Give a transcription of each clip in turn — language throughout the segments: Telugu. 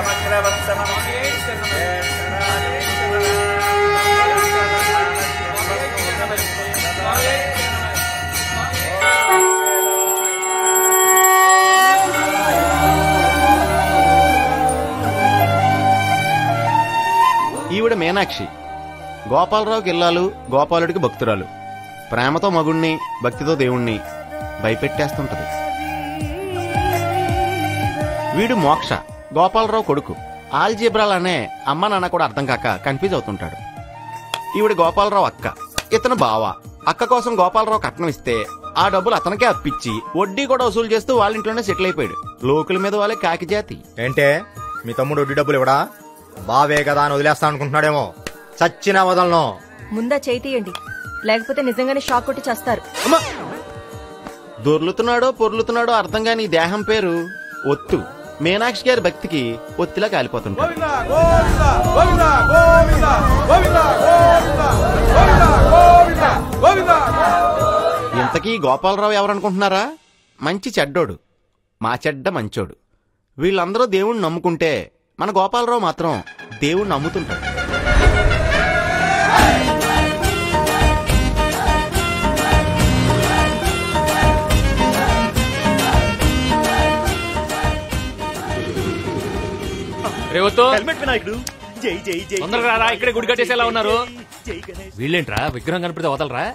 ఈవిడ మీనాక్షి గోపాలరావుకి ఇల్లాలు గోపాలుడికి భక్తురాలు ప్రేమతో మగుణ్ణి భక్తితో దేవుణ్ణి భయపెట్టేస్తుంటది వీడు మోక్ష గోపాలరావు కొడుకు ఆల్జీబ్రాల్ అనే అమ్మ నాన్న కూడా అర్థం కాక కన్ఫ్యూజ్ అవుతుంటాడు ఈవిడ గోపాలరావు అక్క ఇతను బావ అక్క కోసం గోపాలరావు కట్నం ఇస్తే ఆ డబ్బులు అతనికే అప్పిచ్చి వడ్డీ కూడా వసూలు చేస్తూ వాళ్ళ ఇంట్లోనే సెటిల్ అయిపోయాడు లోకుల మీద వాళ్ళే కాకి జాతి ఏంటే మీ తమ్ముడు వడ్డీ డబ్బులు ఇవ్వడా బావే కదా అని వదిలేస్తా అనుకుంటున్నాడేమో చచ్చిన వదలను ముందా చేయి తీయండి లేకపోతే నిజంగానే షాక్ కొట్టి చేస్తారు దొర్లుతున్నాడో పొర్లుతున్నాడో అర్థం కాని ఈ దేహం పేరు ఒత్తు మీనాక్షి గారి భక్తికి ఒత్తిలా కాలిపోతుంటాడు ఇంతకీ గోపాలరావు ఎవరనుకుంటున్నారా మంచి చెడ్డోడు మా చెడ్డ మంచోడు వీళ్ళందరూ దేవుణ్ణి నమ్ముకుంటే మన గోపాలరావు మాత్రం దేవుణ్ణి నమ్ముతుంటాడు రేవతో హెల్మెట్ వినాయకుడు జై జై జై తొందరగా రా ఇక్కడే గుడి కట్టేసేలా ఉన్నారు వీళ్ళేంట్రా విగ్రహం కనిపితే వదలరా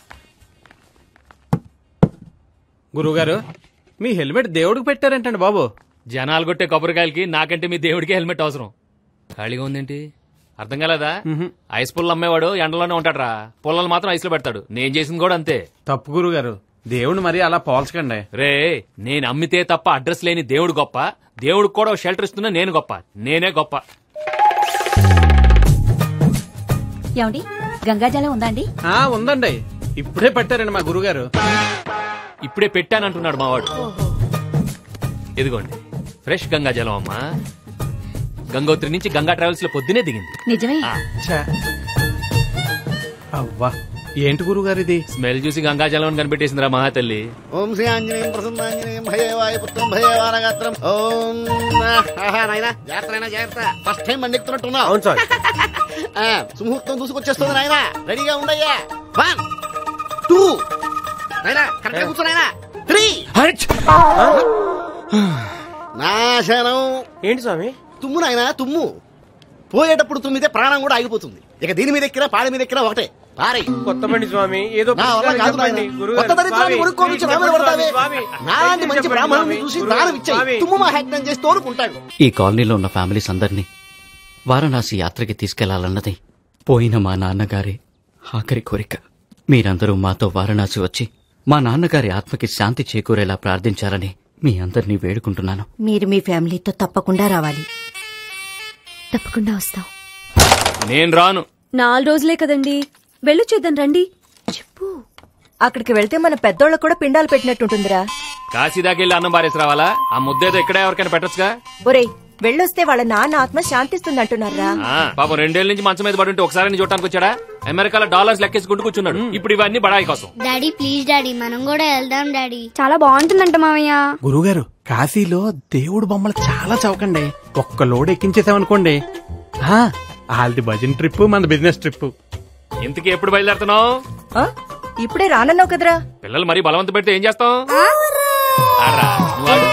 గురువుగారు మీ హెల్మెట్ దేవుడికి పెట్టారేంటండి బాబు జనాలు కొట్టే కొబ్బరికాయలకి నాకంటే మీ దేవుడికి హెల్మెట్ అవసరం ఖాళీగా ఉందేంటి అర్థం కాలేదా ఐస్ పుల్ల అమ్మేవాడు ఎండలోనే ఉంటాడురా పుల్లలు మాత్రం ఐస్ లో పెడతాడు నేను చేసింది కూడా అంతే తప్పు గురువుగారు దేవుడు మరి అలా పోల్చకండి రే నేను అమ్మితే తప్ప అడ్రస్ లేని దేవుడు గొప్ప దేవుడికి కూడా షెల్టర్ ఇస్తున్నా నేను గొప్ప నేనే గొప్ప ఏమండి గంగాజలం ఉందా అండి ఆ ఉందండి ఇప్పుడే పట్టారండి మా గురుగారు ఇప్పుడే పెట్టానంటున్నాడు మావాడు ఇదిగోండి ఫ్రెష్ గంగా జలం అమ్మా గంగోత్రి నుంచి గంగా ట్రావెల్స్ లో పొద్దునే దిగింది నిజమే ఆ, ఛా. అవ్వా ఏంటి గురుగారు ఇది స్మెల్ చూసి గంగా జలం కనిపెట్టేసిందిరా మహాతల్లి ఓం శ్రీ ఆంజనేయం ప్రసన్నాంజనేయం భయే వాయుపుత్రం భయే వానగాత్రం ఓం ఆహా నాయనా జాగ్రత్త నాయనా జాగ్రత్త ఫస్ట్ టైం బండి ఎక్కుతున్నట్టున్నావు అవును సార్ ఆ, సుముహూర్తం దూసుకొచ్చేస్తుంది నాయనా రెడీగా ఉండయ్యా వన్ టూ నాయనా కరెక్ట్ కూర్చో నాయనా త్రీ నాశనం ఏంటి స్వామి తుమ్ము నాయనా తుమ్ము పోయేటప్పుడు తుమ్మితే ప్రాణం కూడా ఆగిపోతుంది ఇక దీని మీద ఎక్కినా పాడి మీద ఎక్కినా ఒకటే పారై కొత్త బండి స్వామి ఏదో నా వల్ల పుస్తకాలు కాదు చెప్పండి. నాయనా. గురుగారు, కొత్త దరిద్రాన్ని స్వామి, కొనుక్కోవచ్చు గురించి రామని చెప్పండి పడతావే స్వామి. నాలాంటి మంచి చెప్పండి బ్రాహ్మణుని స్వామి. చూసి గురుగారు, దానం ఇచ్చాయి స్వామి. తుమ్ము మా హ్యాక్నం చేసి తోడుకుంటాడు ఈ కాలనీలో ఉన్న ఫ్యామిలీస్ అందరినీ వారణాసి యాత్రకి తీసుకెళ్లాలన్నది పోయిన మా నాన్నగారి ఆఖరి కోరిక మీరందరూ మాతో వారణాసి వచ్చి మా నాన్నగారి ఆత్మకి శాంతి చేకూరేలా ప్రార్థించాలని మీ అందరినీ వేడుకుంటున్నాను మీరు మీ ఫ్యామిలీతో తప్పకుండా రావాలి తప్పకుండా వస్తాం నేను రాను నాలుగు రోజులే కదండి వెళ్ళొచ్చేద్దాం రండి చెప్పు అక్కడికి వెళ్తే మన పెద్దోళ్ళకు కూడా పిండాలు పెట్టినట్టుంటుందిరా కాశీ దాకా వెళ్ళి అన్నం బారేసి రావాలా ఆ ముద్దేదో ఇక్కడే ఎవరికైనా పెట్టొచ్చుగా ఒరేయ్ వెళ్ళొస్తే వాళ్ళ నాన్న ఆత్మ శాంతిస్తుంది అంటున్నారా ఆ, పాపం రెండేళ్ల నుంచి మంచం మీద పడి ఉంటే ఒకసారి నీ చూడటానికి వచ్చాడా అమెరికాలో డాలర్స్ లెక్కేసుకుంటూ కూర్చున్నాడు ఇప్పుడు ఇవన్నీ బడాయి కోసం డాడీ ప్లీజ్ డాడీ మనం కూడా వెళ్దాం డాడీ చాలా బాగుంటుందంట మామయ్య గురుగారు కాశీలో దేవుడు బొమ్మలు చాలా చౌకండి ఒక్క లోడ్ ఎక్కించేసామనుకోండి ఆ, వాళ్ళది భజన్ ట్రిప్ మన బిజినెస్ ట్రిప్ ఇంతకీ ఎప్పుడు బయలుదేరుతున్నావు ఆ? ఇప్పుడే రానన్నావు కదరా పిల్లలు మరీ బలవంత పెడితే ఏం చేస్తాం ఆడ్రా, నువ్వు ఆడు.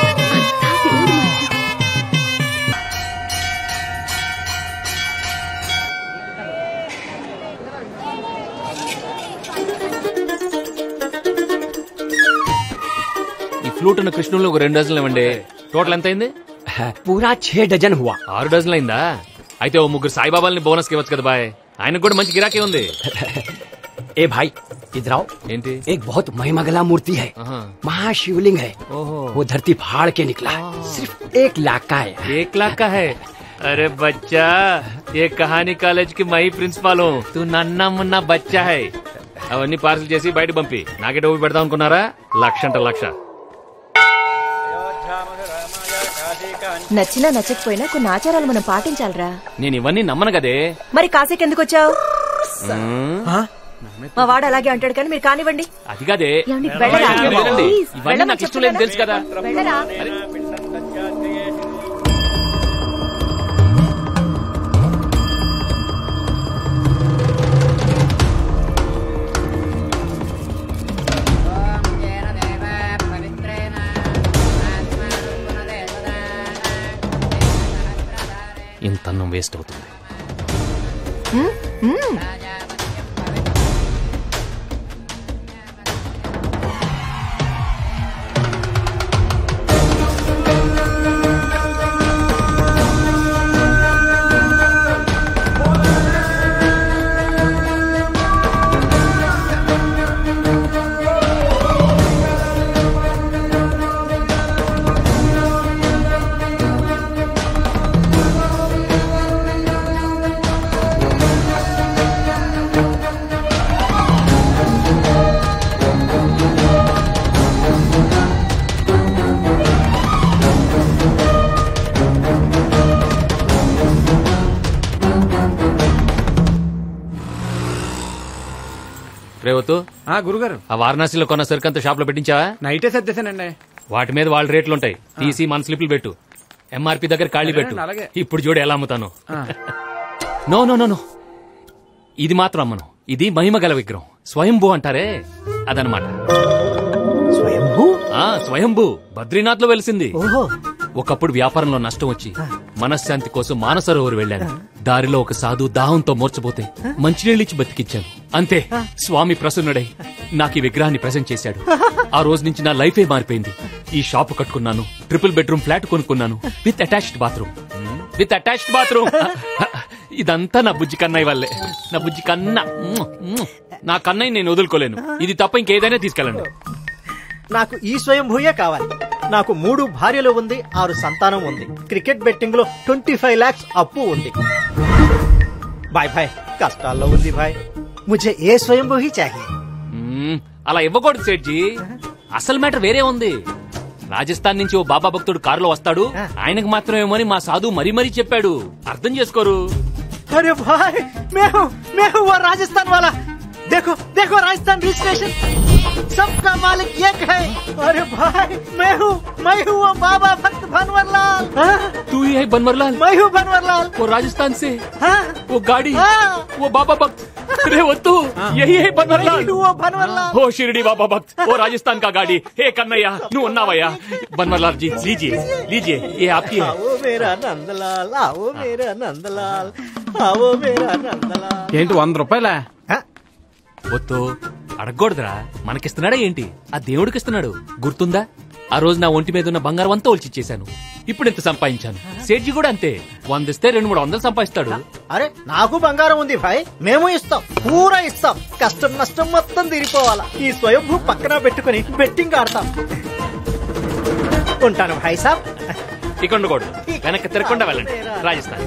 ఈ ఫ్లూట్ ఉన్న కృష్ణుల్లో ఒక రెండు డజన్లు ఇవ్వండి టోటల్ ఎంత అయింది పూరా ఛే డజన్ హువా ఆరు డజన్లు అయిందా అయితే ఓ ముగ్గురు సాయిబాబాల్ని బోనస్ ఇవ్వచ్చు కదా బాయ్ ఆయనకు కూడా మంచి గిరాకీ ఉంది ए भाई इधर आओ ఏంటి एक बहुत महिमागला मूर्ति है ఆహా. महाशिवलिंग है ओहो वो धरती फाड़ के निकला है सिर्फ एक लाख का है एक लाख का है अरे बच्चा ये कहानी కాలేజ్ కి మై ప్రిన్సిపాల్ తు నన్న మున్న బచ్చా హై అవన్నీ పార్సల్ చేసి బయట పంపి నాకే డబ్బు పెడదాం అనుకున్నారా లక్ష అంట లక్ష నచ్చినా నచ్చకపోయినా కొన్ని ఆచారాలు మనం పాటించాలిరా నేను ఇవన్నీ నమ్మను కదే మరి కాశీకి ఎందుకు వచ్చావు మ్మ్. మా వాడు అలాగే అంటాడు కానీ మీరు కానివ్వండి అది కాదే వెళ్ళరా లేదండి ప్లీజ్, ఇవన్నీ వెళ్ళమని నాకు ఇష్టం లేదు తెలుసు కదా వెళ్ళరా ఇంత అన్నం వేస్ట్ అవుతుంది రేవతు ఆ గురుగారు ఆ వారణాసిలో కొన్న సరుకంతా షాప్ లో పెట్టించావా నైటే సర్దేశానండి వాటి మీద వాళ్ళ రేట్లు ఉంటాయి తీసి మన స్లిప్లు పెట్టు ఎంఆర్పి దగ్గర ఖాళీ పెట్టు అలాగే, అలాగే. ఇప్పుడు చూడు ఎలా అమ్ముతాను ఆ. నో నో నో నో ఇది మాత్రం అమ్మను ఇది మహిమ గల విగ్రహం స్వయంభూ అంటారే అదనమాట స్వయంభూ ఆ స్వయంభూ బద్రీనాథ్ లో వెలిసింది ఓహో ఒకప్పుడు వ్యాపారంలో నష్టం వచ్చి మనశ్శాంతి కోసం మానసరోవర్ వెళ్ళాను దారిలో ఒక సాధు దాహంతో మూర్చపోతే మంచినీళ్ళిచ్చి బతికిచ్చాను అంతే స్వామి ప్రసన్నుడై నాకు ఈ విగ్రహాన్ని ప్రజెంట్ చేశాడు ఆ రోజు నుంచి నా లైఫే మారిపోయింది ఈ షాపు కట్టుకున్నాను ట్రిపుల్ బెడ్రూమ్ ఫ్లాట్ కొనుక్కున్నాను with attached bathroom with attached bathroom ఇదంతా నా బుజ్జి కన్నయ్య వల్లే నా బుజ్జి కన్న మ్మ్, మ్మ్. నా కన్నయ్య నేను వదులుకోలేను ఇది తప్ప ఇంకేదైనా తీసుకెళ్ళండి నాకు ఈ స్వయంభూయే కావాలి నాకు మూడు భార్యలు ఉంది ఆరు సంతానం ఉంది క్రికెట్ బెట్టింగ్ లో ట్వంటీ ఫైవ్ లాక్స్ అప్పు ఉంది బాయ్ బాయ్ కష్టాల్లో ఉంది భాయ్ ముझे ఏ స్వయంభూ హీ చాహియే మ్మ్, అలా ఇవ్వకూడదు సేట్జీ అసలు మ్యాటర్ వేరే ఉంది రాజస్థాన్ నుంచి ఓ బాబా భక్తుడు కారులో వస్తాడు ఆయనకు మాత్రమేమని మా సాధు మరీ మరీ చెప్పాడు అర్థం చేసుకోరు अरे भाई मैं हूँ मैं हूँ वो राजस्थान वाला देखो देखो राजस्थान रजिस्ट्रेशन सबका मालिक एक है अरे भाई मैं हूँ मैं हूँ वो बाबा भक्त भनवरलाल हाँ? तू ही है बनवरलाल मैं हूँ भनवरलाल वो राजस्थान से हाँ? वो गाड़ी हाँ? वो बाबा भक्त अरे वो तू यही है बनवरलाल मैं हूँ वो भनवरलाल ఓ షిరిడి బాబా భక్త్ ఓ రాజస్థాన్ కా గాడి హే కన్నయ్య నువ్వు ఉన్నావయ్యా బన్వర్లాల్ జీ లీజిए लीजिए ये आपकी है आओ मेरा नंदलाल आओ मेरा नंदलाल आओ मेरा नंदलाल ఏంటి వంద రూపాయలా వద్దు అడగకూడదురా మనకిస్తున్నాడా ఏంటి ఆ దేవుడికి ఇస్తున్నాడు గుర్తుందా ఆ రోజు నా ఒంటి మీద ఉన్న బంగారం అంతా ఒలిచిచ్చేశాను ఇప్పుడు ఇంత సంపాదించాను సేట్జీ కూడా అంతే వందిస్తే రెండు మూడు వందలు సంపాదిస్తాడు అరే నాకు బంగారం ఉంది భాయ్ మేము ఇస్తాం పూరా ఇస్తాం కష్టం నష్టం మొత్తం తీరిపోవాలా ఈ స్వయంభూ పక్కన పెట్టుకుని బెట్టింగ్ ఆడతాం ఉంటాను భాయ్ సాబ్ ఇక్కడ ఉండకూడదు వెనక్కి తిరగకుండా వెళ్ళండి రాజస్థాన్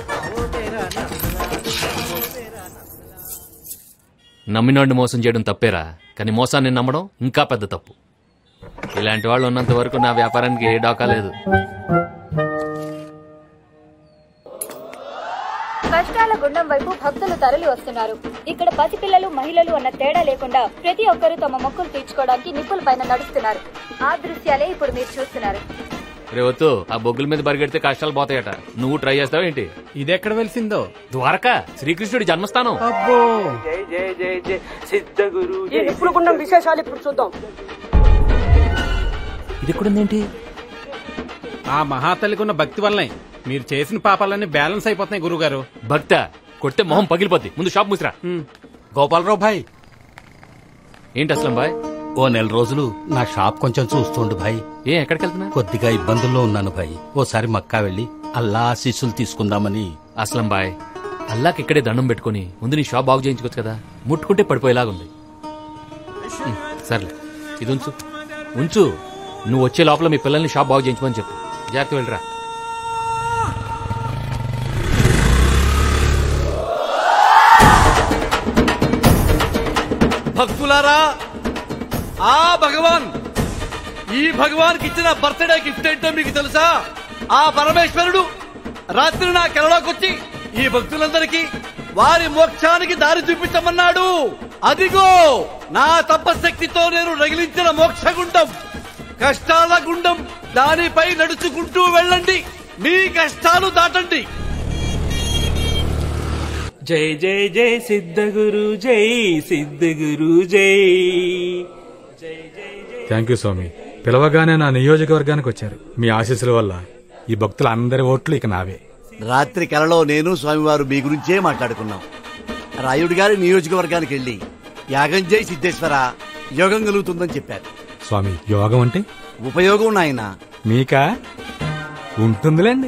నమ్మినోడిని మోసం చేయడం తప్పేరా కానీ మోసాన్ని నమ్మడం ఇంకా పెద్ద తప్పు ఇలాంటి వాళ్ళు ఉన్నంత వరకు నా వ్యాపారానికి ఏ డాకా లేదు కష్టాల గుండం వైపు భక్తులు తరలి వస్తున్నారు ఇక్కడ పసిపిల్లలు మహిళలు అన్న తేడా లేకుండా ప్రతి ఒక్కరూ తమ మొక్కులు తీర్చుకోవడానికి నిప్పుల పైన నడుస్తున్నారు ఆ దృశ్యాలే ఇప్పుడు మీరు చూస్తున్నారు రేవత్తు ఆ బొగ్గుల మీద పరిగెడితే కష్టాలు పోతాయట నువ్వు ట్రై చేస్తావు ఏంటి ఇది ఎక్కడ వెలిసిందో ద్వారకా శ్రీకృష్ణుడి జన్మస్థానం అబ్బో జై జై జై జై సిద్ధ గురు ఈ నిప్పుల గుండం విశేషాలు ఇప్పుడు చూద్దాం ఇది ఎక్కడుందేంటి ఆ మహాతల్లికున్న భక్తి వల్లనే మీరు చేసిన పాపాలన్నీ బ్యాలెన్స్ అయిపోతున్నాయి గురుగారు భక్త కొడితే మొహం పగిలిపోద్ది ముందు షాప్ మూసిరా గోపాలరావు భాయ్ ఏంటి అసలు బాయ్ ఓ నెల రోజులు నా షాప్ కొంచెం చూస్తుండు భాయ్ ఏ ఎక్కడికి వెళ్తున్నా కొద్దిగా ఇబ్బందుల్లో ఉన్నాను భాయ్ ఓసారి మక్కా వెళ్ళి అల్లా ఆశీస్సులు తీసుకుందామని అస్లం బాయ్ అల్లాకి ఇక్కడే దండం పెట్టుకుని ముందు నీ షాప్ బాగు చేయించుకోవచ్చు కదా ముట్టుకుంటే పడిపోయేలాగుంది ఉమ్, సర్లే ఇది ఉంచు ఉంచు నువ్వు వచ్చే లోపల మీ పిల్లల్ని షాప్ బాగు చేయించమని చెప్పు జాగ్రత్త వెళ్ళరా భక్తులారా ఆ భగవాన్ ఈ భగవాన్ కి ఇచ్చిన బర్త్డే గిఫ్ట్ ఏంటో మీకు తెలుసా ఆ పరమేశ్వరుడు రాత్రి నా కెలలోకి వచ్చి ఈ భక్తులందరికీ వారి మోక్షానికి దారి చూపించమన్నాడు అదిగో నా తపశక్తితో నేను రగిలించిన మోక్ష గుండం కష్టాల గుండం దానిపై నడుచుకుంటూ వెళ్ళండి మీ కష్టాలు దాటండి జై జై జై సిద్ధ గురు జై సిద్ధ గురు జై థ్యాంక్ యూ స్వామి పిలవగానే నా నియోజకవర్గానికి వచ్చారు మీ ఆశీస్సుల వల్ల ఈ భక్తుల అందరి ఓట్లు ఇక నావే రాత్రి కలలో నేను స్వామివారు మీ గురించే మాట్లాడుకున్నాం రాయుడు గారి నియోజకవర్గానికి వెళ్ళి యాగం జై సిద్ధేశ్వర యోగం కలుగుతుందని చెప్పారు స్వామి యోగం అంటే ఉపయోగం నాయన మీకా ఉంటుందిలేండి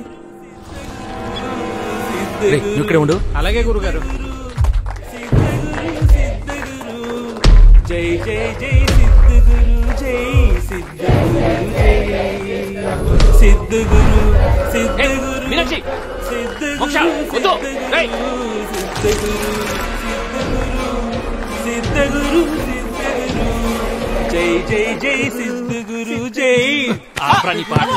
రేయ్, నువ్వు ఇక్కడే ఉండు అలాగే గురుగారు జై జై జై సిద్ధగురు జై సిద్ధగురు జై సిద్ధగురు సిద్ధగురు మీనాక్షి మోక్ష వద్దు రేయ్. సిద్ధగురు సిద్ధగురు సిద్ధగురు జై జై జై సిద్ధగురు జై ఆపరా నీ పాట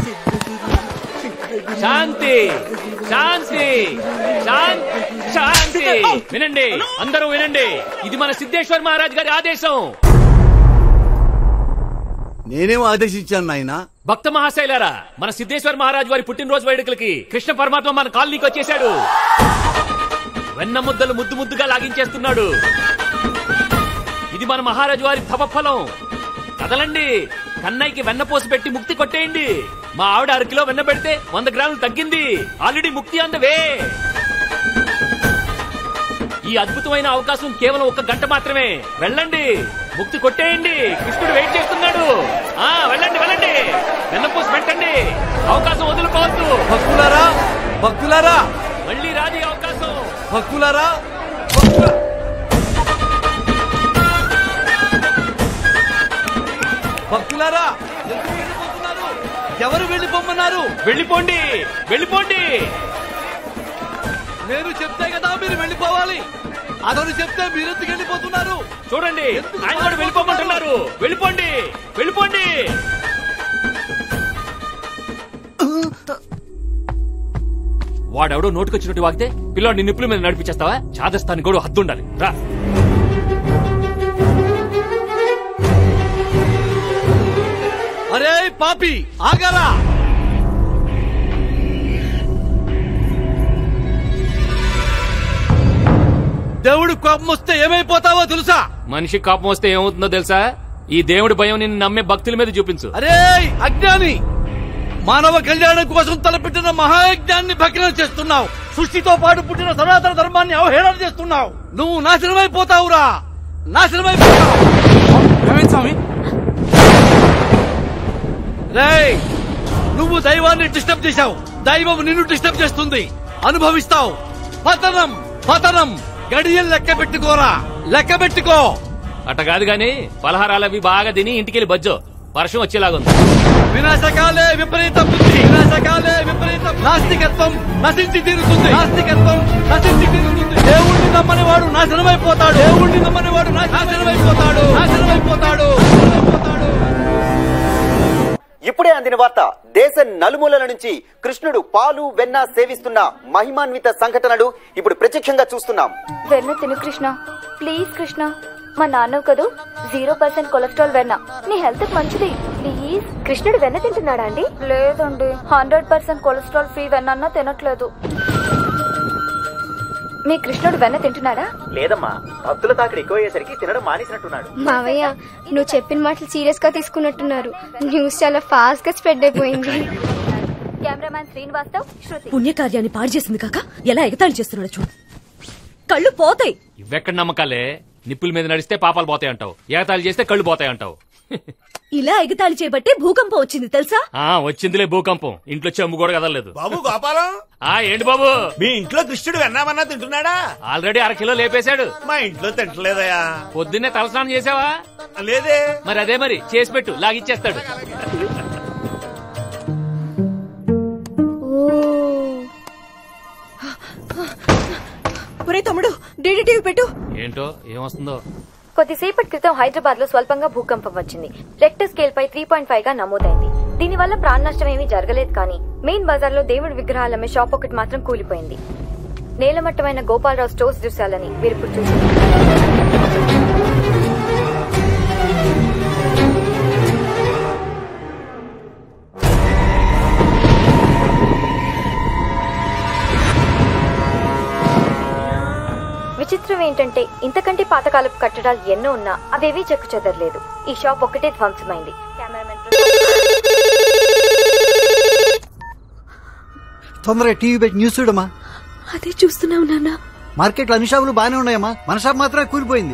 శాంతి శాంతి శాంతి శాంతి వినండి అందరూ వినండి ఇది మన సిద్ధేశ్వర్ మహారాజ్ గారి ఆదేశం నేనేం ఆదేశించాను నాయన భక్త మహాశైలారా మన సిద్ధేశ్వర్ మహారాజ్ వారి పుట్టినరోజు వేడుకలకి కృష్ణ పరమాత్మ మన కాలనీకి వచ్చేశాడు వెన్న ముద్దలు ముద్దు ముద్దుగా లాగించేస్తున్నాడు ఇది మన మహారాజు వారి తపఫలం కదలండి కన్నయ్యకి వెన్న పోసి పెట్టి ముక్తి కొట్టేయండి మా ఆవిడ అరకిలో వెన్న పెడితే వంద గ్రాములు తగ్గింది ఆల్రెడీ ముక్తి అందవే ఈ అద్భుతమైన అవకాశం కేవలం ఒక్క గంట మాత్రమే వెళ్ళండి ముక్తి కొట్టేయండి కృష్ణుడు వెయిట్ చేస్తున్నాడు ఆ వెళ్ళండి వెళ్ళండి వెన్నపూసి పెట్టండి అవకాశం వదులుకోవద్దు భక్తులారా భక్తులారా మళ్ళీ రాది అవకాశం భక్తులారా భక్తులారా ఎందుకు వెళ్ళిపోతున్నారు? ఎవరు వెళ్ళిపోమన్నారు వెళ్ళిపోండి వెళ్ళిపోండి నేను చెప్తే కదా మీరు వెళ్ళిపోవాలి అతను చెప్తే మీరెందుకు వెళ్ళిపోతున్నారు చూడండి ఆయన కూడా వెళ్ళిపోమంటున్నారు వెళ్ళిపోండి వెళ్ళిపోండి వాడెవడో నోటుకొచ్చినట్టు వాగితే పిల్లాడిని నిప్పుల మీద నడిపించేస్తావా చాదస్తానికి కూడా హద్దు ఉండాలి రా అరే పాపి ఆగరా దేవుడు కోపం వస్తే ఏమైపోతావో తెలుసా మనిషి కోపం వస్తే ఏమవుతుందో తెలుసా ఈ దేవుడి భయం నిన్ను నమ్మే భక్తుల మీద చూపించు అరే అజ్ఞాని మానవ కళ్యాణం కోసం తలపెట్టిన మహాయజ్ఞాన్ని భగ్నం చేస్తున్నావు సృష్టితో పాటు పుట్టిన సనాతన ధర్మాన్ని అవహేళన చేస్తున్నావు నువ్వు నాశనమైపోతావురా నాశనమైపోతావు స్వామి రేయ్ నువ్వు దైవాన్ని డిస్టర్బ్ చేశావు దైవం నిన్ను డిస్టర్బ్ చేస్తుంది అనుభవిస్తావు పతనం పతనం గడియలు లెక్క పెట్టుకోరా లెక్క పెట్టుకో అట్ట కాదు గాని పలహారాలు అవి బాగా తిని ఇంటికెళ్ళి బజ్జో వర్షం వచ్చేలాగుంది వినాశకాలే విపరీత బుద్ధి వినాశకాలే విపరీత నాస్తికత్వం నశించి తీరుతుంది నాస్తికత్వం నశించి తీరుతుంది దేవుణ్ణి నమ్మని వాడు నాశనమైపోతాడు దేవుణ్ణి నమ్మని వాడు నాశనమైపోతాడు నాశనమైపోతాడు ఇప్పుడే అందిన వార్త దేశ నలుమూలల నుంచి కృష్ణుడు పాలు వెన్న సేవిస్తున్న మహిమాన్విత సంఘటనలు ఇప్పుడు ప్రత్యక్షంగా చూస్తున్నాం వెన్న తిను కృష్ణ ప్లీజ్ కృష్ణ మా నాన్నవు కదూ జీరో పర్సెంట్ కొలెస్ట్రాల్ వెన్న నీ హెల్త్ మంచిది ప్లీజ్ కృష్ణుడు వెన్న తింటున్నాడా అండి లేదండి హండ్రెడ్ పర్సెంట్ కొలెస్ట్రాల్ ఫ్రీ వెన్న అన్నా తినట్లేదు మీ కృష్ణుడు వెన్న తింటున్నాడా లేదమ్మా భక్తుల తాకిడి ఎక్కువ అయ్యేసరికి తినడం మానేసినట్టున్నాడు మావయ్య నువ్వు చెప్పిన మాటలు సీరియస్ గా తీసుకున్నట్టున్నారు న్యూస్ చాలా ఫాస్ట్ గా స్ప్రెడ్ అయిపోయింది కెమెరామ్యాన్ శ్రీనివాస్తవ్ శృతి పుణ్యకార్యాన్ని పాడు చేసింది కాక ఎలా ఎగతాళి చేస్తున్నాడు చూడు కళ్ళు పోతాయి ఇవెక్కడ నమ్మకాలే నిప్పుల మీద నడిస్తే పాపాలు పోతాయి అంటావు ఏగతాళి చేస్తే కళ్ళు పోతాయి అంటావు ఇలా ఎగతాళి చేయబట్టే భూకంపం వచ్చింది తెలుసా ఆ వచ్చిందిలే భూకంపం ఇంట్లో చెమ్ము కూడా కదలలేదు బాబు గోపాలం ఆ ఏంటి బాబు మీ ఇంట్లో కృష్ణుడు వెన్నామన్నా తింటున్నాడా ఆల్రెడీ అర కిలో లేపేశాడు మా ఇంట్లో తింటలేదయా పొద్దున్నే తలస్నానం చేసావా లేదే మరి అదే మరి చేసి పెట్టు లాగిచ్చేస్తాడు ఒరే తమ్ముడు డీడీటీవీ పెట్టు ఏంటో ఏమొస్తుందో కొద్దిసేపటి క్రితం హైదరాబాద్ లో స్వల్పంగా భూకంపం వచ్చింది రెక్టర్ స్కేల్ పై త్రీ పాయింట్ ఫైవ్ గా నమోదైంది దీనివల్ల ప్రాణ నష్టం ఏమీ జరగలేదు కానీ మెయిన్ బజార్ లో దేవుడి విగ్రహాలు అమ్మే షాప్ ఒకటి మాత్రం కూలిపోయింది నేలమట్టమైన గోపాలరావు స్టోర్స్ దృశ్యాలని వీరిప్పుడు చూసి విచిత్రం ఏంటంటే ఇంతకంటే పాతకాలపు కట్టడాలు ఎన్నో ఉన్నా అవేవీ చెక్కు చెదరలేదు ఈ షాప్ ఒక్కటే ధ్వంసమైంది కెమెరామెన్ తొందరగా టీవీ పెట్టి న్యూస్ చూడమ్మా అదే చూస్తున్నావు నాన్న మార్కెట్లో అన్ని షాపులు బాగానే ఉన్నాయమ్మా మన షాప్ మాత్రమే కూలిపోయింది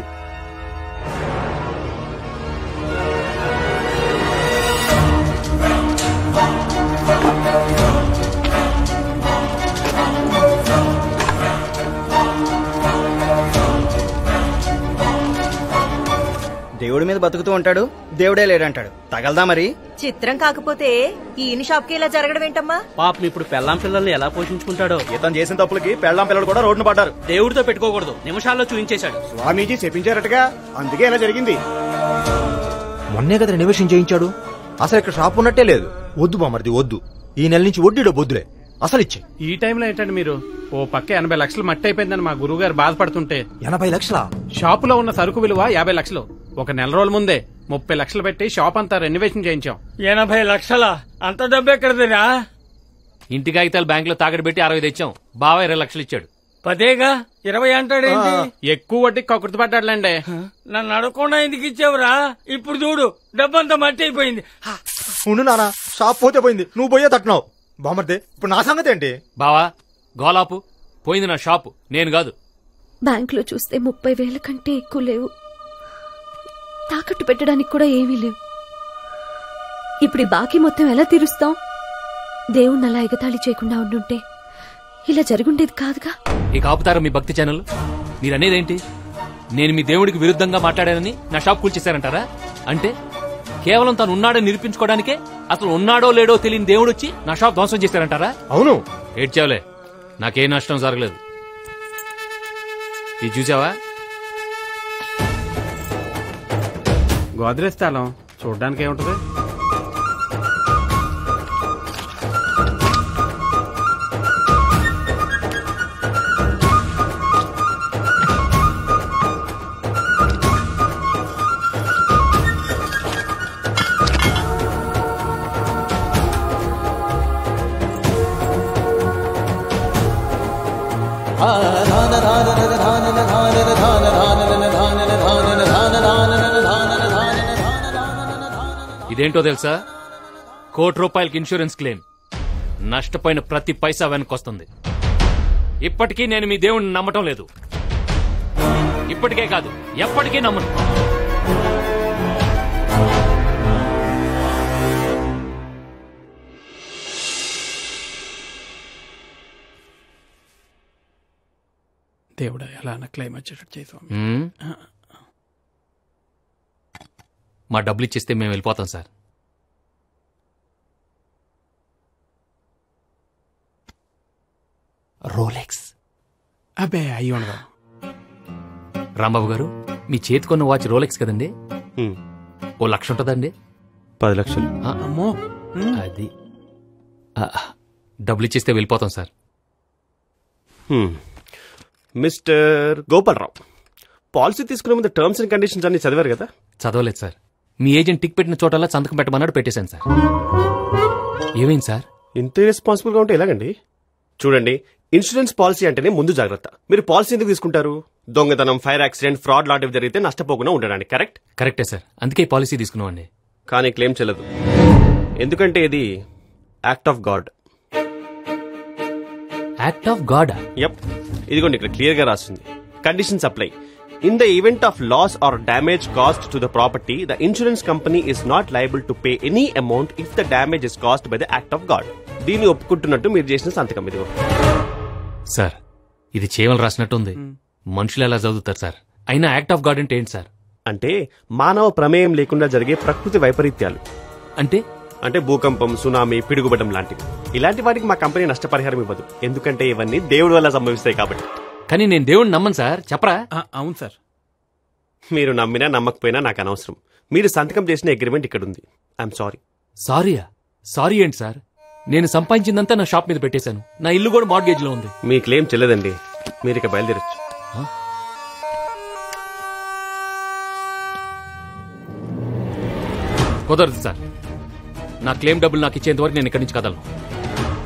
దేవుడి మీద బతుకుతూ ఉంటాడు దేవుడే లేడంటాడు తగలదా మరి చిత్రం కాకపోతే ఈయన షాప్ కి ఇలా జరగడం ఏంటమ్మా పాపం ఇప్పుడు పెళ్ళాం పిల్లల్ని ఎలా పోషించుకుంటాడో ఇతను చేసిన తప్పులకి పెళ్ళాం పిల్లలు కూడా రోడ్డున పడ్డారు దేవుడితో పెట్టుకోకూడదు నిమిషాల్లో చూపించేశాడు స్వామీజీ చెప్పించారటగా అందుకే ఇలా జరిగింది మొన్నే కదా రెనోవేషన్ చేయించాడు అసలు ఇక్కడ షాప్ ఉన్నట్టే లేదు వద్దు బామర్ది వద్దు ఈ నెల నుంచి వడ్డీలో బొద్దులే అసలు ఇచ్చే ఈ టైంలో ఏంటండి మీరు ఓ పక్క ఎనభై లక్షలు మట్టి అయిపోయిందని మా గురువు గారు బాధపడుతుంటే ఎనభై లక్షల షాపులో ఉన్న సరుకు విలువ యాభై లక్షలు ఒక నెల రోజుల ముందే ముప్పై లక్షలు పెట్టి షాప్ అంతా రెనోవేషన్ చేయించాం ఎనభై లక్షల అంత డబ్బు ఎక్కడదిరా ఇంటి కాగితాలు బ్యాంక్ లో తాకడి పెట్టి అరవై తెచ్చాం బావ ఇరవై లక్షలు ఇచ్చాడు పదేగా ఇరవై అంటాడేంటి ఎక్కువ వడ్డీకి కక్కుర్తి పడ్డాడులేండి నన్ను అడగకుండా ఎందుకు ఇచ్చావురా ఇప్పుడు చూడు డబ్బంతా మట్టి అయిపోయింది ఉండు నానా షాప్ పోతే పోయింది నువ్వు పోయే తట్టున్నావు బామర్ది ఇప్పుడు నా సంగతి ఏంటి బావా గోలాపు పోయింది నా షాపు నేను కాదు బ్యాంకులో చూస్తే ముప్పై వేల కంటే ఎక్కువ లేవు తాకట్టు పెట్టడానికి కూడా ఏమీ లేవు ఇప్పుడు ఈ బాకీ మొత్తం ఎలా తీరుస్తాం దేవుణ్ణి అలా ఎగతాళి చేయకుండా ఉండుంటే ఇలా జరుగుండేది కాదుగా ఇక ఆపుతారా మీ భక్తి ఛానల్ మీరు అనేదేంటి నేను మీ దేవుడికి విరుద్ధంగా మాట్లాడానని నా షాప్ కూల్చేశారంటారా అంటే కేవలం తను ఉన్నాడని నిరూపించుకోవడానికే అసలు ఉన్నాడో లేడో తెలియని దేవుడు వచ్చి నా షాప్ ధ్వంసం చేశారంటారా అవును ఏడ్చావులే నాకేం నష్టం జరగలేదు ఇది చూసావా గోద్రేజ్ తాళం చూడడానికి ఏముంటది ఇదేంటో తెలుసా కోటి రూపాయలకి ఇన్సూరెన్స్ క్లెయిమ్ నష్టపోయిన ప్రతి పైసా వెనక్కొస్తుంది ఇప్పటికీ నేను మీ దేవుణ్ణి నమ్మటం లేదు ఇప్పటికే కాదు ఎప్పటికీ నమ్మను దేవుడా ఎలా అన్న క్లైమ్ వచ్చేటట్టు చేసాం మ్మ్. మా డబ్బులు ఇచ్చేస్తే మేము వెళ్ళిపోతాం సార్ రోలెక్స్ అబ్బే అయ్యి ఉండదు రాంబాబు గారు మీ చేతికొన్న వాచ్ రోలెక్స్ కదండి ఓ లక్ష ఉంటుందండి పది లక్షలు అమ్మో అది ఆ, డబ్బులు ఇచ్చేస్తే వెళ్ళిపోతాం సార్ హ్మ్. మిస్టర్ గోపాలరావు పాలసీ తీసుకునే ముందు టర్మ్స్ అండ్ కండిషన్స్ అన్ని చదివారు కదా చదవలేదు సార్ మీ ఏజెంట్ టిక్ పెట్టిన చోటల్లా సంతకం పెట్టమన్నాడు పెట్టేశాను సార్ ఏమైంది సార్ ఇంత రెస్పాన్సిబుల్గా ఉంటే ఎలాగండి చూడండి ఇన్సూరెన్స్ పాలసీ అంటేనే ముందు జాగ్రత్త మీరు పాలసీ ఎందుకు తీసుకుంటారు దొంగతనం ఫైర్ యాక్సిడెంట్ ఫ్రాడ్ లాంటివి జరిగితే నష్టపోకుండా ఉండడానికి కరెక్ట్ కరెక్టే సార్ అందుకే ఈ పాలసీ తీసుకున్నామండి కానీ క్లెయిమ్ చెల్లదు ఎందుకంటే ఇది act of God act of God yup ఇదిగోండి ఇక్కడ క్లియర్ గా రాసింది conditions apply in the event of loss or damage caused to the property the insurance company is not liable to pay any amount if the damage is caused by the act of God దీన్ని ఒప్పుకుంటున్నట్టు మీరు చేసిన సంతకం ఇదిగో సార్ ఇది చేయమని రాసినట్టు ఉంది మనుషులు ఎలా చదువుతారు సార్ అయినా యాక్ట్ ఆఫ్ గాడ్ అంటే ఏంటి సార్ అంటే మానవ ప్రమేయం లేకుండా జరిగే ప్రకృతి వైపరీత్యాలు అంటే అంటే భూకంపం సునామీ పిడుగుబడం లాంటివి ఇలాంటి వాటికి మా కంపెనీ నష్టపరిహారం ఇవ్వదు ఎందుకంటే ఇవన్నీ దేవుడి వల్ల సంభవిస్తాయి కాబట్టి కానీ నేను దేవుడిని నమ్మను సార్ చెప్పరా అవును సార్ మీరు నమ్మినా నమ్మకపోయినా నాకు అనవసరం మీరు సంతకం చేసిన అగ్రిమెంట్ ఇక్కడ ఉంది ఐఎమ్ సారీ సారీయా సారీ ఏంటి సార్ నేను సంపాదించిందంతా నా షాప్ మీద పెట్టేశాను నా ఇల్లు కూడా మార్గేజ్ లో ఉంది మీ క్లెయిమ్ చెల్లదండి మీరు ఇక బయలుదేరచ్చు కుదరదు సార్ నా క్లెయిమ్ డబ్బులు నాకు ఇచ్చేంత వరకు నేను ఇక్కడి నుంచి కదలను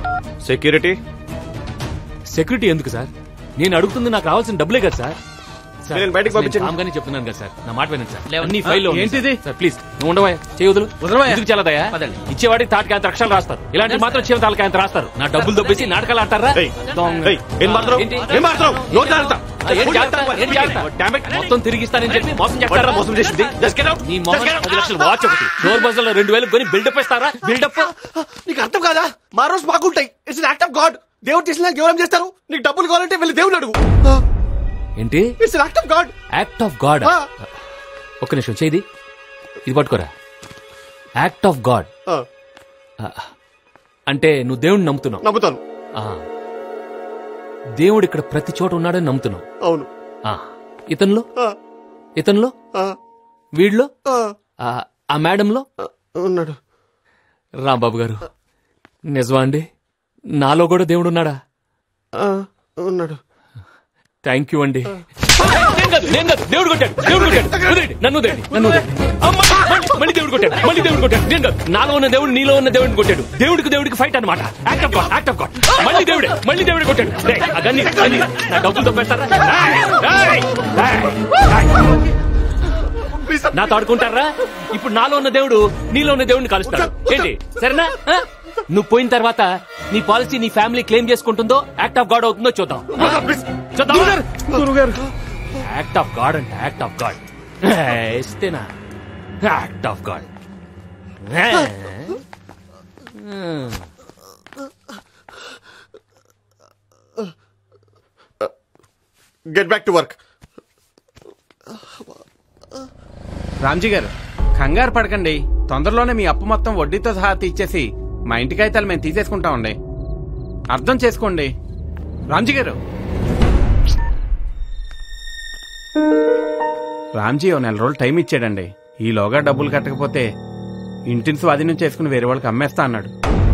సెక్యూరిటీ సెక్యూరిటీ ఎందుకు సార్ నేను అడుగుతుంది నాకు రావాల్సిన డబ్బులే కదా సార్ సార్, నేను బయటకు నేను పంపించండి కామ్గానే చెప్తున్నాను కదా సార్ నా మాట వినండి సార్ లేవండి. అన్ని ఫైల్లో ఆ, ఏంటిది? సార్ ప్లీజ్ నువ్వు ఉండవా చేయి వదులు వదలవయ్యా. ఎందుకు చల్లదయ్యా ఇచ్చేవాడికి తాటికి అంత అక్షరాలు రాస్తారు ఇలాంటి మాత్రం చివరి తాలకి అంత రాస్తారు నా డబ్బులు దొబ్బేసి నాటకాలు ఆడతారా దొంగ. ఏయ్, ఏం మాట్లాడతావు? ఏంటి? ఏం మాట్లాడతావు? నోరు జాగ్రత్త. ఆ, ఏం జాగ్రత్త? ఏం జాగ్రత్త? Damn it. మొత్తం తిరిగిస్తానని చెప్పి మోసం చేస్తారా ఎవడ్రా మోసం చేసింది? Just get out. నీ మొహం Just get out. పది లక్షలు వాచ్ ఒకటి డోర్ బజార్ లో రెండు వేలు కొని బిల్డప్ ఇస్తారా బిల్డప్ నీకు అర్థం కాదా మా రోజు బాగుంటాయి ఇట్స్ యాక్ట్ ఆఫ్ గాడ్ దేవుడు చేసిన ఎవరేం చేస్తారు నీకు డబ్బులు కావాలంటే వెళ్ళి దేవుడు అడుగు ఏంటి it's act of God act of God ఒక్క నిమిషం చేయి ఇది పట్టుకోరా యాక్ట్ ఆఫ్ గాడ్ అంటే నువ్వు దేవుడిని నమ్ముతున్నావు నమ్ముతాను ఆ. దేవుడు ఇక్కడ ప్రతి చోట ఉన్నాడని నమ్ముతున్నావు అవును ఆ. ఇతనిలో ఇతనిలో వీడిలో ఆ, ఆ మేడంలో ఉన్నాడు రాంబాబు గారు నిజమా అండి నాలో కూడా దేవుడు ఉన్నాడా ఉన్నాడు థ్యాంక్ యూ అండి నేను కాదు, నేను కాదు, దేవుడు కొట్టాడు దేవుడు కొట్టాడు వదిలేయండి, నన్ను వదిలేయండి, నన్ను వదిలేయండి. అమ్మ, మళ్ళీ- మళ్ళీ దేవుడు కొట్టాడు మళ్ళీ దేవుడు కొట్టాడు నేను కాదు, నాలో ఉన్న దేవుడు నీలో ఉన్న దేవుడిని కొట్టాడు దేవుడికి దేవుడికి ఫైట్ అనమాట act of God act of God మళ్ళీ దేవుడే మళ్ళీ దేవుడే కొట్టాడు రేయ్, ఆ గన్ని గన్ని నా డబ్బులు తప్పేస్తారా రేయ్, రేయ్, రేయ్. నాతో ఆడుకుంటారా ఇప్పుడు నాలో ఉన్న దేవుడు నీలో ఉన్న దేవుడిని కలుస్తాడు ఏంటి సరేనా ఆ? నువ్వు పోయిన తర్వాత నీ పాలసీ నీ ఫ్యామిలీ క్లెయిమ్ చేసుకుంటుందో యాక్ట్ ఆఫ్ గాడ్ అవుతుందో చూద్దాం చూద్దాం గురుగారు యాక్ట్ ఆఫ్ గాడ్ అంటే యాక్ట్ ఆఫ్ గాడ్ ఇస్తేనా act of God get back to work Ramji గారు కంగారు పడకండి తొందరలోనే మీ అప్పు మొత్తం వడ్డీతో సహా తీర్చేసి మా ఇంటి కాగితాలు మేము తీసేసుకుంటామండి అర్థం చేసుకోండి రామ్జీ గారు రామ్జీ ఓ నెల రోజులు టైం ఇచ్చాడండి ఈలోగా డబ్బులు కట్టకపోతే ఇంటిని స్వాధీనం చేసుకుని వేరే వాళ్ళకి అమ్మేస్తా అన్నాడు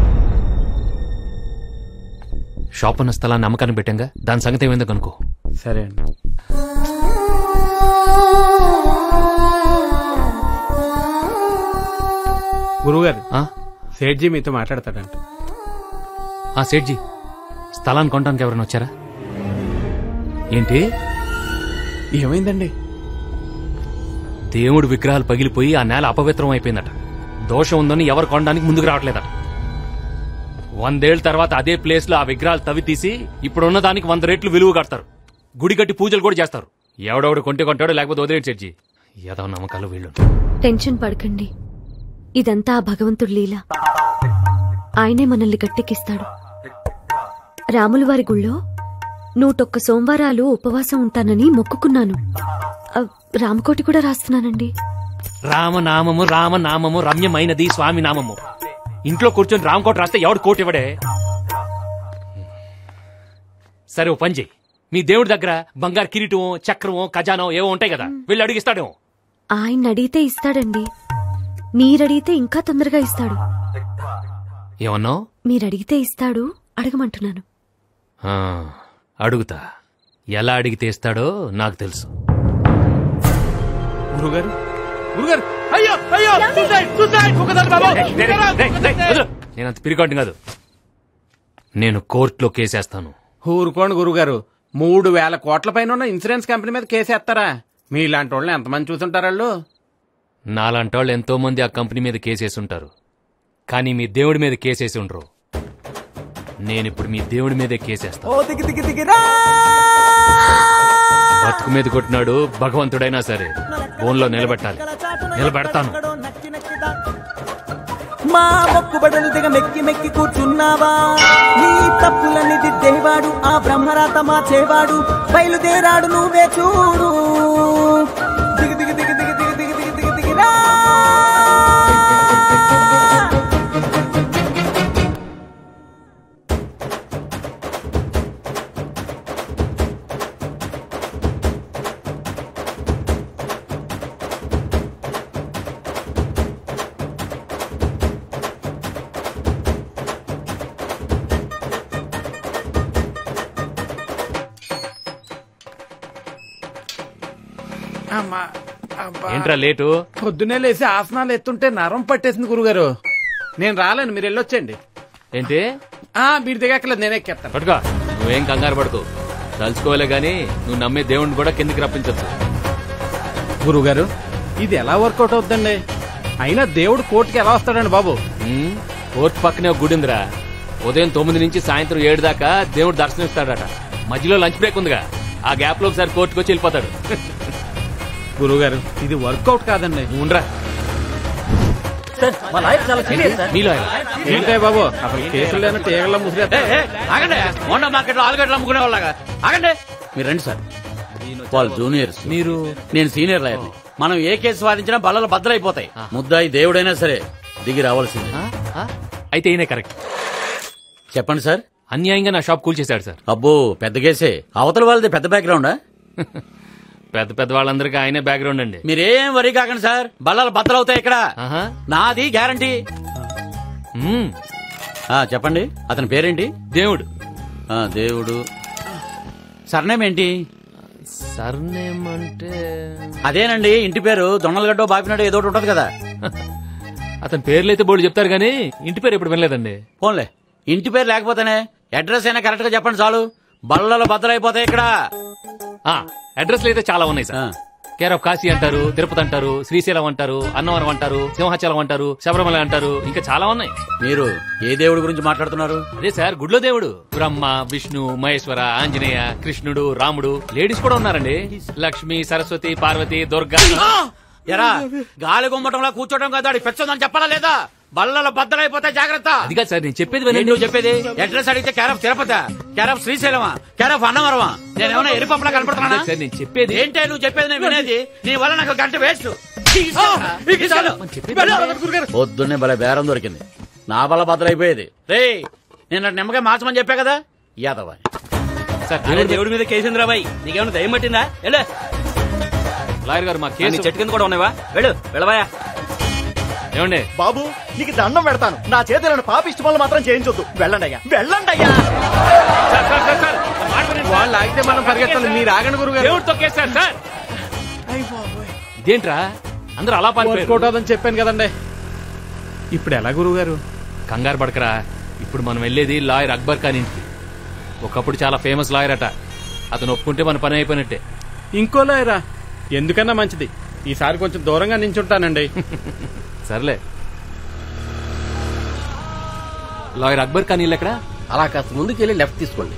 షాప్ ఉన్న స్థలాన్ని అమ్మకాన్ని పెట్టాంగా దాని సంగతి ఏమైందో కనుకో సరే అండి గురువుగారు సేట్జీ మీతో మాట్లాడతాడంట ఆ సేట్జీ స్థలాన్ని కొనడానికి ఎవరైనా వచ్చారా ఏంటి ఏమైందండి దేవుడు విగ్రహాలు పగిలిపోయి ఆ నేల అపవిత్రం అయిపోయిందట దోషం ఉందని ఎవరు కొనడానికి ముందుకు రావట్లేదట వందేళ్ల తర్వాత అదే ప్లేస్ లో ఆ విగ్రహాలు తవ్వి తీసి ఇప్పుడున్న దానికి వంద రెట్లు విలువ కడతారు గుడి కట్టి పూజలు కూడా చేస్తారు ఎవడెవడు కొంటే కొంటాడో లేకపోతే వదిలేడు చర్చి ఏదో నమ్మకాలు వీళ్ళు టెన్షన్ పడకండి ఇదంతా ఆ భగవంతుడి లీల ఆయనే మనల్ని గట్టెక్కిస్తాడు రాముల వారి గుళ్ళో నూటొక్క సోమవారాలు ఉపవాసం ఉంటానని మొక్కుకున్నాను ఆ, రామకోటి కూడా రాస్తున్నానండి రామనామము రామనామము రమ్యమైనది స్వామి నామము ఇంట్లో కూర్చొని రామకోట రాస్తే ఎవడు కోటి ఇవ్వడే సరే ఓ పని చెయ్యి మీ దేవుడి దగ్గర బంగారు కిరీటం చక్రమో ఖజానో ఏవో ఉంటాయి కదా వెళ్ళి అడిగిస్తాడేమో ఆయన అడిగితే ఇస్తాడండి మీరడిగితే ఇంకా తొందరగా ఇస్తాడు ఏమన్నావు మీరడిగితే ఇస్తాడు అడగమంటున్నాను ఆ, అడుగుతా ఎలా అడిగితే ఇస్తాడో నాకు తెలుసు గురుగారు గురుగారు అయ్యో అయ్యో సూసైడ్ సూసైడ్ ఒకదాని బాబు రేయ్, రేయ్, రేయ్, వదిలు. నేను అంత పిరికాంటి కాదు నేను కోర్టులో కేసేస్తాను ఊరుకోండి గురుగారు మూడు వేల కోట్ల పైన ఉన్న ఇన్సూరెన్స్ కంపెనీ మీద కేసేస్తారా మీలాంటి వాళ్ళని ఎంతమంది చూసుంటారు వాళ్ళు నాలాంటి వాళ్ళు ఎంతో మంది ఆ కంపెనీ మీద కేసేసి ఉంటారు కానీ మీ దేవుడి మీద కేసేసి ఉండరు నేను ఇప్పుడు మీ దేవుడి మీదే కేసేస్తాను ఓ దిగి దిగి దిగిరా బతుకు మీద కొట్టినాడు భగవంతుడైనా సరే ఫోన్లో నిలబెట్టాలి నిలబెడతాను మా మొక్కుబడులు దిగ మెక్కి మెక్కి కూర్చున్నావా నీ తప్పులన్నీ దిద్దేవాడు ఆ బ్రహ్మరాత మా చేవాడు బయలుదేరాడు నువ్వే చూడు దిగి దిగి దిగి దిగి దిగి దిగి దిగి దిగి దిగిరా అమ్మా అబ్బా. ఏంట్రా లేటు పొద్దున్నే లేసి ఆసనాలు ఎత్తుంటే నరం పట్టేసింది గురుగారు నేను రాలేను మీరు వెళ్ళొచ్చండి ఏంటి ఆ మీరు దిగక్కలేదు నేనే ఎక్కేస్తాను పట్టుకో నువ్వేం కంగారు పడుకో తలుచుకోలే గాని నువ్వు నమ్మే దేవుణ్ణి కూడా కిందికి రప్పించచ్చు గురుగారు ఇది ఎలా వర్కౌట్ అవుతుందండి అయినా దేవుడు కోర్టుకి ఎలా వస్తాడండి బాబు కోర్టు పక్కనే ఒక గుడి ఉందిరా ఉదయం తొమ్మిది నుంచి సాయంత్రం ఏడు దాకా దేవుడు దర్శనం ఇస్తాడట మధ్యలో లంచ్ బ్రేక్ ఉందిగా ఆ గ్యాప్ లో ఒకసారి కోర్టుకు వచ్చి వెళ్ళిపోతాడు గురుగారు ఇది వర్కౌట్ కాదండి ఉండరా మా లాయర్ చాలా సీనియర్ సార్ మీలో ఏంటే బాబు అసలు కేసులు లేని తీగల ముసిరి ఆగండి మొన్న మార్కెట్ లో ఆలుగడ్డలు అమ్ముకునే వాళ్ళగా ఆగండి మీరు రండి సార్ వాళ్ళు జూనియర్స్ మీరు నేను సీనియర్ లాయర్ని మనం ఏ కేసు వాదించినా బల్లలు బద్దలైపోతాయి ముద్దాయి దేవుడైనా సరే దిగి రావాల్సింది అయితే ఈయనే కరెక్ట్ చెప్పండి సార్ అన్యాయంగా నా షాప్ కూల్ చేశాడు సార్ అబ్బో పెద్ద కేసే అవతల వాళ్ళది పెద్ద బ్యాక్గ్రౌండా పెద్ద పెద్ద వాళ్ళందరికీ ఆయనే బ్యాక్గ్రౌండ్ అండి మీరేం వరి కాకండి సార్ బల్లలు బద్దలవుతాయి ఇక్కడ నాది గ్యారంటీ చెప్పండి అతని పేరేంటి దేవుడు ఆ, దేవుడు సర్నేమ్ ఏంటి సర్నేమ్ అంటే అదేనండి ఇంటి పేరు దొన్నలగడ్డ బాపినాడు ఏదో ఒకటి ఉంటది కదా అతని పేర్లు అయితే బోర్డు చెప్తారు కానీ ఇంటి పేరు ఎప్పుడు వినలేదండి ఫోన్లే ఇంటి పేరు లేకపోతేనే అడ్రస్ అయినా కరెక్ట్ గా చెప్పండి చాలు బల్లలు బద్దలైపోతాయి ఇక్కడ అడ్రస్లు అయితే చాలా ఉన్నాయి సార్ కేర్ ఆఫ్ కాశీ అంటారు తిరుపతి అంటారు శ్రీశైలం అంటారు అన్నవరం అంటారు సింహాచలం అంటారు శబరిమల అంటారు ఇంకా చాలా ఉన్నాయి మీరు ఏ దేవుడి గురించి మాట్లాడుతున్నారు అదే సార్ గుడ్లో దేవుడు బ్రహ్మ విష్ణు మహేశ్వర ఆంజనేయ కృష్ణుడు రాముడు లేడీస్ కూడా ఉన్నారండి లక్ష్మి సరస్వతి పార్వతి దుర్గా ఎరా గాలి గుమ్మటంలో కూర్చోవడం కదా ఆడి పెచ్చదని చెప్పాలా లేదా బల్లలు బద్దలైపోతాయి జాగ్రత్త అది కాదు సార్ నేను చెప్పేది ఏంటి నువ్వు చెప్పేది అడ్రస్ అడిగితే క్యారఫ్ తిరుపతి క్యారఫ్ శ్రీశైలమా క్యారఫ్ అన్నవరమా నేనేమన్నా ఎరిపంపలా కనపడుతున్నా సార్ నేను చెప్పేది ఏంటే నువ్వు చెప్పేది నేను వినేది నీ వల్ల నాకు గంట వేస్ట్ పొద్దున్నే భలే బేరం దొరికింది నా బల బద్దలైపోయేది రే నేను నిమ్మకాయ మార్చమని చెప్పా కదా యాదవ సార్ దేవుడి మీద కేసు రాబాయ్ నీకేమైనా దయ్యం పట్టిందా వెళ్ళు లాయర్ గారు మా నీ కేసు చెట్టు కింద కూడా ఉన్నావా వెళ్ళు వెళ్ళవా ఏమండి బాబు నీకు దండం పెడతాను నా చేతులను పాపిష్టి పనులు మాత్రం చేయించొద్దు వెళ్ళండి అయ్యా వెళ్ళండి అయ్యా వాళ్ళు ఆగితే మనం పరిగెత్తాలి మీరు ఆగండి గురుగారు దేవుడు తొక్కేశారు సార్ ఇదేంట్రా అందరూ అలా పారిపోయారు వర్కౌట్ అవుదని చెప్పాను కదండి ఇప్పుడు ఎలా గురుగారు కంగారు పడకరా ఇప్పుడు మనం వెళ్ళేది లాయర్ అక్బర్ ఖాన్ ఇంటికి ఒకప్పుడు చాలా ఫేమస్ లాయర్ అట అతను ఒప్పుకుంటే మన పని అయిపోయినట్టే ఇంకో లాయరా ఎందుకన్నా మంచిది ఈసారి కొంచెం దూరంగా నించుంటానండి సర్లే లాయర్ అక్బర్ ఖాన్ ఇల్లు ఎక్కడ అలా కాస్త ముందుకు వెళ్ళి లెఫ్ట్ తీసుకోండి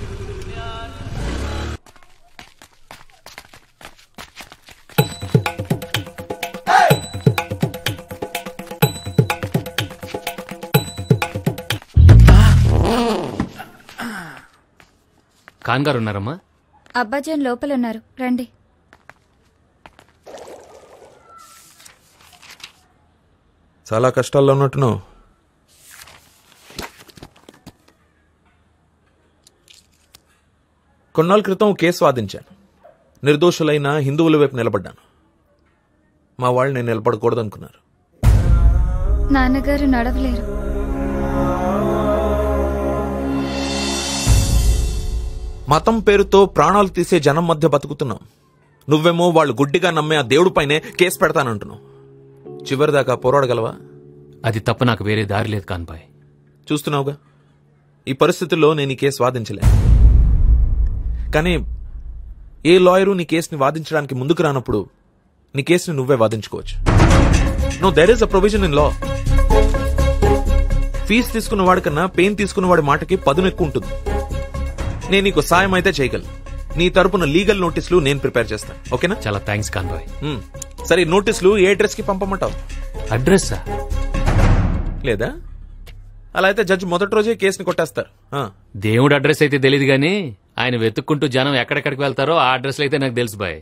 ఖాన్ గారు ఉన్నారమ్మా అబ్బాజాన్ లోపల ఉన్నారు రండి చాలా కష్టాల్లో ఉన్నట్టున్నావు కొన్నాళ్ళ క్రితం ఓ కేసు వాదించాను నిర్దోషులైన హిందువుల వైపు నిలబడ్డాను మా వాళ్ళు నేను నిలబడకూడదు అనుకున్నారు నాన్నగారు నడవలేరు మతం పేరుతో ప్రాణాలు తీసే జనం మధ్య బతుకుతున్నాం నువ్వేమో వాళ్ళు గుడ్డిగా నమ్మే ఆ దేవుడి పైనే కేసు పెడతానంటున్నావు చివరిదాకా పోరాడగలవా అది తప్ప నాకు వేరే దారి లేదు కాన్బాయ్ చూస్తున్నావుగా ఈ పరిస్థితుల్లో నేను ఈ కేసు వాదించలే కానీ ఏ లాయరు నీ కేసుని వాదించడానికి ముందుకు రానప్పుడు నీ కేసుని నువ్వే వాదించుకోవచ్చు no there is a provision in law fee తీసుకున్న వాడికన్నా పెయిన్ తీసుకున్న వాడి మాటకి పదును ఎక్కువ ఉంటుంది నేను నీకు సాయం అయితే చేయగలను నీ తరపున లీగల్ నోటీసులు నేను ప్రిపేర్ చేస్తాను ఓకేనా చాలా థ్యాంక్స్ కాన్బాయ్ మ్, సరే ఈ నోటీసులు ఏ అడ్రస్ కి పంపమంటావు అడ్రస్ లేదా అలా అయితే జడ్జి మొదటి రోజే కేసుని కొట్టేస్తారు ఆ. దేవుడు అడ్రస్ అయితే తెలియదు గానీ ఆయన వెతుక్కుంటూ జనం ఎక్కడెక్కడికి వెళ్తారో ఆ అడ్రస్ అయితే నాకు తెలుసు బాయ్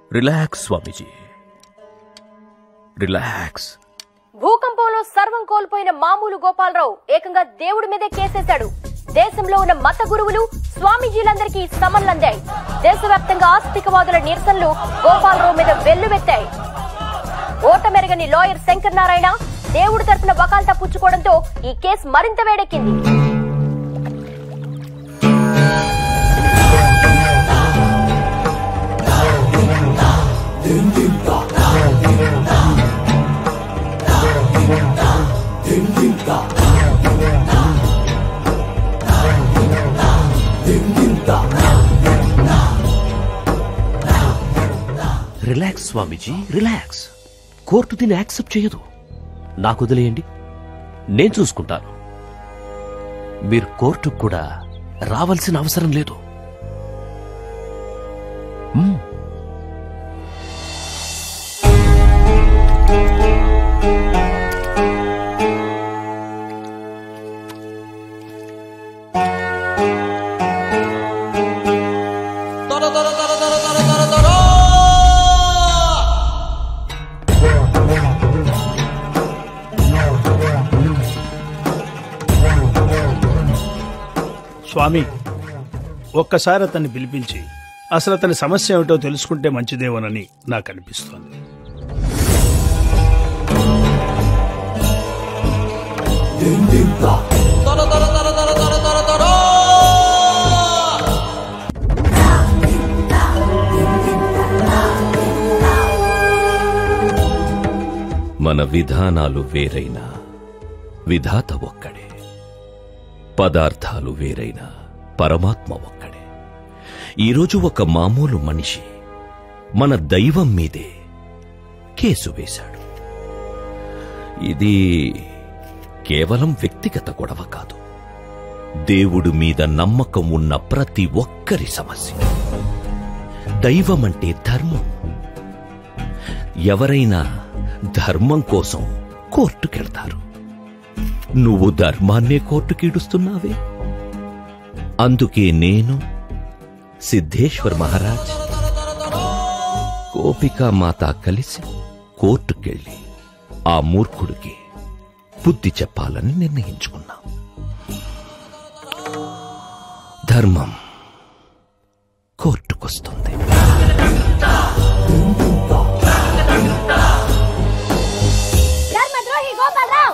రిలాక్స్ స్వామీజీ రిలాక్స్ భూకంపంలో సర్వం కోల్పోయిన మామూలు గోపాలరావు ఏకంగా దేవుడి మీదే కేసేశాడు దేశంలో ఉన్న మత గురువులు స్వామీజీలందరికీ సమన్లందాయి దేశవ్యాప్తంగా ఆస్తికవాదుల నిరసనలు గోపాలరావు మీద వెల్లువెత్తాయి ఓటమెరగని లాయర్ శంకర్ నారాయణ దేవుడి తరపున వకాల్తా పుచ్చుకోవడంతో ఈ కేసు మరింత వేడెక్కింది రిలాక్స్ స్వామీజీ రిలాక్స్ కోర్టు దీన్ని యాక్సెప్ట్ చేయదు నాకు వదిలేయండి నేను చూసుకుంటాను మీరు కోర్టుకు కూడా రావాల్సిన అవసరం లేదు మ్మ్. స్వామి ఒక్కసారి అతన్ని పిలిపించి అసలు అతని సమస్య ఏమిటో తెలుసుకుంటే మంచిదేమోనని నాకు అనిపిస్తోంది మన విధానాలు వేరైనా విధాత ఒక్కడే పదార్థాలు వేరైనా పరమాత్మ ఒక్కడే ఈరోజు ఒక మామూలు మనిషి మన దైవం మీదే కేసు వేశాడు ఇది కేవలం వ్యక్తిగత గొడవ కాదు దేవుడు మీద నమ్మకం ఉన్న ప్రతి ఒక్కరి సమస్య దైవమంటే ధర్మం ఎవరైనా ధర్మం కోసం కోర్టుకెళ్తారు నువ్వు ధర్మాన్నే కోర్టుకీడుస్తున్నావే అందుకే నేను సిద్ధేశ్వర్ మహారాజ్ గోపికా మాత కలిసి కోర్టుకెళ్ళి ఆ మూర్ఖుడికి బుద్ధి చెప్పాలని నిర్ణయించుకున్నాం ధర్మం కోర్టుకొస్తుంది ధర్మద్రోహి గోపాలరావు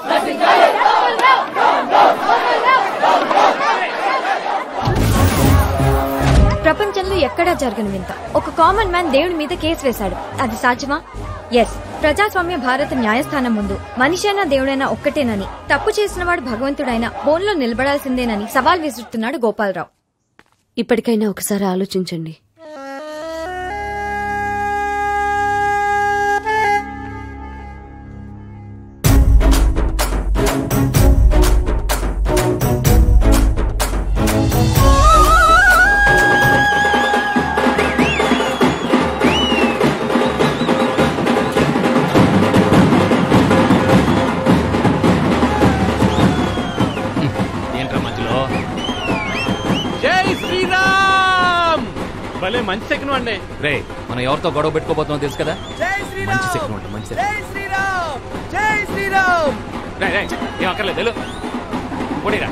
ప్రపంచంలో ఎక్కడా జరగని వింత ఒక కామన్ మ్యాన్ దేవుడి మీద కేసు వేశాడు అది సాధ్యమా ఎస్ ప్రజాస్వామ్య భారత న్యాయస్థానం ముందు మనిషైనా దేవుడైనా ఒక్కటేనని తప్పు చేసిన వాడు భగవంతుడైనా బోన్లో నిలబడాల్సిందేనని సవాల్ విసురుతున్నాడు గోపాలరావు ఇప్పటికైనా ఒకసారి ఆలోచించండి ఏంట్రా మధ్యలో జై శ్రీరామ్ భలే మంచి సెకండ్ అండి రే మనం ఎవరితో గొడవ పెట్టుకోబోతున్నాం తెలుసు కదా మంచి సెకండ్ ఉంటుంది మంచి సెకండ్ జై శ్రీరామ్ జై శ్రీరామ్ రే రే ఏం అక్కర్లేదు వెళ్ళు పోనీరా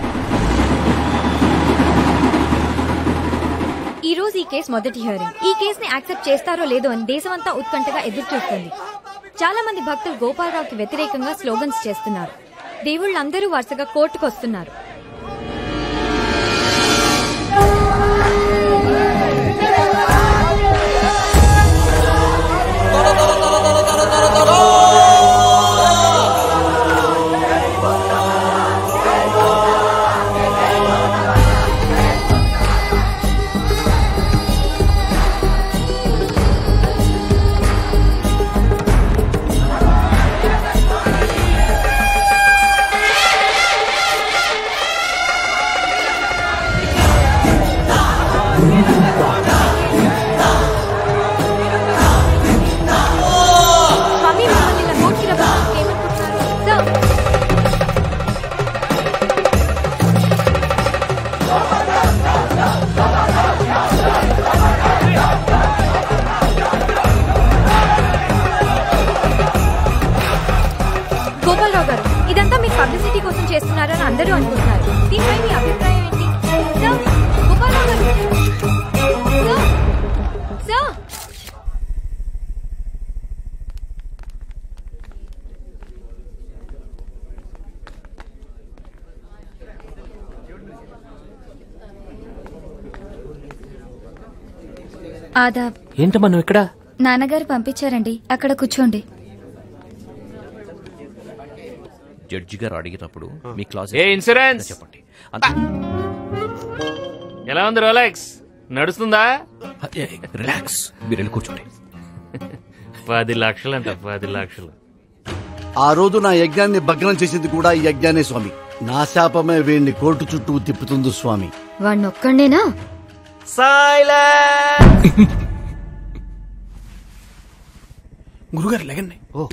ఈ రోజు ఈ కేసు మొదటి హియరింగ్ ఈ కేసుని యాక్సెప్ట్ చేస్తారో లేదో అని దేశమంతా ఉత్కంఠగా ఎదురు చూస్తుంది చాలా మంది భక్తులు గోపాలరావుకి వ్యతిరేకంగా స్లోగన్స్ చేస్తున్నారు దేవుళ్ళందరూ వరుసగా కోర్టుకు వస్తున్నారు గోపాలరావు గారు ఇదంతా మీరు పబ్లిసిటీ కోసం చేస్తున్నారని అందరూ అనుకుంటున్నారు దీనిపై మీ అభిప్రాయం ఏంటి సార్ గోపాలరావు గారు సార్ సార్ ఆదాబ్ ఏంటమ్మా నువ్వు ఇక్కడ నాన్నగారు పంపించారండి అక్కడ కూర్చోండి జడ్జి గారు అడిగినప్పుడు మీ క్లాస్ ఏ ఇన్సూరెన్స్ చెప్పండి ఎలా ఉంది రోలెక్స్ నడుస్తుందా రిలాక్స్ మీరు వెళ్ళి కూర్చోండి పది లక్షలు అంట పది లక్షలు ఆ రోజు నా యజ్ఞాన్ని భగ్నం చేసింది కూడా ఈ యజ్ఞానే స్వామి నా శాపమే వీడిని కోర్టు చుట్టూ తిప్పుతుంది స్వామి వాడిని ఒక్కడేనా గురుగారు లేకండి ఓ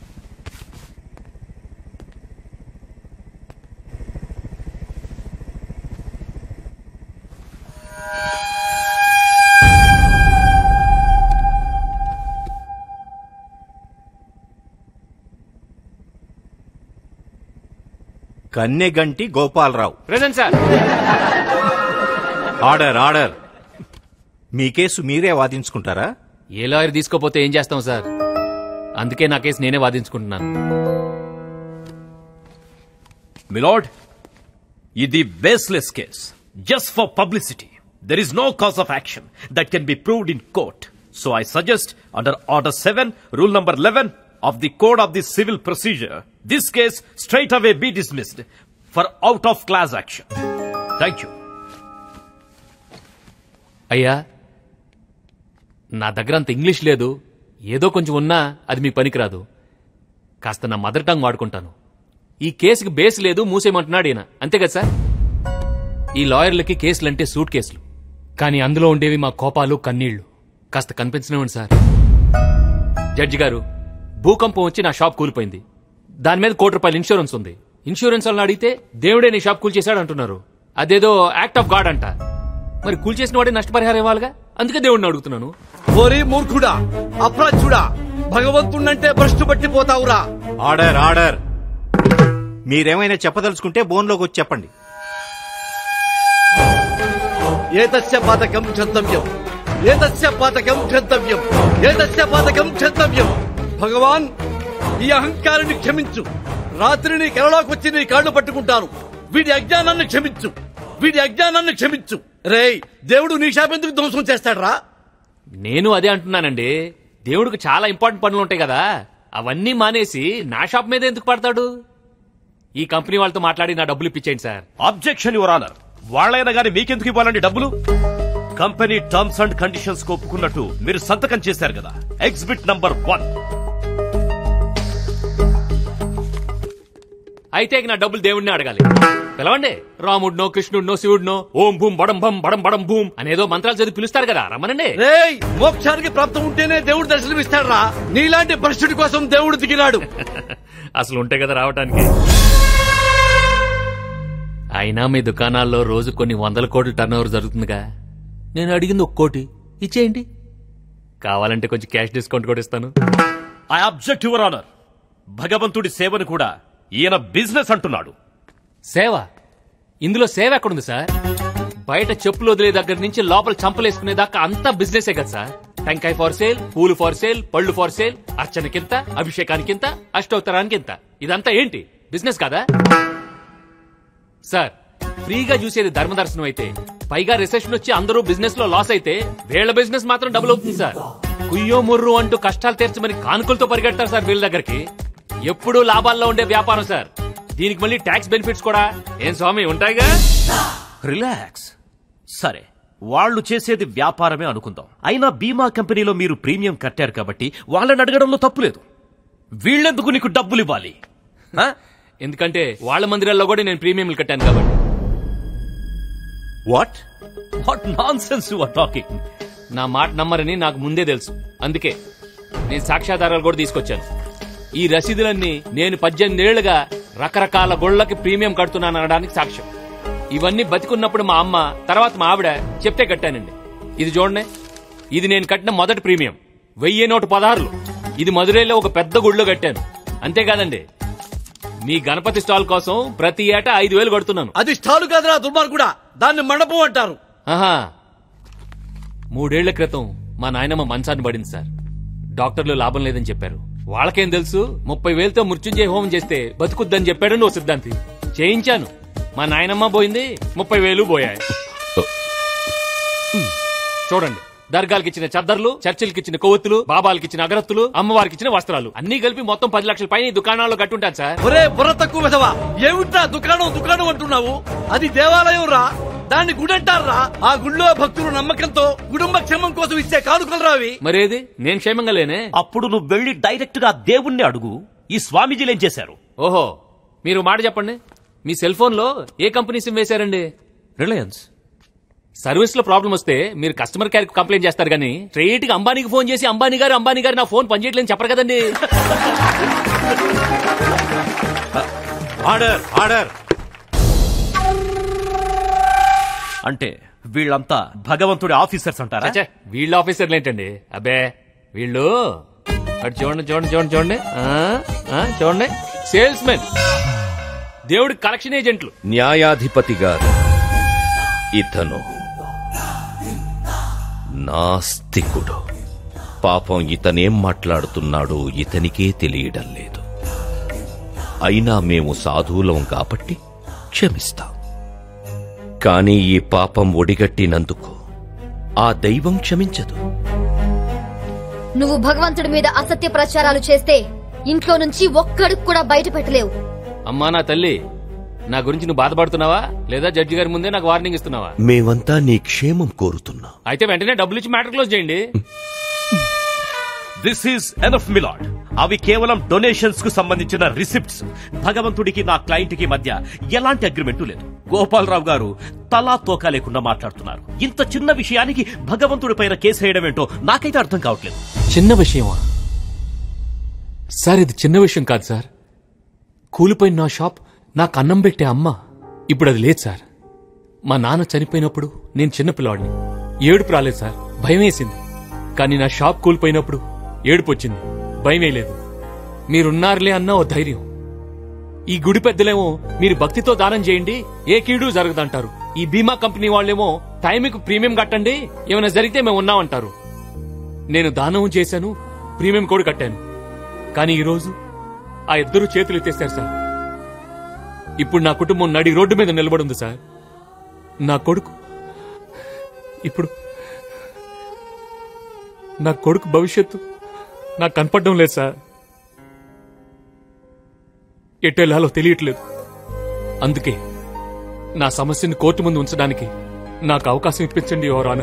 Kanneganti Gopalarao present sir order order మీ కేసు మీరే వాదించుకుంటారా ఏ లాయర్ తీసుకోపోతే ఏం చేస్తాం సార్ అందుకే నా కేసు నేనే వాదించుకుంటున్నాను మిలాడ్ ఇది baseless case just for publicity there is no cause of action that can be proved in court so I suggest under order seven rule number eleven of the code of the civil procedure this case straight away be dismissed for out of class action thank you అయ్యా నా దగ్గర అంత ఇంగ్లీష్ లేదు ఏదో కొంచెం ఉన్నా అది మీ పనికిరాదు కాస్త నా మదర్ టంగ్ వాడుకుంటాను ఈ కేసుకి బేస్ లేదు మూసేయమంటున్నాడు ఈయన అంతే కదా సార్ ఈ లాయర్లకి కేసులంటే సూట్ కేసులు కానీ అందులో ఉండేవి మా కోపాలు కన్నీళ్లు కాస్త కనిపించనివ్వండి సార్ జడ్జి గారు భూకంపం వచ్చి నా షాప్ కూలిపోయింది దాని మీద కోటి రూపాయల ఇన్సూరెన్స్ ఉంది ఇన్సూరెన్స్ వాళ్ళని అడిగితే దేవుడే నీ షాప్ కూల్చేశాడు అంటున్నారు అదేదో యాక్ట్ ఆఫ్ గాడ్ అంట మరి కూల్చేసిన వాడే నష్టపరిహారం ఇవ్వాలిగా అందుకే దేవుడిని అడుగుతున్నాను ఓరి మూర్ఖుడా అప్రాచ్యుడా భగవంతుడంటే భ్రష్టు పట్టిపోతావురా ఆర్డర్ ఆర్డర్ మీరేమైనా చెప్పదలుచుకుంటే బోన్లోకి వచ్చి చెప్పండి ఏతస్య పాతకం క్షంతవ్యం ఏతస్య పాతకం క్షంతవ్యం ఏతస్య పాతకం క్షంతవ్యం భగవాన్ ఈ అహంకారాన్ని క్షమించు రాత్రి నీ కలలోకి వచ్చి నీ కాళ్ళు పట్టుకుంటాను వీడి అజ్ఞానాన్ని క్షమించు వీడి అజ్ఞానాన్ని క్షమించు రేయ్ దేవుడు నీ శాపెందుకు ధ్వంసం చేస్తాడ్రా నేను అదే అంటున్నానండి దేవుడికి చాలా ఇంపార్టెంట్ పనులు ఉంటాయి కదా అవన్నీ మానేసి నా షాప్ మీద ఎందుకు పడతాడు ఈ కంపెనీ వాళ్ళతో మాట్లాడి నా డబ్బులు ఇప్పించేయండి సార్ అబ్జెక్షన్ యువర్ ఆనర్ వాళ్ళైనా గానీ మీకెందుకు ఇవ్వాలండి డబ్బులు కంపెనీ టర్మ్స్ అండ్ కండిషన్స్ ఒప్పుకున్నట్టు మీరు సంతకం చేశారు కదా ఎగ్జిబిట్ నంబర్ వన్ అయితే ఇక నా డబ్బులు దేవుడిని అడగాలి పిలవండి రాముడినో కృష్ణుడినో శివుడినో ఓం భూం బడం భం బడం బడం భూం అనేదో మంత్రాలు చదివి పిలుస్తారు కదా రమ్మనండి రేయ్ మోక్షానికి ప్రాప్తం ఉంటేనే దేవుడు దర్శనమిస్తాడ్రా నీలాంటి భ్రష్టుడి కోసం దేవుడు దిగినాడు అసలు ఉంటే కదా రావటానికి అయినా మీ దుకాణాల్లో రోజు కొన్ని వందల కోట్ల టర్న్ ఓవర్ జరుగుతుందిగా నేను అడిగింది ఒక కోటి ఇచ్చేయండి కావాలంటే కొంచెం క్యాష్ డిస్కౌంట్ కూడా ఇస్తాను ఐ అబ్జెక్ట్ యువర్ ఆనర్ భగవంతుడి సేవను కూడా ఈయన బిజినెస్ అంటున్నాడు సేవ ఇందులో సేవ ఎక్కడుంది సార్ బయట చెప్పులు వదిలే దగ్గర నుంచి లోపల చంపలేసుకునే దాకా అంతా బిజినెసే కదా సార్ టెంకాయ ఫార్ సేల్ పూలు ఫార్ సేల్ పళ్ళు ఫార్ సేల్ అర్చనకింత అభిషేకానికింత అష్టోత్తరానికింత ఇదంతా ఏంటి బిజినెస్ కాదా సార్ ఫ్రీగా చూసేది ధర్మదర్శనం అయితే పైగా రిసెషన్ వచ్చి అందరూ బిజినెస్ లో లాస్ అయితే వీళ్ళ బిజినెస్ మాత్రం డబుల్ అవుతుంది సార్ కుయ్యో ముర్రు అంటూ కష్టాలు తీర్చమని కానుకలతో పరిగెడతారు సార్ వీళ్ళ దగ్గరికి ఎప్పుడూ లాభాల్లో ఉండే వ్యాపారం సార్ దీనికి మళ్ళీ ట్యాక్స్ బెనిఫిట్స్ కూడా ఏం స్వామి ఉంటాయిగా రిలాక్స్ సరే వాళ్ళు చేసేది వ్యాపారమే అనుకుందాం అయినా బీమా కంపెనీలో మీరు ప్రీమియం కట్టారు కాబట్టి వాళ్ళని అడగడంలో తప్పులేదు వీళ్ళెందుకు నీకు డబ్బులు ఇవ్వాలి ఎందుకంటే వాళ్ళ మందిరాల్లో కూడా నేను ప్రీమియంలు కట్టాను కాబట్టి what what nonsense you are talking నా మాట నమ్మరని నాకు ముందే తెలుసు అందుకే నేను సాక్ష్యాధారాలు కూడా తీసుకొచ్చాను ఈ రసీదులన్నీ నేను పద్దెనిమిదేళ్లుగా రకరకాల గొళ్ళకి ప్రీమియం కడుతున్నాను అనడానికి సాక్ష్యం ఇవన్నీ బతికున్నప్పుడు మా అమ్మ తర్వాత మా ఆవిడ చెప్తే కట్టానండి ఇది చూడండి ఇది నేను కట్టిన మొదటి ప్రీమియం వెయ్యి నూట పదహారులు ఇది మధురైలో ఒక పెద్ద గుళ్ళో కట్టాను అంతేకాదండి మీ గణపతి స్టాల్ కోసం ప్రతి ఏటా ఐదు వేలు కడుతున్నాను అది స్టాలు కాదురా దుర్మార్గుడా దాన్ని మండపం అంటారు ఆహా మూడేళ్ల క్రితం మా నాయనమ్మ మంచాన్ని పడింది సార్ డాక్టర్లు లాభం లేదని చెప్పారు వాళ్ళకేం తెలుసు ముప్పై వేలతో మృత్యుంజయ హోమం చేస్తే బతుకుద్దని చెప్పాడు నువ్వు సిద్ధాంతి చేయించాను మా నాయనమ్మ పోయింది ముప్పై వేలు పోయాయి చూడండి దర్గాలకు ఇచ్చిన చద్దర్లు చర్చిలకి ఇచ్చిన కొవ్వొత్తులు బాబాలకి ఇచ్చిన అగరత్తులు అమ్మవారికి ఇచ్చిన వస్త్రాలు అన్ని కలిపి మొత్తం పది లక్షల పైన ఈ దుకాణాల్లో కట్టుంటాను సార్ ఒరే బుర్ర తక్కువ విధవా ఏమిట్రా దుకాణం దుకాణం అంటున్నావు అది దేవాలయం రా దాన్ని గుడి అంటారా ఆ గుడిలో భక్తులు నమ్మకంతో కుటుంబ క్షేమం కోసం ఇచ్చే కానుకలు రావి మరేది నేను క్షేమంగా లేనే అప్పుడు నువ్వు వెళ్ళి డైరెక్ట్ గా దేవుణ్ణి అడుగు ఈ స్వామీజీలు ఏం చేశారు ఓహో మీరు మాట చెప్పండి మీ సెల్ ఫోన్ లో ఏ కంపెనీ సిమ్ వేశారండి రిలయన్స్ సర్వీస్ లో ప్రాబ్లం వస్తే మీరు కస్టమర్ కేర్ కు కంప్లైంట్ చేస్తారు కానీ స్ట్రైట్ గా అంబానీకి ఫోన్ చేసి అంబానీ గారు అంబానీ గారు నా ఫోన్ పనిచేయట్లేదని చెప్పరు కదండి ఆర్డర్ ఆర్డర్ అంటే వీళ్ళంతా భగవంతుడి ఆఫీసర్స్ అంటారా ఛే, వీళ్ళ ఆఫీసర్లు ఏంటండి అబ్బే వీళ్ళు అటు చూడండి చూడండి చూడండి చూడండి ఆ, ఆ, చూడండి సేల్స్ మెన్ దేవుడి కలెక్షన్ ఏజెంట్లు న్యాయాధిపతి గారు ఇతను నాస్తికుడు పాపం ఇతనేం మాట్లాడుతున్నాడో ఇతనికే తెలియడం లేదు అయినా మేము సాధువులం కాబట్టి క్షమిస్తాం కాని ఈ పాపం ఒడిగట్టినందుకు ఆ దైవం క్షమించదు నువ్వు భగవంతుడి మీద అసత్య ప్రచారాలు చేస్తే ఇంట్లో నుంచి ఒక్కడికి కూడా బయట పెట్టలేవు అమ్మా నా తల్లి నా గురించి నువ్వు బాధపడుతున్నావా లేదా జడ్జి గారి ముందే నాకు వార్నింగ్ ఇస్తున్నావా మేమంతా నీ క్షేమం కోరుతున్నాం అయితే వెంటనే డబ్బులు ఇచ్చి మ్యాటర్ క్లోజ్ చేయండి దిస్ ఈస్ ఎనఫ్ మిలాడ్ అవి కేవలం డొనేషన్స్ కు సంబంధించిన రిసిప్ట్స్ భగవంతుడికి నా క్లయింట్ కి మధ్య ఎలాంటి అగ్రిమెంట్ లేదు గోపాలరావు గారు తలా తోకా లేకుండా మాట్లాడుతున్నారు ఇంత చిన్న విషయానికి భగవంతుడి పైన కేసు వేయడం ఏంటో నాకైతే అర్థం కావట్లేదు చిన్న విషయమా సార్ ఇది చిన్న విషయం కాదు సార్ కూలిపోయిన నా షాప్ నాకు అన్నం పెట్టే అమ్మ ఇప్పుడు అది లేదు సార్ మా నాన్న చనిపోయినప్పుడు నేను చిన్నపిల్లవాడిని ఏడుపు రాలేదు సార్ భయం వేసింది కానీ నా షాప్ కూలిపోయినప్పుడు ఏడుపు వచ్చింది భయం వేయలేదు మీరున్నారులే అన్న ఓ ధైర్యం ఈ గుడి పెద్దలేమో మీరు భక్తితో దానం చేయండి ఏ కీడు జరగదంటారు ఈ బీమా కంపెనీ వాళ్ళేమో టైంకి ప్రీమియం కట్టండి ఏమైనా జరిగితే మేము ఉన్నామంటారు నేను దానం చేశాను ప్రీమియం కూడా కట్టాను కానీ ఈరోజు ఆ ఇద్దరు చేతులు ఎత్తేస్తారు సార్ ఇప్పుడు నా కుటుంబం నడి రోడ్డు మీద నిలబడింది సార్ నా కొడుకు ఇప్పుడు నా కొడుకు భవిష్యత్తు నాకు కనపడడం లేదు సార్ ఎట్టెళ్లాలో తెలియట్లేదు అందుకే నా సమస్యని కోర్టు ముందు ఉంచడానికి నాకు అవకాశం ఇప్పించండి ఎవరానా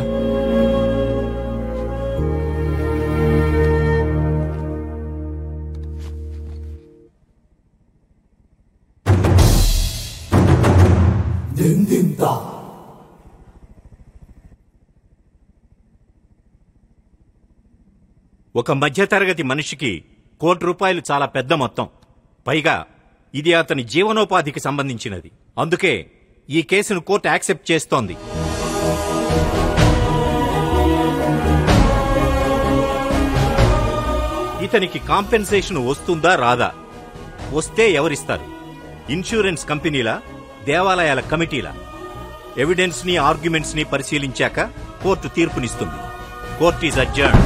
ఒక మధ్యతరగతి మనిషికి కోటి రూపాయలు చాలా పెద్ద మొత్తం పైగా ఇది అతని జీవనోపాధికి సంబంధించినది అందుకే ఈ కేసును కోర్టు యాక్సెప్ట్ చేస్తోంది ఇతనికి కాంపెన్సేషన్ వస్తుందా రాదా వస్తే ఎవరిస్తారు ఇన్సూరెన్స్ కంపెనీలా దేవాలయాల కమిటీలా ఎవిడెన్స్ ని ఆర్గ్యుమెంట్స్ ని పరిశీలించాక కోర్టు తీర్పునిస్తుంది కోర్టు ఈజ్ అడ్జర్న్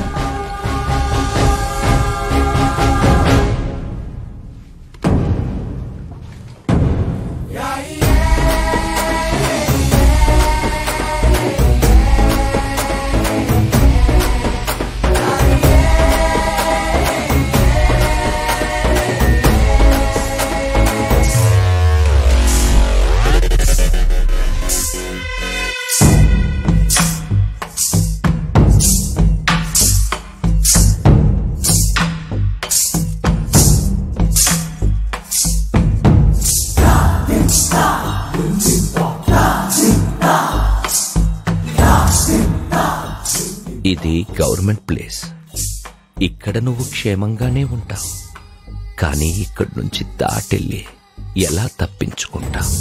ఇది గవర్నమెంట్ ప్లేస్ ఇక్కడ నువ్వు క్షేమంగానే ఉంటావు కానీ ఇక్కడి నుంచి దాటెళ్ళి ఎలా తప్పించుకుంటావు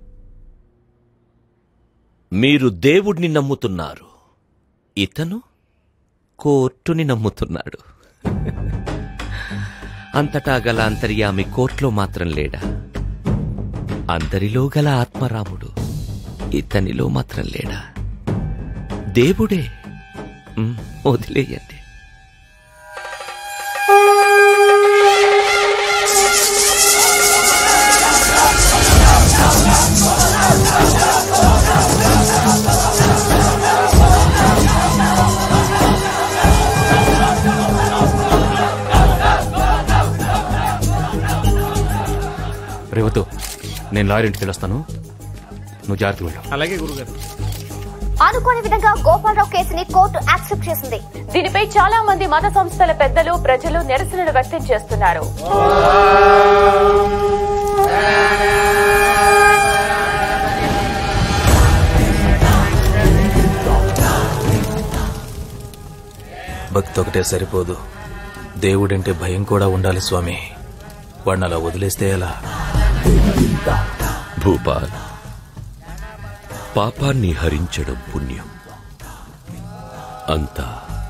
మీరు దేవుడిని నమ్ముతున్నారు ఇతను కోర్టుని నమ్ముతున్నాడు అంతటా గల అంతర్యామి కోర్టులో మాత్రం లేడా అందరిలో గల ఆత్మరాముడు ఇతనిలో మాత్రం లేడా దేవుడే ఉమ్, వదిలేయండి రేవతు నేను లాయర్ ఇంటికి వెళ్ళొస్తాను నువ్వు జాగ్రత్తగా వెళ్ళు అలాగే గురుగారు అనుకోని విధంగా గోపాలరావు కేసుని కోర్టు యాక్సెప్ట్ చేసింది దీనిపై చాలా మంది మత సంస్థల పెద్దలు ప్రజలు నిరసనలు వ్యక్తం చేస్తున్నారు భక్తి ఒకటే సరిపోదు దేవుడంటే భయం కూడా ఉండాలి స్వామి వాడిని అలా వదిలేస్తే ఎలా భూపాల్ పాపాన్ని హరించడం పుణ్యం అంతా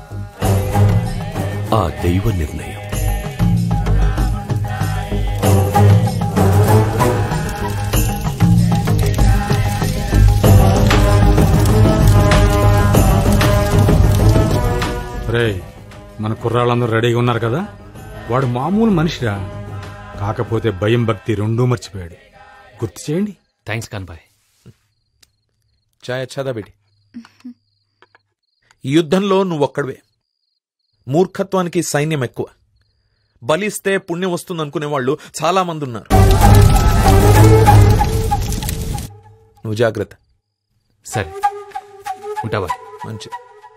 ఆ దైవ నిర్ణయం రే మన కుర్రాళ్ళందరూ రెడీగా ఉన్నారు కదా వాడు మామూలు మనిషిరా కాకపోతే భయం భక్తి రెండూ మర్చిపోయాడు గుర్తు చేయండి థ్యాంక్స్ కాన్బాయ్ చాయ్ అచ్చాదా బేటి ఈ యుద్ధంలో నువ్వొక్కడివే మూర్ఖత్వానికి సైన్యం ఎక్కువ బలిస్తే పుణ్యం వస్తుందనుకునే వాళ్ళు చాలా మంది ఉన్నారు నువ్వు జాగ్రత్త సరే ఉంటావా మంచి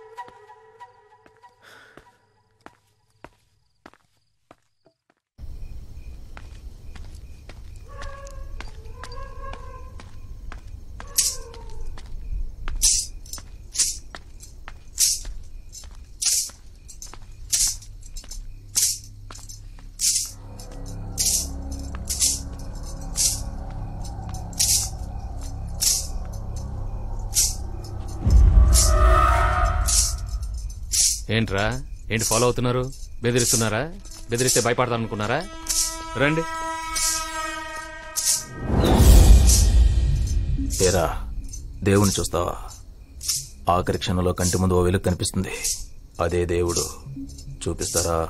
ఏంట్రా ఏంటి ఫాలో అవుతున్నారు బెదిరిస్తున్నారా బెదిరిస్తే భయపడతారనుకున్నారా రండి ఏరా దేవుని చూస్తావా ఆఖరి క్షణంలో కంటి ముందు ఓ వెలుగు కనిపిస్తుంది అదే దేవుడు చూపిస్తారా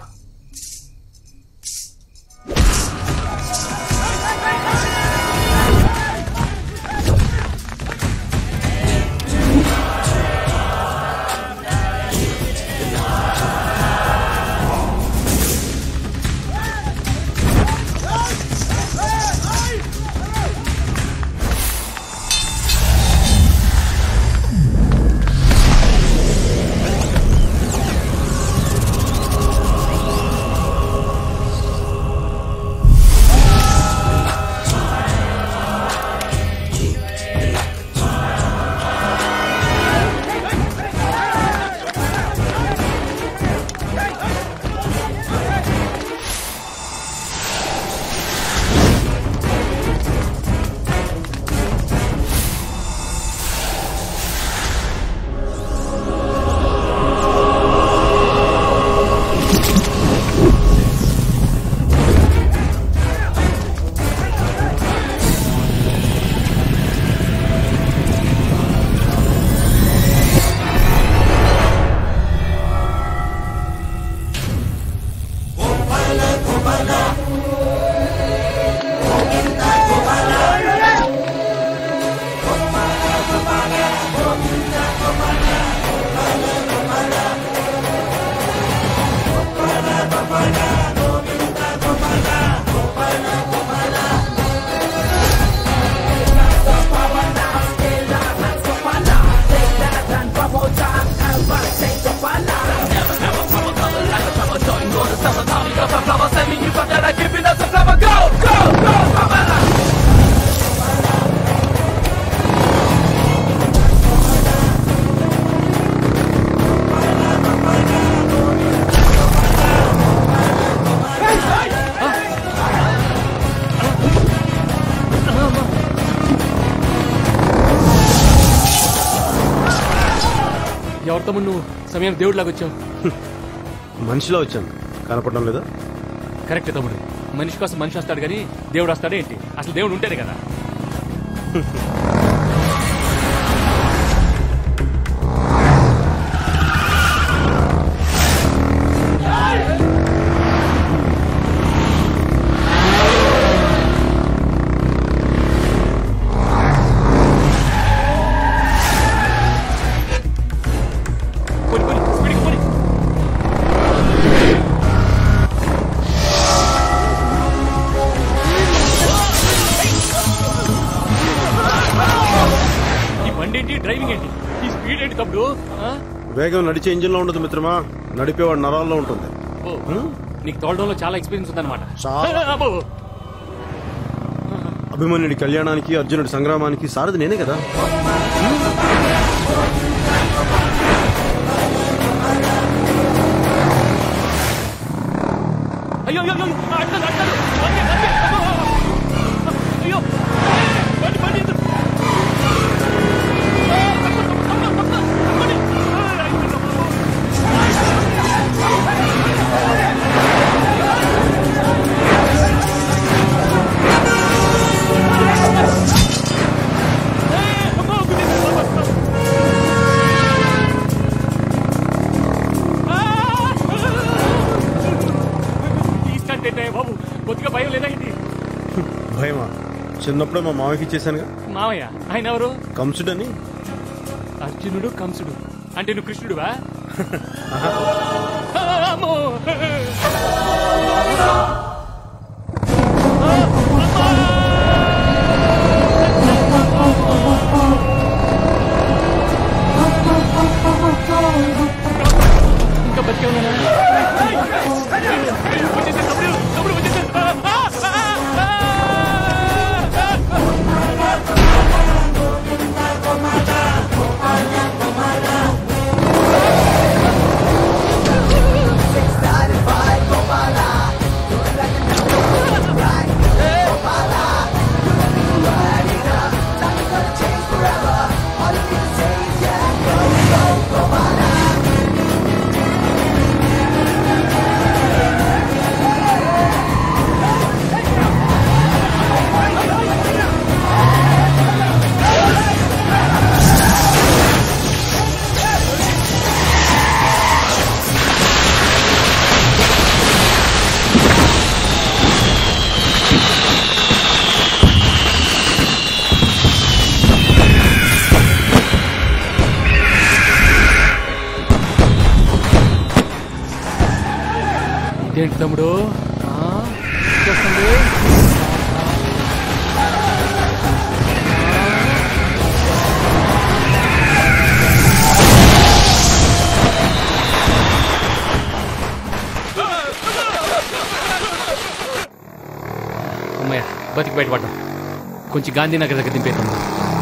ఎవరితో నువ్వు సమయం దేవుడిలాగా వచ్చావు మనిషిలో వచ్చాను కనపడడం లేదా కరెక్ట్ తమ్ముడు మనిషి కోసం మనిషి వస్తాడు కానీ దేవుడు వస్తాడే ఏంటి అసలు దేవుడు ఉంటేనే కదా ఈ బండి ఏంటి డ్రైవింగ్ ఏంటి ఈ స్పీడ్ ఏంటి తమ్ముడు ఆ? వేగం నడిచే ఇంజిన్ లో ఉండదు మిత్రమా నడిపేవాడు నరాల్లో ఉంటుంది ఓ, నీకు తోలడంలో చాలా ఎక్స్పీరియన్స్ ఉందన్నమాట చాలా. అబ్బో. అభిమన్యుడి కళ్యాణానికి అర్జునుడి సంగ్రామానికి సారథి నేనే కదా అయ్యో అయ్యో అయ్యో అడ్డాలు అడ్డాలు బండి, బండి. అబ్బో. అయ్యో బండి బండి ఎందుకు? తీసుకంటే బాబు కొద్దిగా భయం లేదా ఏంటి భయమా చిన్నప్పుడే మా మామకి ఇచ్చేసానుగా మామయ్య ఆయన ఎవరు కంసుడని అర్జునుడు కంసుడు అంటే నువ్వు కృష్ణుడువా అమ్మో. ఇంకా బతికే ఉన్నానా? వచ్చేసాడు, తమ్ముడు, తమ్ముడు వచ్చేసాడు. ఆ, ఆ, ఆ, ఇదేంటి తమ్ముడు ఆ, వచ్చేస్తుంది. అమ్మయ్య బతికి బయటపడ్డాం కొంచెం గాంధీనగర్ దగ్గర దింపే తమ్ముడు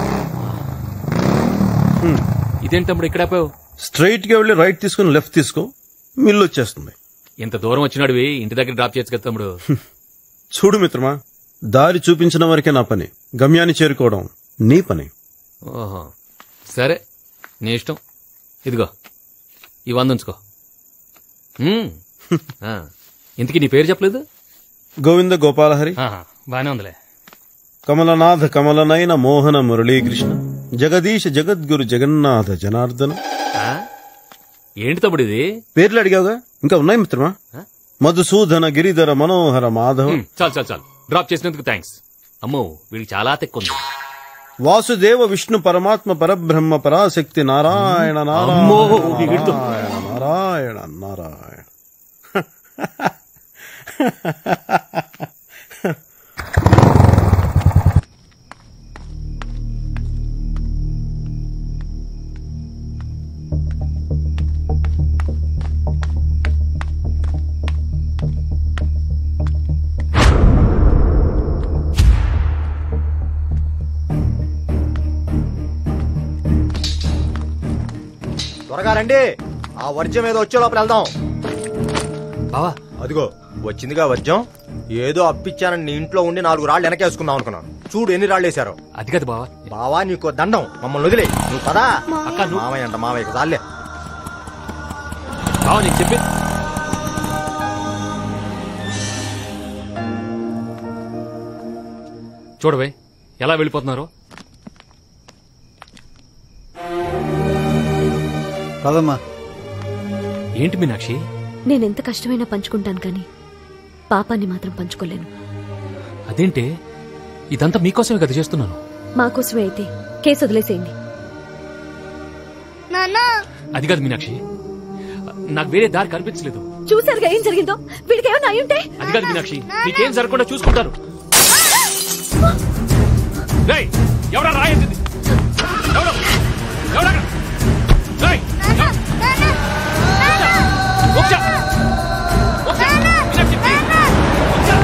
ఇదేంటి తమ్ముడు ఇక్కడ ఆపావు? స్ట్రైట్ గా వెళ్ళి రైట్ తీసుకుని లెఫ్ట్ తీసుకో మిల్లు వచ్చేస్తుంది ఇంత దూరం వచ్చినాడువి ఇంటి దగ్గర డ్రాప్ చేయొచ్చు కదా తమ్ముడు చూడు మిత్రమా దారి చూపించిన వరకే నా పని గమ్యాన్ని చేరుకోవడం నీ పని ఓహో సరే నీ ఇష్టం ఇదిగో ఈ వంద ఉంచుకో మ్మ్. ఆ, ఇంతకీ నీ పేరు చెప్పలేదు గోవింద గోపాలహరి ఆహా, బానే ఉందిలే కమలనాథ కమలనైన మోహన మురళీకృష్ణ జగదీశ జగద్గురు జగన్నాథ జనార్దన ఆ? ఏంటి తమ్ముడు ఇది పేర్లు అడిగావుగా ఇంకా ఉన్నాయి మిత్రమా మధుసూదన గిరిధర మనోహర మాధవ మ్మ్, చాలు చాలు చాలు డ్రాప్ చేసినందుకు థ్యాంక్స్ అమ్మో వీడికి చాలా తెక్కుంది వాసుదేవ విష్ణు పరమాత్మ పరబ్రహ్మ పరాశక్తి నారాయణ అమ్మో, వీడితో. నారాయణ నారాయణ నారాయణ త్వరగా రండి ఆ వర్జం ఏదో వచ్చే లోపల వెళ్దాం బావా అదిగో వచ్చిందిగా వర్జం ఏదో అప్పిచ్చానని నీ ఇంట్లో ఉండి నాలుగు రాళ్ళు వెనకేసుకుందాం అనుకున్నాను చూడు ఎన్ని రాళ్ళు వేశారో అది కాదు బావా బావా నీకు దండం మమ్మల్ని వదిలే నువ్వు పదా మామయ్య అంట మామయ్య చాలే బావ నీకు చెప్పి చూడవే ఎలా వెళ్ళిపోతున్నారో పదమ్మా ఏంటి మీనాక్షి నేనెంత కష్టమైనా పంచుకుంటాను కానీ పాపాన్ని మాత్రం పంచుకోలేను అదేంటే ఇదంతా మీకోసమే కదా చేస్తున్నాను మాకోసమే అయితే కేసు వదిలేసేయండి అది కాదు మీనాక్షి నాకు వేరే దారి కనిపించలేదు చూసారుగా ఏం జరిగిందో వీడికి ఏమైనా అయ్యుంటే అది కాదు మీనాక్షి నీకేం జరగకుండా చూసుకుంటాను రేయ్, ఎవరా రాయించింది ఎవరు ఎవరా రేయ్, ఎవ- వచ్చా. వచ్చా. మీనాక్షి, please. వచ్చా.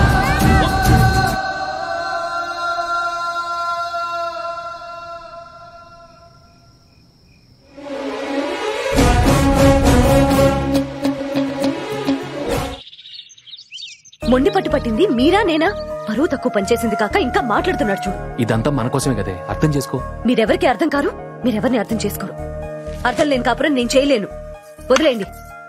మొండి పట్టు పట్టింది మీరా నేనా పరువు తక్కువ పనిచేసింది కాక ఇంకా మాట్లాడుతున్నాడు చూడు ఇదంతా మన కోసమే కదే అర్థం చేసుకో మీరెవరికి అర్థం కారు మీరెవరిని అర్థం చేసుకోరు అర్థం లేని కాపురం నేను చేయలేను వదిలేయండి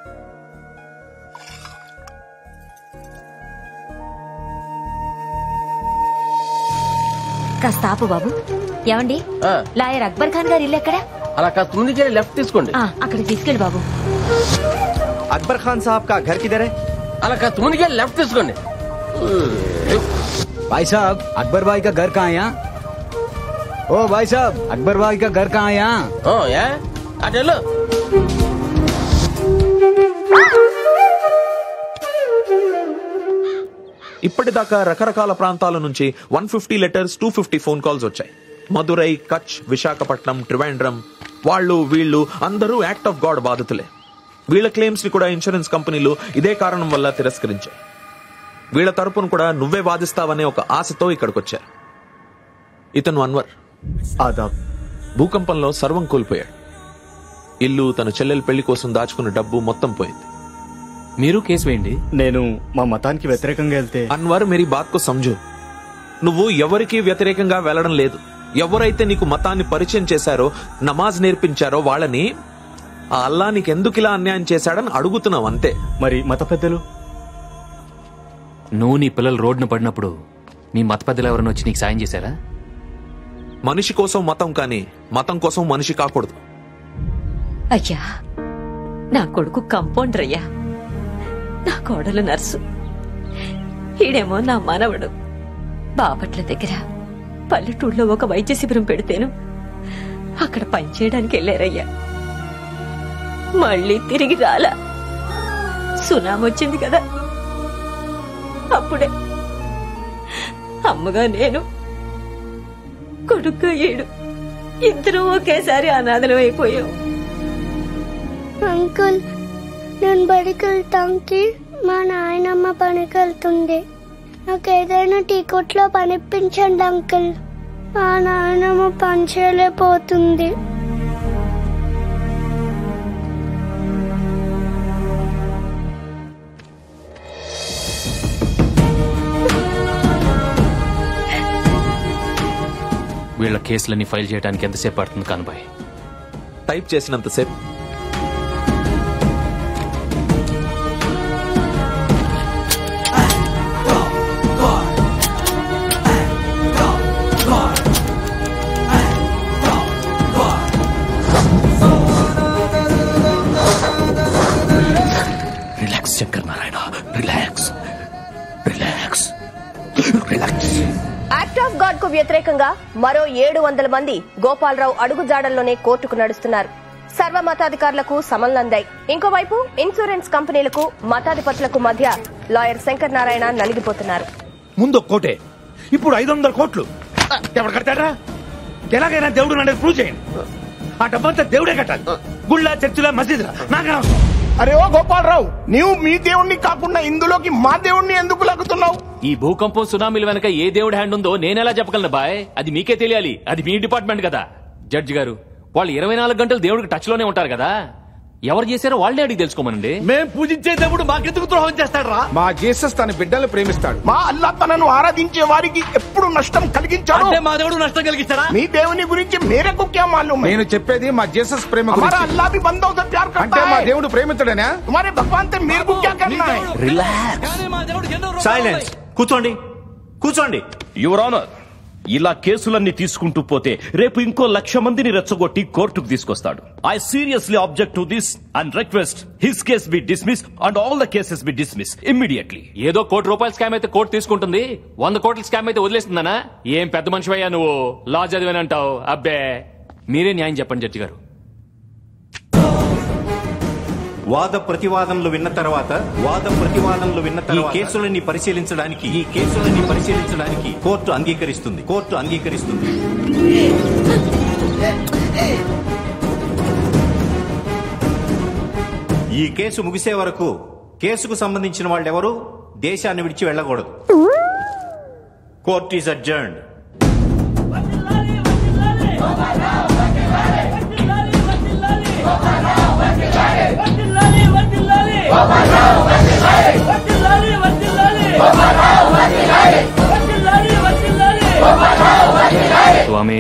కాస్త ఆపు బాబు ఏమండి లాయర్ అక్బర్ ఖాన్ గారు ఇల్లు ఎక్కడ అలా కాస్త ముందుకెళ్ళి లెఫ్ట్ తీసుకోండి ఆ, అక్కడ తీసుకెళ్ళి బాబు అక్బర్ ఖాన్ సాబ్ కా ఘర్ కిధర్ అలా కాస్త ముందుకెళ్ళి లెఫ్ట్ తీసుకోండి भाई साहब अकबर भाई का घर कहाँ है यहाँ ओ भाई साहब अकबर भाई का घर कहाँ है यहाँ ఓ ఏ అటు వెళ్ళు ఇప్పటిదాకా రకరకాల ప్రాంతాల నుంచి one fifty letters two fifty phone calls వచ్చాయి మదురై కచ్ విశాఖపట్నం ట్రివాండ్రం వాళ్ళు వీళ్ళు అందరూ యాక్ట్ ఆఫ్ గాడ్ బాధితులే వీళ్ళ క్లెయిమ్స్ ని కూడా ఇన్సూరెన్స్ కంపెనీలు ఇదే కారణం వల్ల తిరస్కరించాయి వీళ్ళ తరపున కూడా నువ్వే వాదిస్తావనే ఒక ఆశతో ఇక్కడికి వచ్చారు ఇతను అన్వర్ ఆదాబ్ భూకంపంలో సర్వం కోల్పోయాడు ఇల్లు తన చెల్లెల పెళ్లి కోసం దాచుకున్న డబ్బు మొత్తం పోయింది మీరు కేసు వేయండి నేను మా మతానికి వ్యతిరేకంగా వెళ్తే అన్వర్ మేరీ బాత్ కో సంజు నువ్వు ఎవరికి వ్యతిరేకంగా వెళ్ళడం లేదు ఎవరైతే నీకు మతాన్ని పరిచయం చేశారో నమాజ్ నేర్పించారో వాళ్ళని ఆ అల్లా నీకు ఎందుకు ఇలా అన్యాయం చేశాడని అడుగుతున్నావు అంతే మరి మత పెద్దలు నువ్వు నీ పిల్లలు రోడ్డున పడినప్పుడు మీ మత పెద్దలు ఎవరైనా వచ్చి నీకు సాయం చేశారా మనిషి కోసం మతం కానీ మతం కోసం మనిషి కాకూడదు అయ్యా నా కొడుకు కంపౌండర్ అయ్యా నా కోడలు నర్సు ఈడేమో నా మనవడు బాపట్ల దగ్గర పల్లెటూళ్ళలో ఒక వైద్య శిబిరం పెడితేను అక్కడ పనిచేయడానికి వెళ్ళారయ్యా మళ్ళీ తిరిగి రాలా సునామీ వచ్చింది కదా అప్పుడే అమ్మగా నేను కొడుకు ఏడు ఇద్దరు ఒకేసారి అనాథలం అయిపోయాం అంకుల్ నేను బడికి వెళ్తాంకి మా నాయనమ్మ పనికి వెళ్తుంది నాకు ఏదైనా టీ కొట్లో పనిపించండి అంకుల్ మా నాయనమ్మ పని చేయలేకపోతుంది వీళ్ళ కేసులన్నీ ఫైల్ చేయడానికి ఎంతసేపు పడుతుంది కానుబాయ్ టైప్ చేసినంతసేపు relax Shankar Narayana relax relax relax act of God కు వ్యతిరేకంగా మరో ఏడు వందల మంది గోపాలరావు అడుగుజాడల్లోనే కోర్టుకు నడుస్తున్నారు సర్వ మతాధికారులకు సమన్లందాయి ఇంకోవైపు ఇన్సూరెన్స్ కంపెనీలకు మతాధిపతులకు మధ్య లాయర్ శంకర్ నారాయణ నలిగిపోతున్నారు ముందు ఒక కోటే ఇప్పుడు ఐదు వందల కోట్లు ఎవరు కడతాడా ఎలాగైనా దేవుడు అనేది ప్రూవ్ చేయండి ఆ డబ్బంతా దేవుడే కట్టాలి గుళ్ళ చర్చిల మసీదుల నాకనవసరం అరే ఓ గోపాలరావు నీవు మీ దేవుణ్ణి కాకుండా ఇందులోకి మా దేవుణ్ణి ఎందుకు లాగుతున్నావు ఈ భూకంపం సునామీల వెనక ఏ దేవుడి హ్యాండ్ ఉందో నేనెలా చెప్పగలను బాయ్ అది మీకే తెలియాలి అది మీ డిపార్ట్మెంట్ కదా జడ్జి గారు వాళ్ళు ఇరవై నాలుగు గంటలు దేవుడికి టచ్ లోనే ఉంటారు కదా ఎవరు చేశారో వాళ్ళే అడిగి తెలుసుకోమనండి మేం పూజించే దేవుడు మాకెందుకు ద్రోహం చేస్తాడు రా మా జీసస్ తన బిడ్డలు ప్రేమిస్తాడు మా అల్లా తనను ఆరాధించే వారికి ఎప్పుడు నష్టం కలిగించాడు అంటే మా దేవుడు నష్టం కలిగిస్తాడా మీ దేవుని గురించి మేరకు క్యా మాలూమ్ నేను చెప్పేది మా జీసస్ ప్రేమ हमारा గురించి अल्लाह भी बंदों से प्यार करता అంటే మా है దేవుడు ప్రేమించడేనా तुम्हारे भगवान से मेरे को क्या करना है సైలెన్స్ కూర్చోండి కూర్చోండి యువర్ ఆనర్ ఇలా కేసులన్నీ తీసుకుంటూ పోతే రేపు ఇంకో లక్ష మందిని రెచ్చగొట్టి కోర్టుకు తీసుకొస్తాడు I seriously object to this and request his case be dismiss and all the cases be dismiss immediately ఏదో కోటి రూపాయల స్కామ్ అయితే కోర్టు తీసుకుంటుంది వంద కోట్ల స్కామ్ అయితే వదిలేస్తుందనా ఏం పెద్ద మనిషివయ్యా నువ్వు లా చదివానంటావు అబ్బే మీరే న్యాయం చెప్పండి జడ్జి గారు వాద ప్రతివాదనలు విన్న తర్వాత వాద ప్రతివాదనలు విన్న తర్వాత ఈ కేసులని పరిశీలించడానికి ఈ కేసులని పరిశీలించడానికి కోర్టు అంగీకరిస్తుంది కోర్టు అంగీకరిస్తుంది ఈ కేసు ముగిసే వరకు కేసుకు సంబంధించిన వాళ్ళెవరూ దేశాన్ని విడిచి వెళ్ళకూడదు కోర్ట్ ఈజ్ అడ్జర్న్డ్ స్వామి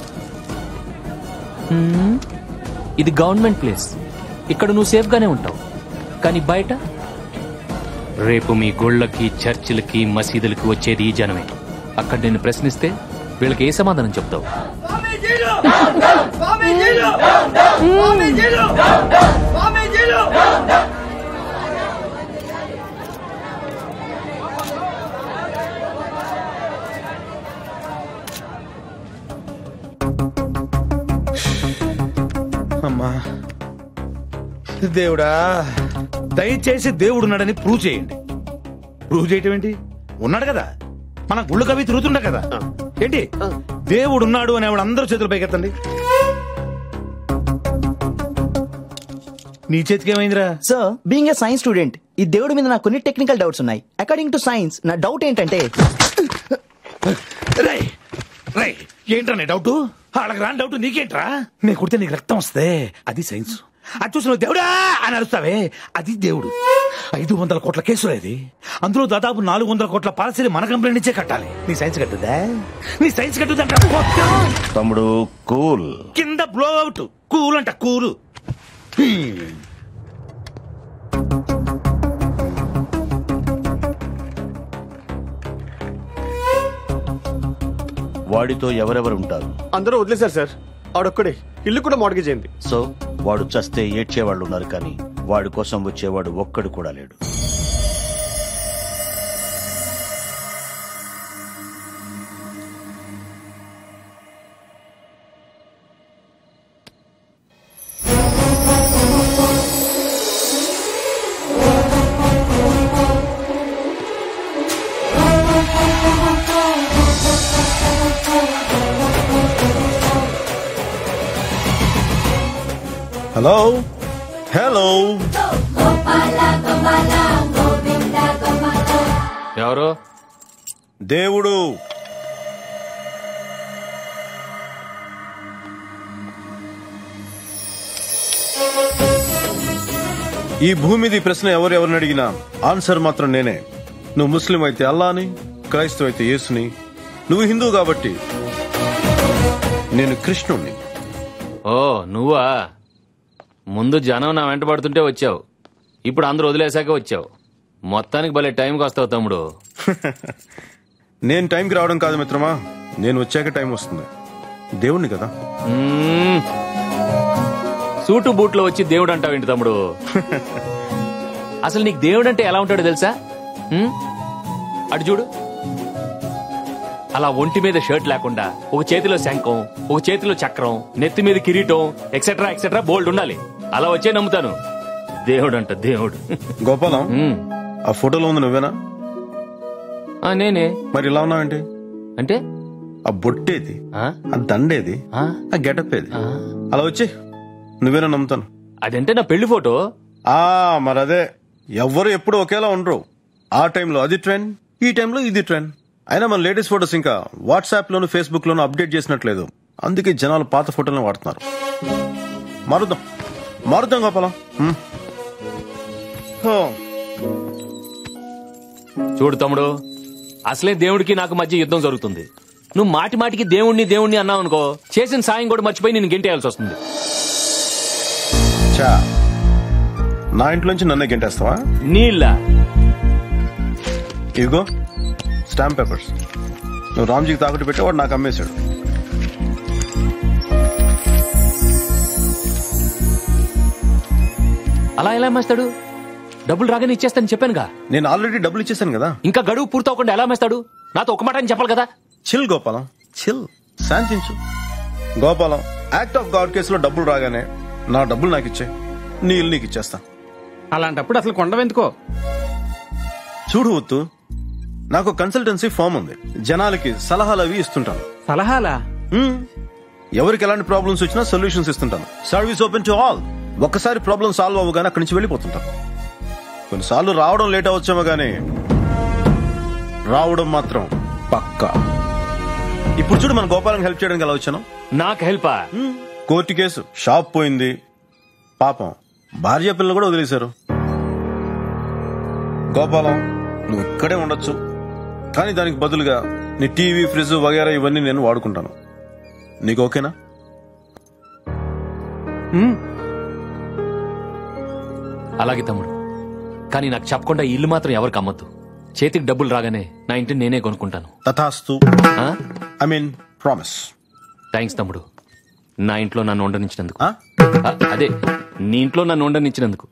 హ్మ్, ఇది గవర్నమెంట్ ప్లేస్ ఇక్కడ నువ్వు సేఫ్ గానే ఉంటావు కానీ బయట రేపు మీ గుళ్ళకి చర్చిలకి మసీదులకి వచ్చేది ఈ జనమే అక్కడ నేను ప్రశ్నిస్తే వీళ్ళకి ఏ సమాధానం చెప్తావు అమ్మా దేవుడా దయచేసి దేవుడు ఉన్నాడని ప్రూవ్ చేయండి ప్రూవ్ చేయటం ఏంటి ఉన్నాడు కదా మన గుళ్ళు కవి తిరుగుతుండ కదా ఏంటి దేవుడు ఉన్నాడు అని అందరూ చేతులు పైకెత్తండి నీ చేతికి ఏమైందిరా sir being a science student ఈ దేవుడి మీద నాకు కొన్ని టెక్నికల్ డౌట్స్ ఉన్నాయి అకార్డింగ్ టు సైన్స్ నా డౌట్ ఏంటంటే రై రై ఏంట్రా నీ డౌట్ వాళ్ళకి రాని డౌట్ నీకేంట్రా నేను కుడితే నీకు రక్తం వస్తే అది సైన్స్ అది చూసిన నువ్వు దేవుడా అని అరుస్తావే అది దేవుడు ఐదు వందల కోట్ల కేసులు అది అందులో దాదాపు నాలుగు వందల కోట్ల పాలసీని మన కంపెనీ నుంచే కట్టాలి నీ సైన్స్ కట్టుదా నీ సైన్స్ కట్టుదంట తమ్ముడు కూల్ కింద బ్లో అవుట్ కూల్ అంట కూలు వాడితో ఎవరెవరు ఉంటారు అందరూ వదిలేశారు సార్ ఆడొక్కడే ఇల్లు కూడా మార్గేజ్ అయింది సో వాడు చస్తే ఏడ్చేవాళ్ళు ఉన్నారు కానీ వాడి కోసం వచ్చేవాడు ఒక్కడు కూడా లేడు హలో హలో ఎవరు దేవుడు ఈ భూమిది ప్రశ్న ఎవరు ఎవరిని అడిగినా ఆన్సర్ మాత్రం నేనే నువ్వు ముస్లిం అయితే అల్లాని క్రైస్తవ అయితే యేసుని నువ్వు హిందూ కాబట్టి నేను కృష్ణుణ్ణి ఓ నువ్వా ముందు జనం నా వెంట పడుతుంటే వచ్చావు ఇప్పుడు అందరూ వదిలేశాక వచ్చావు మొత్తానికి భలే టైంకి వస్తావు తమ్ముడు నేను టైంకి రావడం కాదు మిత్రమా నేను వచ్చాక టైం వస్తుంది దేవుణ్ణి కదా మ్మ్. సూటు బూట్లో వచ్చి దేవుడు అంటావేంటి తమ్ముడు అసలు నీకు దేవుడు అంటే ఎలా ఉంటాడో తెలుసా మ్మ్? అటు చూడు అలా ఒంటి మీద షర్ట్ లేకుండా ఒక చేతిలో శంఖం ఒక చేతిలో చక్రం నెత్తి మీద కిరీటం ఎక్సెట్రా ఎక్సెట్రా బోల్డ్ ఉండాలి అలా వచ్చే నమ్ముతాను దేవుడు అంట దేవుడు గోపాలం ఆ ఫోటోలో ఉంది నువ్వేనా ఆ, నేనే మరి ఇలా ఉన్నావేంటి అంటే ఆ బొట్టేది ఆ దండేది ఆ గెటప్ ఏది అలా వచ్చి నువ్వేనా నమ్ముతాను అదంటే నా పెళ్లి ఫోటో ఆ మరి అదే ఎవ్వరు ఎప్పుడు ఒకేలా ఉండరు ఆ టైంలో అది ట్రెండ్ ఈ టైంలో ఇది ట్రెండ్ అయినా మన లేటెస్ట్ ఫోటోస్ ఇంకా వాట్సాప్ లోను ఫేస్బుక్ లోను అప్డేట్ చేసినట్లేదు అందుకే జనాలు పాత ఫోటోలను వాడుతున్నారు మారుద్దాం మారుద్దాం గోపాలం హ్మ్. హో. చూడు తమ్ముడు అసలే దేవుడికి నాకు మధ్య యుద్ధం జరుగుతుంది నువ్వు మాటి మాటికి దేవుణ్ణి దేవుణ్ణి అన్నావు అనుకో చేసిన సాయం కూడా మర్చిపోయి నేను గెంటేయాల్సి వస్తుంది చా నా ఇంట్లోంచి నన్నే గెంటేస్తావా నీళ్ళ ఇదిగో స్టాంప్ పేపర్స్ నువ్వు రామ్జీకి తాకట్టు పెట్టి వాడు నాకు అమ్మేశాడు అలా ఎలా అమ్మేస్తాడు డబ్బులు రాగానే ఇచ్చేస్తాను చెప్పానుగా నేను ఆల్రెడీ డబ్బులు ఇచ్చేసాను కదా ఇంకా గడువు పూర్తవకుండా ఎలా అమ్మేస్తాడు నాతో ఒక మాట అని చెప్పాలి కదా చిల్ గోపాలం చిల్ శాంతించు గోపాలం యాక్ట్ ఆఫ్ గాడ్ కేసులో డబ్బులు రాగానే నా డబ్బులు నాకు ఇచ్చే నీ ఇల్లు నీకు ఇచ్చేస్తా అలాంటప్పుడు అసలు కొండవెందుకో చూడు వద్దు నాకు కన్సల్టెన్సీ ఫామ్ ఉంది జనాలకి సలహాలు అవి ఇస్తుంటాను సలహాలా మ్మ్. ఎవరికి ఎలాంటి ప్రాబ్లమ్స్ వచ్చినా సొల్యూషన్స్ ఇస్తుంటాను సర్వీస్ ఓపెన్ టు ఆల్ ఒక్కసారి ప్రాబ్లం సాల్వ్ అవ్వగానే అక్కడి నుంచి వెళ్ళిపోతుంటాను కొన్నిసార్లు రావడం లేట్ అవచ్చేమో గానీ రావడం మాత్రం పక్కా ఇప్పుడు చూడు మన గోపాలం హెల్ప్ చేయడానికి ఎలా వచ్చాను నాకు హెల్పా కోర్టు కేసు షాప్ పోయింది పాపం భార్య పిల్లలు కూడా వదిలేశారు గోపాలం నువ్వు ఇక్కడే ఉండొచ్చు కానీ దానికి బదులుగా నీ టీవీ ఫ్రిడ్జ్ వగేరా ఇవన్నీ నేను వాడుకుంటాను నీకు ఓకేనా అలాగే తమ్ముడు కానీ నాకు చెప్పకుండా ఈ ఇల్లు మాత్రం ఎవరికి అమ్మద్దు చేతికి డబ్బులు రాగానే నా ఇంటిని నేనే కొనుక్కుంటాను తథాస్తు ఐ మీన్ ప్రామిస్ థ్యాంక్స్ తమ్ముడు నా ఇంట్లో నన్ను ఉండనిచ్చినందుకు ఆ, అదే నీ ఇంట్లో నన్ను ఉండనిచ్చినందుకు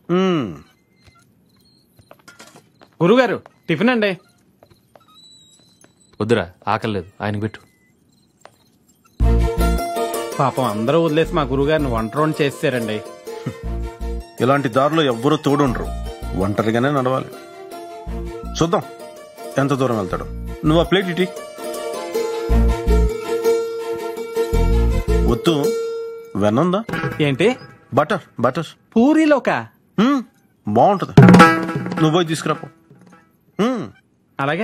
గురుగారు టిఫిన్ అండి వద్దురా ఆకలేదు ఆయనకు పెట్టు పాపం అందరూ వదిలేసి మా గురుగారిని వంట రౌండ్ చేస్తారండి ఇలాంటి దారిలో ఎవ్వరూ తోడుండరు ఒంటరిగానే నడవాలి చూద్దాం ఎంత దూరం వెళ్తాడు నువ్వు ఆ ప్లేట్ ఇటీ వద్దు వెన్నుందా ఏంటి బటర్ బటర్ పూరీలోకా బాగుంటది నువ్వు పోయి తీసుకురాపో మ్మ్. అలాగే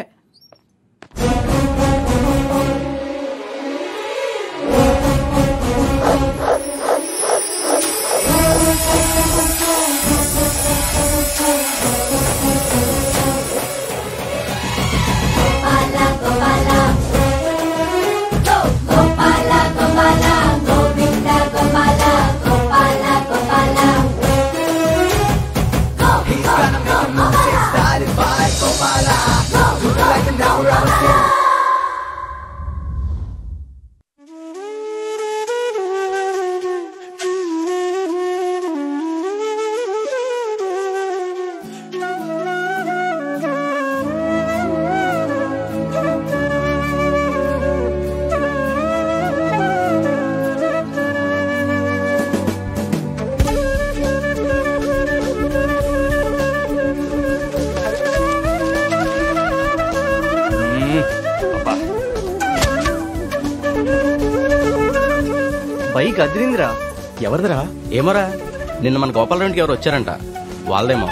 బైక్ అదిరిందిరా ఎవరిదిరా ఏమోరా నిన్న మన గోపాలరావుకి ఎవరు వచ్చారంట వాళ్ళేమో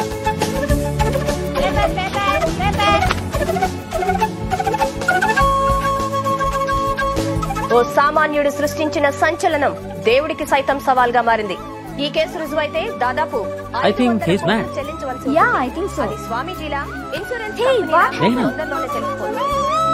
ఓ సామాన్యుడు సృష్టించిన సంచలనం దేవుడికి సైతం సవాల్గా మారింది ఈ కేసు రుజువైతే దాదాపు I think he's mad. చెల్లించవలసి Yeah, I think so. అది స్వామీజీలా ఇన్సూరెన్స్ Hey, కంపెనీలా? what? Naina. తొందరలోనే తెలిసిపోతుంది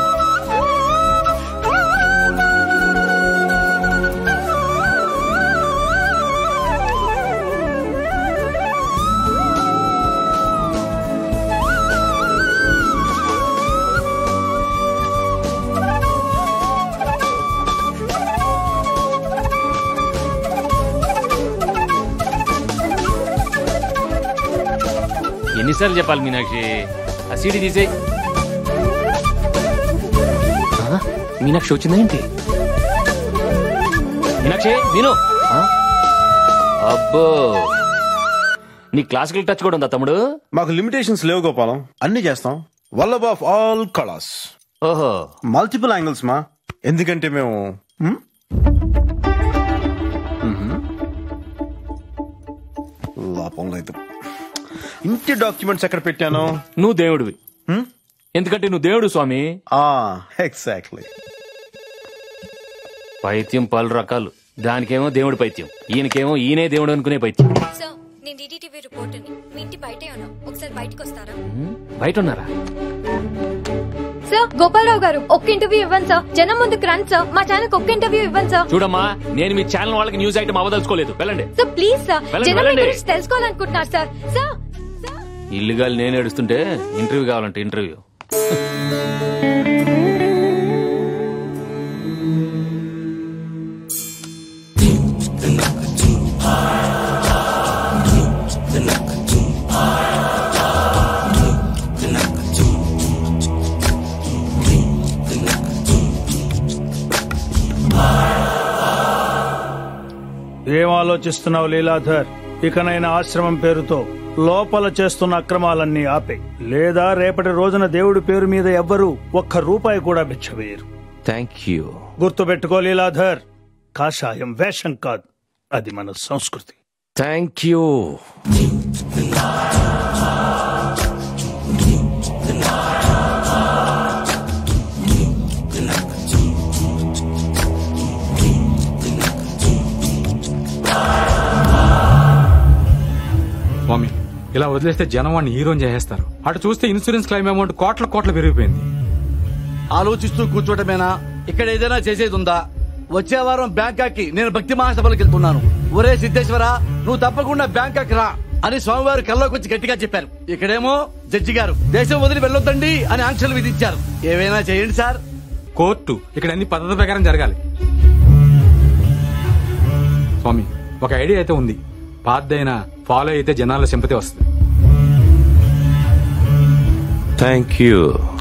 ఎన్నిసార్లు చెప్పాలి మీనాక్షి ఆ సీడీ తీసే మీనాక్షి వచ్చిందా ఏంటి మీనాక్షి విను ఆ? అబ్బో నీ క్లాసికల్ టచ్ కూడా ఉందా తమ్ముడు మాకు లిమిటేషన్స్ లేవు గోపాలం అన్ని చేస్తాం వల్లభ ఆఫ్ ఆల్ కళాస్ ఓహో మల్టిపుల్ యాంగిల్స్ మా ఎందుకంటే మేము మ్మ్? మ్మ్. లోపం లేదు ఇంటి డాక్యుమెంట్స్ ఎక్కడ పెట్టాను నువ్వు దేవుడివి ఎందుకంటే నువ్వు దేవుడు స్వామి ఆ ఎగ్జాక్ట్లీ పైత్యం పలు రకాలు దానికేమో దేవుడి పైత్యం ఈయనకేమో ఈయనే దేవుడు అనుకునే పైత్యం సార్ నేను డిడిటీవీ రిపోర్టర్ని మీ ఇంటి బయటే ఉన్నా ఒకసారి బయటకు వస్తారా బయట ఉన్నారా సార్ గోపాలరావు గారు ఒక్క ఇంటర్వ్యూ ఇవ్వండి సార్ జనం ముందుకు రండి సార్ మా ఛానల్ ఒక్క ఇంటర్వ్యూ ఇవ్వండి సార్ చూడమ్మా నేను మీ ఛానల్ వాళ్ళకి న్యూస్ ఐటమ్ అవ్వదలుచుకోలేదు వెళ్ళండి సార్ ప్లీజ్ సార్ వెళ్ళండి, జనం మీ వెళ్ళండి. గురించి తెలుసుకోవాలనుకుంటున్నారు సార్ సార్ ఇల్లుగాలు నేను ఏడుస్తుంటే ఇంటర్వ్యూ కావాలంటే ఇంటర్వ్యూ ఏం ఆలోచిస్తున్నావు లీలాధర్ ఇకనైనా ఆశ్రమం పేరుతో లోపల చేస్తున్న అక్రమాలన్నీ ఆపే లేదా రేపటి రోజున దేవుడి పేరు మీద ఎవ్వరూ ఒక్క రూపాయి కూడా బిచ్చవేయరు థ్యాంక్ యూ గుర్తుపెట్టుకో లీలాధర్ కాషాయం వేషం కాదు అది మన సంస్కృతి థ్యాంక్ యూ స్వామి ఇలా వదిలేస్తే జనం వాడిని హీరోని చేసేస్తారు అటు చూస్తే ఇన్సూరెన్స్ క్లెయిమ్ అమౌంట్ కోట్ల కోట్ల పెరిగిపోయింది ఆలోచిస్తూ కూర్చోటమేనా ఇక్కడ ఏదైనా చేసేది ఉందా వచ్చే వారం బ్యాంకాక్ కి నేను భక్తి మహాసభలకు వెళ్తున్నాను ఒరే సిద్ధేశ్వర నువ్వు తప్పకుండా బ్యాంకాక్ రా అని స్వామివారు కల్లోకి వచ్చి గట్టిగా చెప్పారు ఇక్కడేమో జడ్జి గారు దేశం వదిలి వెళ్ళొద్దండి అని ఆంక్షలు విధించారు ఏవైనా చేయండి సార్ కోర్టు ఇక్కడ అన్ని పద్ధతి ప్రకారం జరగాలి స్వామి ఒక ఐడియా అయితే ఉంది పాతదైనా ఫాలో అయితే జనాల సింపతి వస్తుంది థ్యాంక్ యూ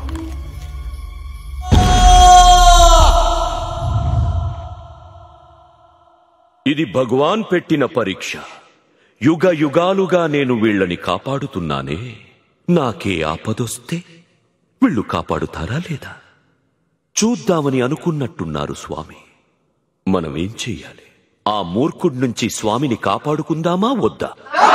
ఇది భగవాన్ పెట్టిన పరీక్ష యుగ యుగాలుగా నేను వీళ్ళని కాపాడుతున్నానే నాకే ఆపదొస్తే వీళ్ళు కాపాడుతారా లేదా చూద్దామని అనుకున్నట్టున్నారు స్వామి మనమేం చెయ్యాలి ఆ మూర్ఖుడి నుంచి స్వామిని కాపాడుకుందామా వద్దా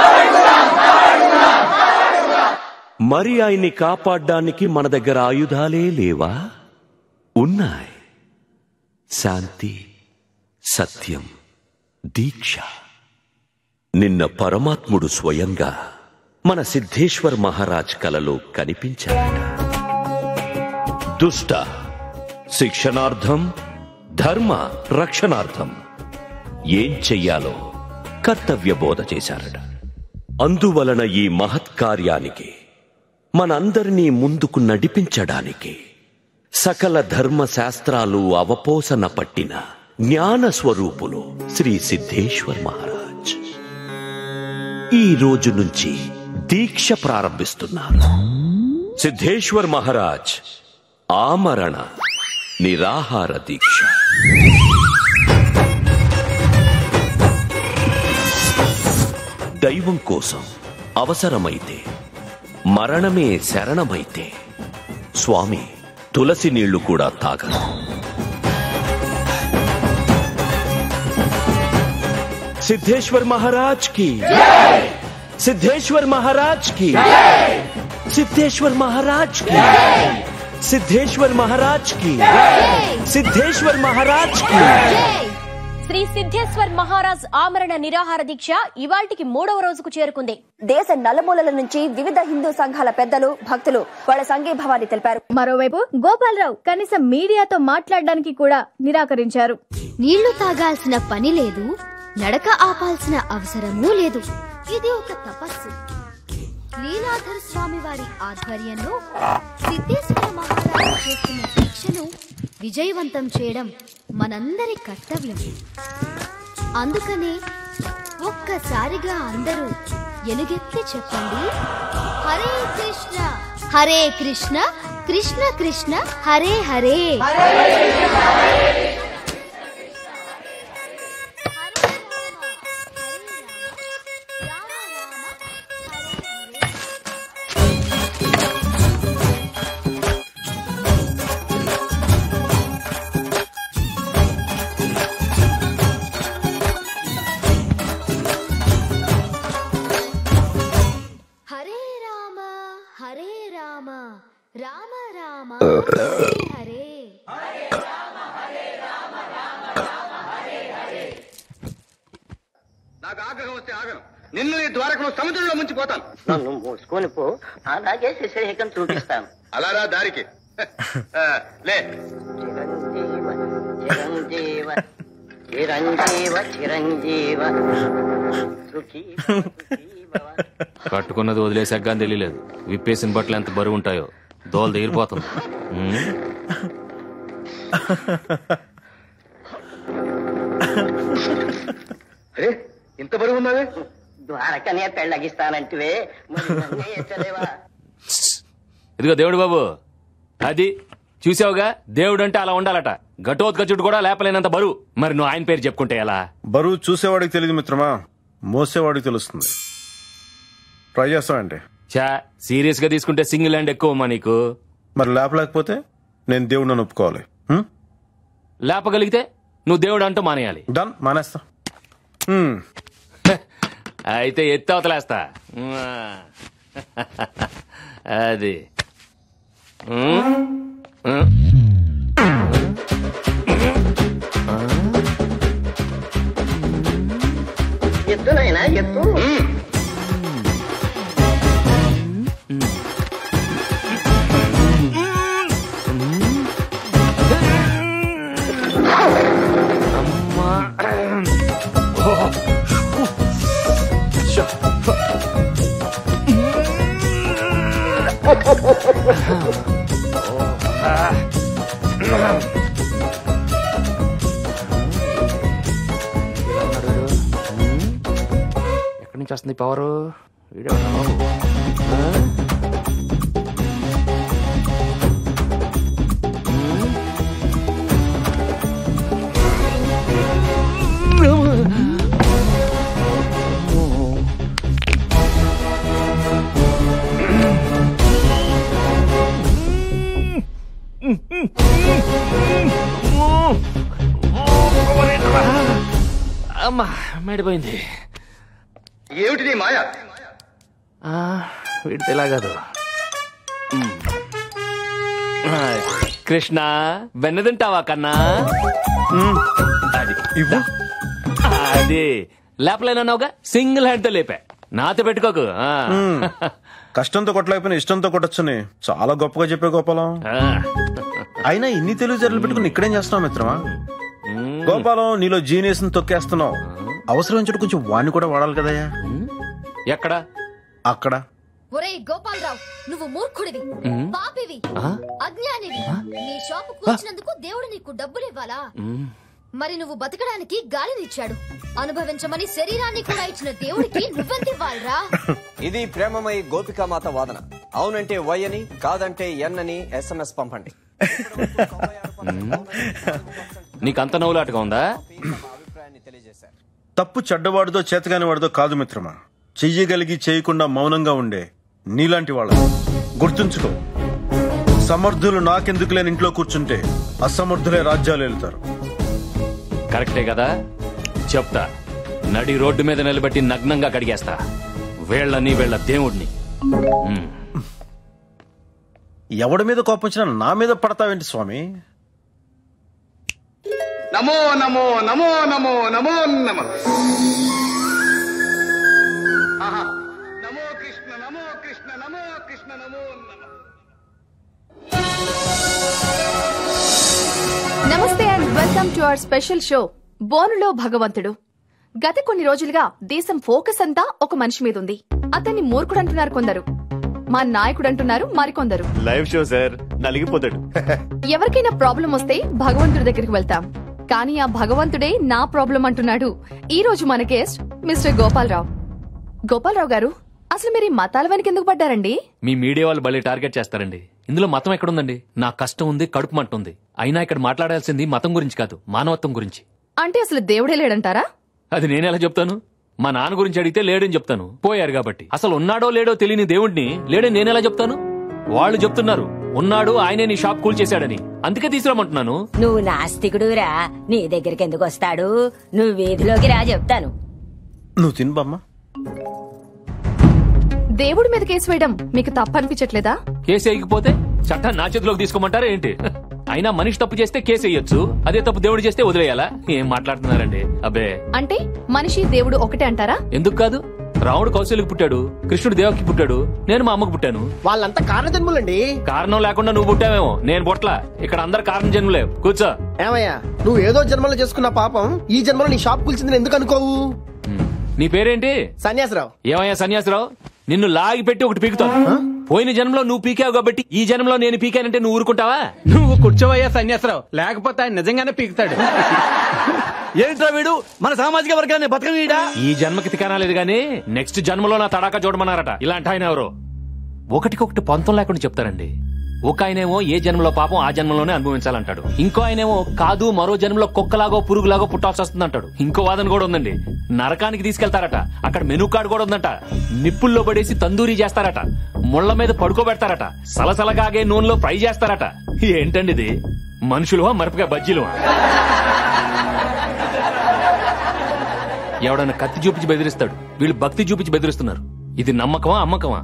మరి ఆయన్ని కాపాడ్డానికి మన దగ్గర ఆయుధాలే లేవా ఉన్నాయి శాంతి సత్యం దీక్ష నిన్న పరమాత్ముడు స్వయంగా మన సిద్ధేశ్వర్ మహారాజ్ కలలో కనిపించాడట దుష్ట శిక్షణార్థం ధర్మ రక్షణార్థం ఏం చెయ్యాలో కర్తవ్య బోధ చేశారట అందువలన ఈ మహత్కార్యానికి మనందరినీ ముందుకు నడిపించడానికి సకల ధర్మ శాస్త్రాలు అవపోసన పట్టిన జ్ఞాన స్వరూపులు శ్రీ సిద్ధేశ్వర్ మహారాజ్ ఈ రోజు నుంచి దీక్ష ప్రారంభిస్తున్నారు సిద్ధేశ్వర్ మహారాజ్ ఆమరణ నిరాహార దీక్ష దైవం కోసం అవసరమైతే మరణమే శరణమైతే స్వామి తులసి నీళ్లు కూడా తాగరు సిద్ధేశ్వర్ మహారాజ్ కి సిద్ధేశ్వర్ మహారాజ్ కి సిద్ధేశ్వర్ మహారాజ్ కి సిద్ధేశ్వర్ మహారాజ్ కి సిద్ధేశ్వర్ మహారాజ్ కి శ్రీ సిద్ధేశ్వర్ మహారాజ్ ఆమరణ నిరాహార దీక్ష ఇవాల్టికి మూడవ రోజుకు చేరుకుంది దేశ నలుమూలల నుంచి వివిధ హిందూ సంఘాల పెద్దలు భక్తులు వాళ్ళ సంఘీభావాన్ని తెలిపారు మరోవైపు గోపాలరావు కనీసం మీడియాతో మాట్లాడడానికి కూడా నిరాకరించారు నీళ్లు తాగాల్సిన పని లేదు నడక ఆపాల్సిన అవసరమూ లేదు ఇది ఒక తపస్సు లీలాధర్ స్వామి వారి ఆధ్వర్యంలో సిద్ధేశ్వర మహారాజు చేస్తున్న దీక్షను విజయవంతం చేయడం మనందరి కర్తవ్యం అందుకనే ఒక్కసారిగా అందరూ ఎలుగెత్తి చెప్పండి హరే కృష్ణ హరే కృష్ణ కృష్ణ కృష్ణ హరే హరే హరే రామ హరే రామ రామ రామ హరే హరే నిన్ను ఈ ద్వారకను సముద్రంలో ముంచిపోతాను నన్ను మూసుకొని పో అలాగే శశేఖం చూపిస్తాను అలా రా దారికి ఆ, లే చిరంజీవ చిరంజీవ చిరంజీవ సుఖీ కట్టుకున్నది వదిలేసాక కానీ తెలియలేదు విప్పేసిన బట్టలు ఎంత బరువు ఉంటాయో దోలు తీరిపోతుంది ఉమ్. అరే ఇంత బరువు ఉన్నావే ద్వారకనే పెళ్ళగిస్తానంటివే మరి నన్నే ఎత్తలేవా ఇదిగో దేవుడు బాబు అది చూసావుగా దేవుడు అంటే అలా ఉండాలట ఘటోత్కచుడు కూడా లేపలేనంత బరువు మరి నువ్వు ఆయన పేరు చెప్పుకుంటే ఎలా బరువు చూసేవాడికి తెలియదు మిత్రమా మోసేవాడికి తెలుస్తుంది ట్రై చేస్తామండి చా సీరియస్ గా తీసుకుంటే సింగిల్ హ్యాండ్ ఎక్కువ అమ్మా నీకు మరి లేపలేకపోతే నేను దేవుడిని ఒప్పుకోవాలి హ్మ్? లేపగలిగితే నువ్వు దేవుడు అంటూ మానేయాలి డన్ మానేస్తా హ్మ్. అయితే ఎత్తి అవతలేస్తా అది ఉమ్. ఉమ్. ఎత్తునైనా ఎత్తు ఎక్కడి నుంచి వస్తుంది పవరు అమ్మా మేడిపోయింది ఏమిటి నీ మాయ ఆ, వీడితే ఇలా కాదు ఉమ్. ఆ, కృష్ణ వెన్న తింటావా కన్నా అది ఇవ్వు అది లేపలేనన్నావుగా సింగిల్ హ్యాండ్ తో లేపా నాతో పెట్టుకోకు ఆ. హ్మ్. కష్టంతో కొట్టలేకపోయినా ఇష్టంతో కొట్టొచ్చని చాలా గొప్పగా చెప్పే గోపాలం అయినా ఇన్ని తెలుగు జరలు పెట్టుకుని ఇక్కడేం చేస్తున్నావు మిత్రమా గోపాలం నీలో జీనియస్ తొక్కేస్తున్నావు అవసరం చోటు కొంచెం వాణ్ణి కూడా వాడాలి కదయ్యా ఎక్కడ అక్కడ ఒరేయ్ గోపాలరావు నువ్వు మూర్ఖుడివి ఉమ్. పాపివి ఆ? అజ్ఞానివి నీ షాపు కూర్చున్నందుకు దేవుడు నీకు డబ్బులు ఇవ్వాలా ఉమ్. మరి నువ్వు బతకడానికి గాలినిచ్చాడు అనుభవించమని శరీరాన్ని కూడా ఇచ్చిన దేవుడికి నువ్వెంతివ్వాలరా ఇది ప్రేమమై గోపికామాత వాదన అవునంటే వై అని కాదంటే ఎన్ అని ఎస్ఎంఎస్ పంపండి నీకు అంత నవ్వులాటగా ఉందా తప్పు చెడ్డవాడిదో చేతగాని వాడిదో కాదు మిత్రమా చెయ్యగలిగి చేయకుండా మౌనంగా ఉండే నీలాంటి వాళ్ళ గుర్తుంచుకో సమర్థులు నాకెందుకు లేని ఇంట్లో కూర్చుంటే అసమర్థులే రాజ్యాలు వెళ్తారు కరెక్టే కదా చెప్తా నడి రోడ్డు మీద నిలబెట్టి నగ్నంగా కడిగేస్తా వీళ్ళని వీళ్ళ దేవుడిని ఉమ్. ఎవడి మీద కోపం వచ్చినా నా మీద పడతావేంటి స్వామి నమో నమో నమో నమో నమో నమ నమో కృష్ణ నమో కృష్ణ నమో కృష్ణ నమో నమ నమస్తే and welcome to our special show బోనులో భగవంతుడు గత కొన్ని రోజులుగా దేశం ఫోకస్ అంతా ఒక మనిషి మీద ఉంది అతన్ని మూర్ఖుడు అంటున్నారు కొందరు మా నాయకుడు అంటున్నారు మరికొందరు లైవ్ షో సార్ నలిగిపోతాడు ఎవరికైనా ప్రాబ్లం వస్తే భగవంతుడి దగ్గరికి వెళ్తాం కానీ ఆ భగవంతుడే నా ప్రాబ్లం అంటున్నాడు ఈ రోజు మన గెస్ట్ మిస్టర్ గోపాలరావు గోపాలరావు గారు అసలు మీరు ఈ మతాల వెనక ఎందుకు పడ్డారండి మీ మీడియా వాళ్ళు భలే టార్గెట్ చేస్తారండి ఇందులో మతం ఎక్కడుందండి నా కష్టం ఉంది కడుపు మంట ఉంది అయినా ఇక్కడ మాట్లాడాల్సింది మతం గురించి కాదు మానవత్వం గురించి అంటే అసలు దేవుడే లేడంటారా అది నేనెలా చెప్తాను మా నాన్న గురించి అడిగితే లేడని చెప్తాను పోయారు కాబట్టి అసలు ఉన్నాడో లేడో తెలియని దేవుడిని లేడని నేనెలా చెప్తాను వాళ్ళు చెప్తున్నారు ఉన్నాడు ఆయనే నీ షాప్ కూల్ చేశాడని అందుకే తీసుకురమ్మంటున్నాను నువ్వు నాస్తికుడురా నీ దగ్గరికి ఎందుకు వస్తాడు నువ్వు వీధిలోకి రా చెప్తాను నువ్వు తిను బామ్మ దేవుడి మీద కేసు వేయడం మీకు తప్పు అనిపించట్లేదా కేసు వేయకపోతే చట్టం నా చేతిలోకి తీసుకోమంటారా ఏంటి అయినా మనిషి తప్పు చేస్తే కేసు వేయొచ్చు అదే తప్పు దేవుడు చేస్తే వదిలేయాలా ఏం మాట్లాడుతున్నారండి అబ్బే అంటే మనిషి దేవుడు ఒకటే అంటారా ఎందుకు కాదు రాముడు కౌశల్యకి పుట్టాడు కృష్ణుడు దేవకి పుట్టాడు నేను మా అమ్మకు పుట్టాను వాళ్ళంతా కారణ జన్ములండి కారణం లేకుండా నువ్వు పుట్టావేమో నేను పుట్ల ఇక్కడ అందరు కారణం జన్మలే కూర్చో ఏమయ్యా నువ్వు ఏదో జన్మలో చేసుకున్న పాపం ఈ జన్మలో నీ షాప్ కూల్చిందని ఎందుకు అనుకోవు నీ పేరేంటి సన్యాసరావు ఏమయ్యా సన్యాసరావు నిన్ను లాగి పెట్టి ఒకటి పీకుతాను పోయిన జన్మలో నువ్వు పీకావు కాబట్టి ఈ జన్మలో నేను పీకానంటే నువ్వు ఊరుకుంటావా నువ్వు కూర్చోవయ్యా సన్యాసరావు లేకపోతే ఆయన నిజంగానే పీకుతాడు ఏంట్రా వీడు మన సామాజిక వర్గాన్ని బతకనీడా ఈ జన్మకి తికానా లేదు గానీ నెక్స్ట్ జన్మలో నా తడాకా చూడమన్నారట ఇలాంటి ఆయన ఎవరు ఒకటికొకటి పొంతం లేకుండా చెప్తారండి ఒక ఆయనేమో ఏ జన్మలో పాపం ఆ జన్మలోనే అనుభవించాలంటాడు ఇంకో ఆయనేమో కాదు మరో జన్మలో కుక్కలాగో పురుగులాగో పుట్టాల్సి వస్తుంది అంటాడు ఇంకో వాదన కూడా ఉందండి నరకానికి తీసుకెళ్తారట అక్కడ మెనూ కార్డు కూడా ఉందంట నిప్పుల్లో పడేసి తందూరి చేస్తారట ముళ్ళ మీద పడుకోబెడతారట సలసలగాగే నూనెలో ఫ్రై చేస్తారట ఏంటండి ఇది మనుషులు మరపగా బజ్జీలు ఎవడన్నా కత్తి చూపించి బెదిరిస్తాడు వీళ్ళు భక్తి చూపించి బెదిరిస్తున్నారు ఇది నమ్మకమా అమ్మకమా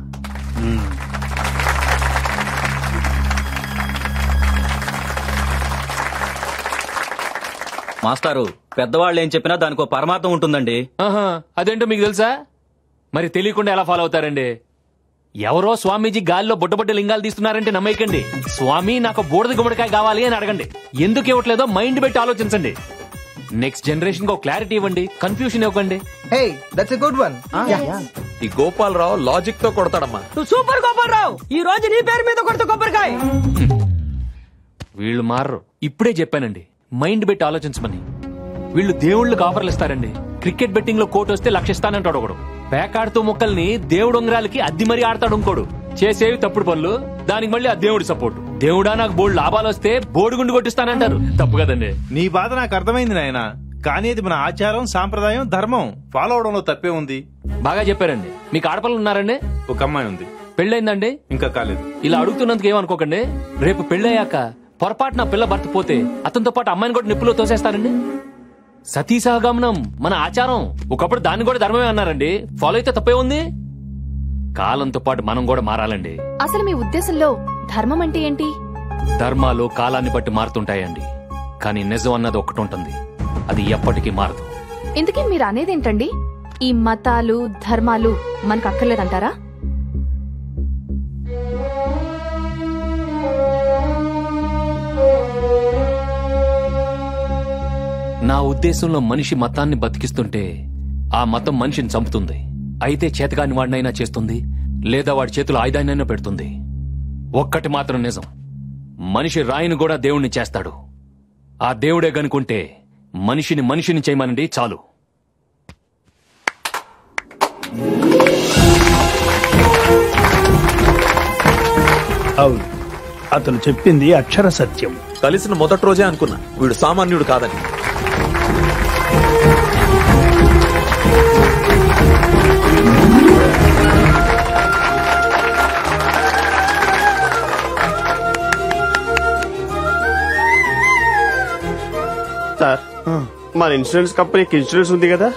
మాస్టారు పెద్దవాళ్ళు ఏం చెప్పినా దానికి ఒక పరమార్థం ఉంటుందండి ఆహా అదేంటో మీకు తెలుసా మరి తెలియకుండా ఎలా ఫాలో అవుతారండి ఎవరో స్వామీజీ గాలిలో బుడ్డబుడ్డ లింగాలు తీస్తున్నారంటే నమ్మేయకండి స్వామి నాకు బూడిద గుమ్మడికాయ కావాలి అని అడగండి ఎందుకు ఇవ్వట్లేదో మైండ్ పెట్టి ఆలోచించండి నెక్స్ట్ జనరేషన్ కు క్లారిటీ ఇవ్వండి కన్ఫ్యూషన్ ఇవ్వకండి hey that's a good one ఈ గోపాలరావు లాజిక్ తో కొడతాడమ్మా నువ్వు సూపర్ గోపాలరావు ఈ రోజు నీ పేరు మీద కొడుతు కొబ్బరికాయ వీళ్ళు మారరు ఇప్పుడే చెప్పానండి మైండ్ పెట్టి ఆలోచించమని వీళ్ళు దేవుళ్ళకి ఆఫర్లు ఇస్తారండి క్రికెట్ బెట్టింగ్ లో కోట్ వస్తే లక్షిస్తానంటాడు ఒకడు పేకాడుతూ మొక్కల్ని దేవుడు ఉంగరాలకి అద్ది మరీ ఆడతాడు ఇంకోడు చేసేవి తప్పుడు పనులు దానికి మళ్ళీ ఆ దేవుడి సపోర్ట్ దేవుడా నాకు బోర్డు లాభాలు వస్తే బోర్డు కొట్టిస్తానంటారు తప్పు కదండి నీ బాధ నాకు అర్థమైంది నాయన కానీ అది మన ఆచారం సాంప్రదాయం ధర్మం ఫాలో అవడంలో తప్పే ఉంది బాగా చెప్పారండి మీకు ఆడపిల్లలు ఉన్నారండి ఒక అమ్మాయి ఉంది పెళ్ళైందండి ఇంకా కాలేదు ఇలా అడుగుతున్నందుకు ఏమనుకోకండి రేపు పెళ్ళయ్యాక పొరపాటున పిల్ల భర్త పోతే అతనితో పాటు అమ్మాయిని కూడా నిప్పులో తోసేస్తారండి సతీ సహగమనం మన ఆచారం ఒకప్పుడు దాన్ని కూడా ధర్మమే అన్నారండి ఫాలో అయితే తప్పే ఉంది కాలంతో పాటు మనం కూడా మారాలండి అసలు మీ ఉద్దేశంలో ధర్మం అంటే ఏంటి ధర్మాలు కాలాన్ని బట్టి మారుతుంటాయండి కానీ నిజం అన్నది ఒక్కటి ఉంటుంది అది ఎప్పటికీ మారదు ఇంతకీ మీరు అనేది ఏంటండి ఈ మతాలు ధర్మాలు మనకు అక్కర్లేదంటారా నా ఉద్దేశంలో మనిషి మతాన్ని బతికిస్తుంటే ఆ మతం మనిషిని చంపుతుంది అయితే చేతగాని వాడినైనా చేస్తుంది లేదా వాడి చేతులు ఆయుధాన్నైనా పెడుతుంది ఒక్కటి మాత్రం నిజం మనిషి రాయిని కూడా దేవుణ్ణి చేస్తాడు ఆ దేవుడే గనుకుంటే మనిషిని మనిషిని చేయమనండి చాలు అవును అతను చెప్పింది అక్షర సత్యం కలిసిన మొదటి రోజే అనుకున్నా వీడు సామాన్యుడు కాదని సార్ మన ఇన్సూరెన్స్ కంపెనీకి ఇన్సూరెన్స్ ఉంది కదా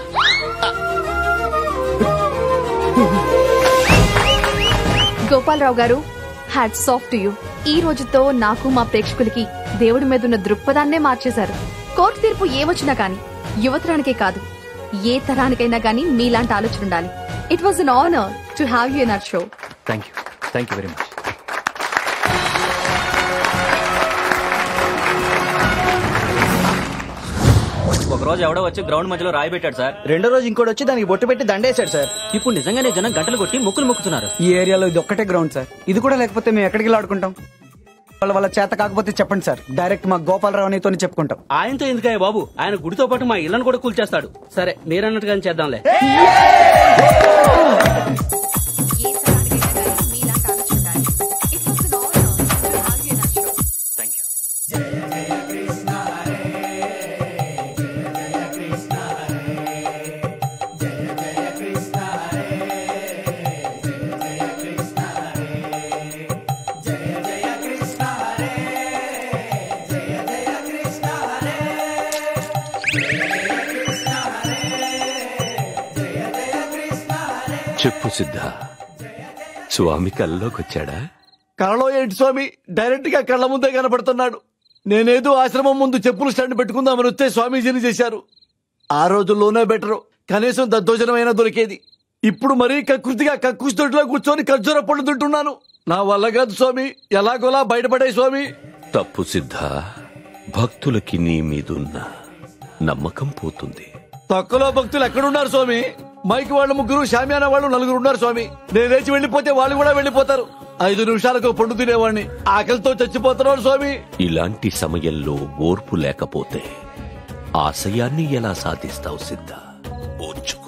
గోపాలరావు గారు హ్యాట్స్ ఆఫ్ టు యూ ఈ రోజుతో నాకు మా ప్రేక్షకులకి దేవుడి మీద ఉన్న దృక్పథాన్నే మార్చేశారు కోర్టు తీర్పు ఏమొచ్చినా కానీ యువతరానికే కాదు ఏ తరానికైనా కానీ మీలాంటి ఆలోచన ఉండాలి it was an honour to have you in our show thank you thank you very much ఒక రోజు ఎవడో వచ్చి గ్రౌండ్ మధ్యలో రాయి పెట్టాడు సార్ రెండో రోజు ఇంకోటి వచ్చి దానికి బొట్టు పెట్టి దండేశాడు సార్ ఇప్పుడు నిజంగానే జనం గంటలు కొట్టి ముక్కులు మొక్కుతున్నారు ఈ ఏరియాలో ఇది ఒక్కటే గ్రౌండ్ సార్ ఇది కూడా లేకపోతే మేము ఎక్కడికి వెళ్ళి ఆడుకుంటాం వాళ్ళ వాళ్ళ చేత కాకపోతే చెప్పండి సార్ డైరెక్ట్ మా గోపాలరావు అనేతో చెప్పుకుంటాం ఆయనతో ఎందుకయ్య బాబు ఆయన గుడితో పాటు మా ఇళ్లను కూడా కూల్చేస్తాడు సరే మీరన్నట్టుగానే చేద్దాంలే చెప్పు సిద్ధ స్వామి కల్లోకి వచ్చాడా కళలో ఏంటి స్వామి డైరెక్ట్ గా కళ్ళ ముందే కనపడుతున్నాడు నేనేదో ఆశ్రమం ముందు చెప్పులు స్టాండ్ పెట్టుకుందామని వస్తే స్వామీజీని చేశారు ఆ రోజుల్లోనే బెటరు కనీసం దద్దోజనమైనా దొరికేది ఇప్పుడు మరీ కకృతిగా కక్కుస్తోటిలో కూర్చొని ఖర్జూర పళ్ళు తింటున్నాను నా వల్ల కాదు స్వామి ఎలాగోలా బయటపడే స్వామి తప్పు సిద్ధ భక్తులకి నీ మీదున్న నమ్మకం పోతుంది తక్కువలో భక్తులు ఎక్కడున్నారు స్వామి మైక్ వాళ్ళు ముగ్గురు షామియానా వాళ్ళు నలుగురు ఉన్నారు స్వామి నేను లేచి వెళ్ళిపోతే వాళ్ళు కూడా వెళ్ళిపోతారు ఐదు నిమిషాలకు పండు తినేవాడిని ఆకలితో చచ్చిపోతున్నాడు స్వామి ఇలాంటి సమయంలో ఓర్పు లేకపోతే ఆశయాన్ని ఎలా సాధిస్తావు సిద్ధ ఓర్చుకో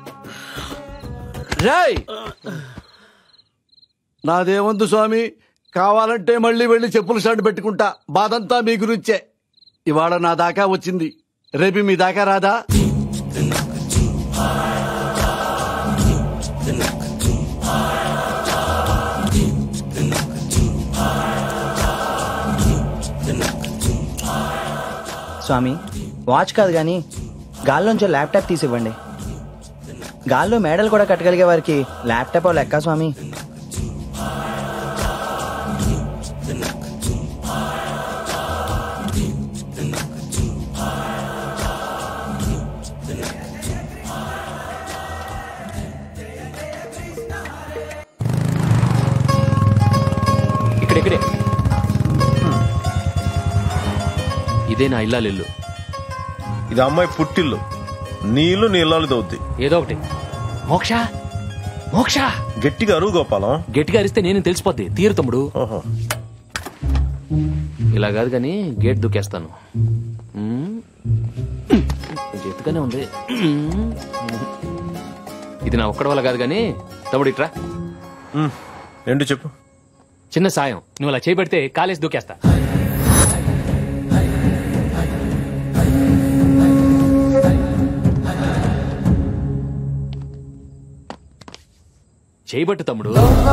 రాయ్ నాదేమందు స్వామి కావాలంటే మళ్ళీ వెళ్ళి చెప్పులు స్టాండ్ పెట్టుకుంటా బాధంతా మీ గురించే ఇవాళ నా దాకా వచ్చింది రేపు మీ దాకా రాదా స్వామి వాచ్ కాదు కానీ గాల్లోంచి ల్యాప్టాప్ తీసివ్వండి గాల్లో మేడలు కూడా కట్టగలిగే వారికి ల్యాప్టాప్ లెక్క స్వామి ఇక్కడెక్కడే ఇదే నా ఇల్లాలిల్లు ఇది అమ్మాయి పుట్టిల్లు నీళ్లు నీళ్ళు దౌద్ది ఏదో ఒకటి మోక్ష మోక్ష గట్టిగా అరువు గోపాలం గట్టిగా అరిస్తే నేను తెలిసిపోద్ది తీరు తమ్ముడు ఇలా కాదు కానీ గేట్ దూకేస్తాను మ్మ్. కొంచెం ఎత్తుగానే ఉంది మ్మ్. ఇది నా ఒక్కడి వల్ల కాదు కానీ తమ్ముడు ఇట్రా ఏంటి చెప్పు చిన్న సాయం నువ్వు అలా చేపెడితే కాలేసి దూకేస్తా చేయబట్టు తమ్ముడు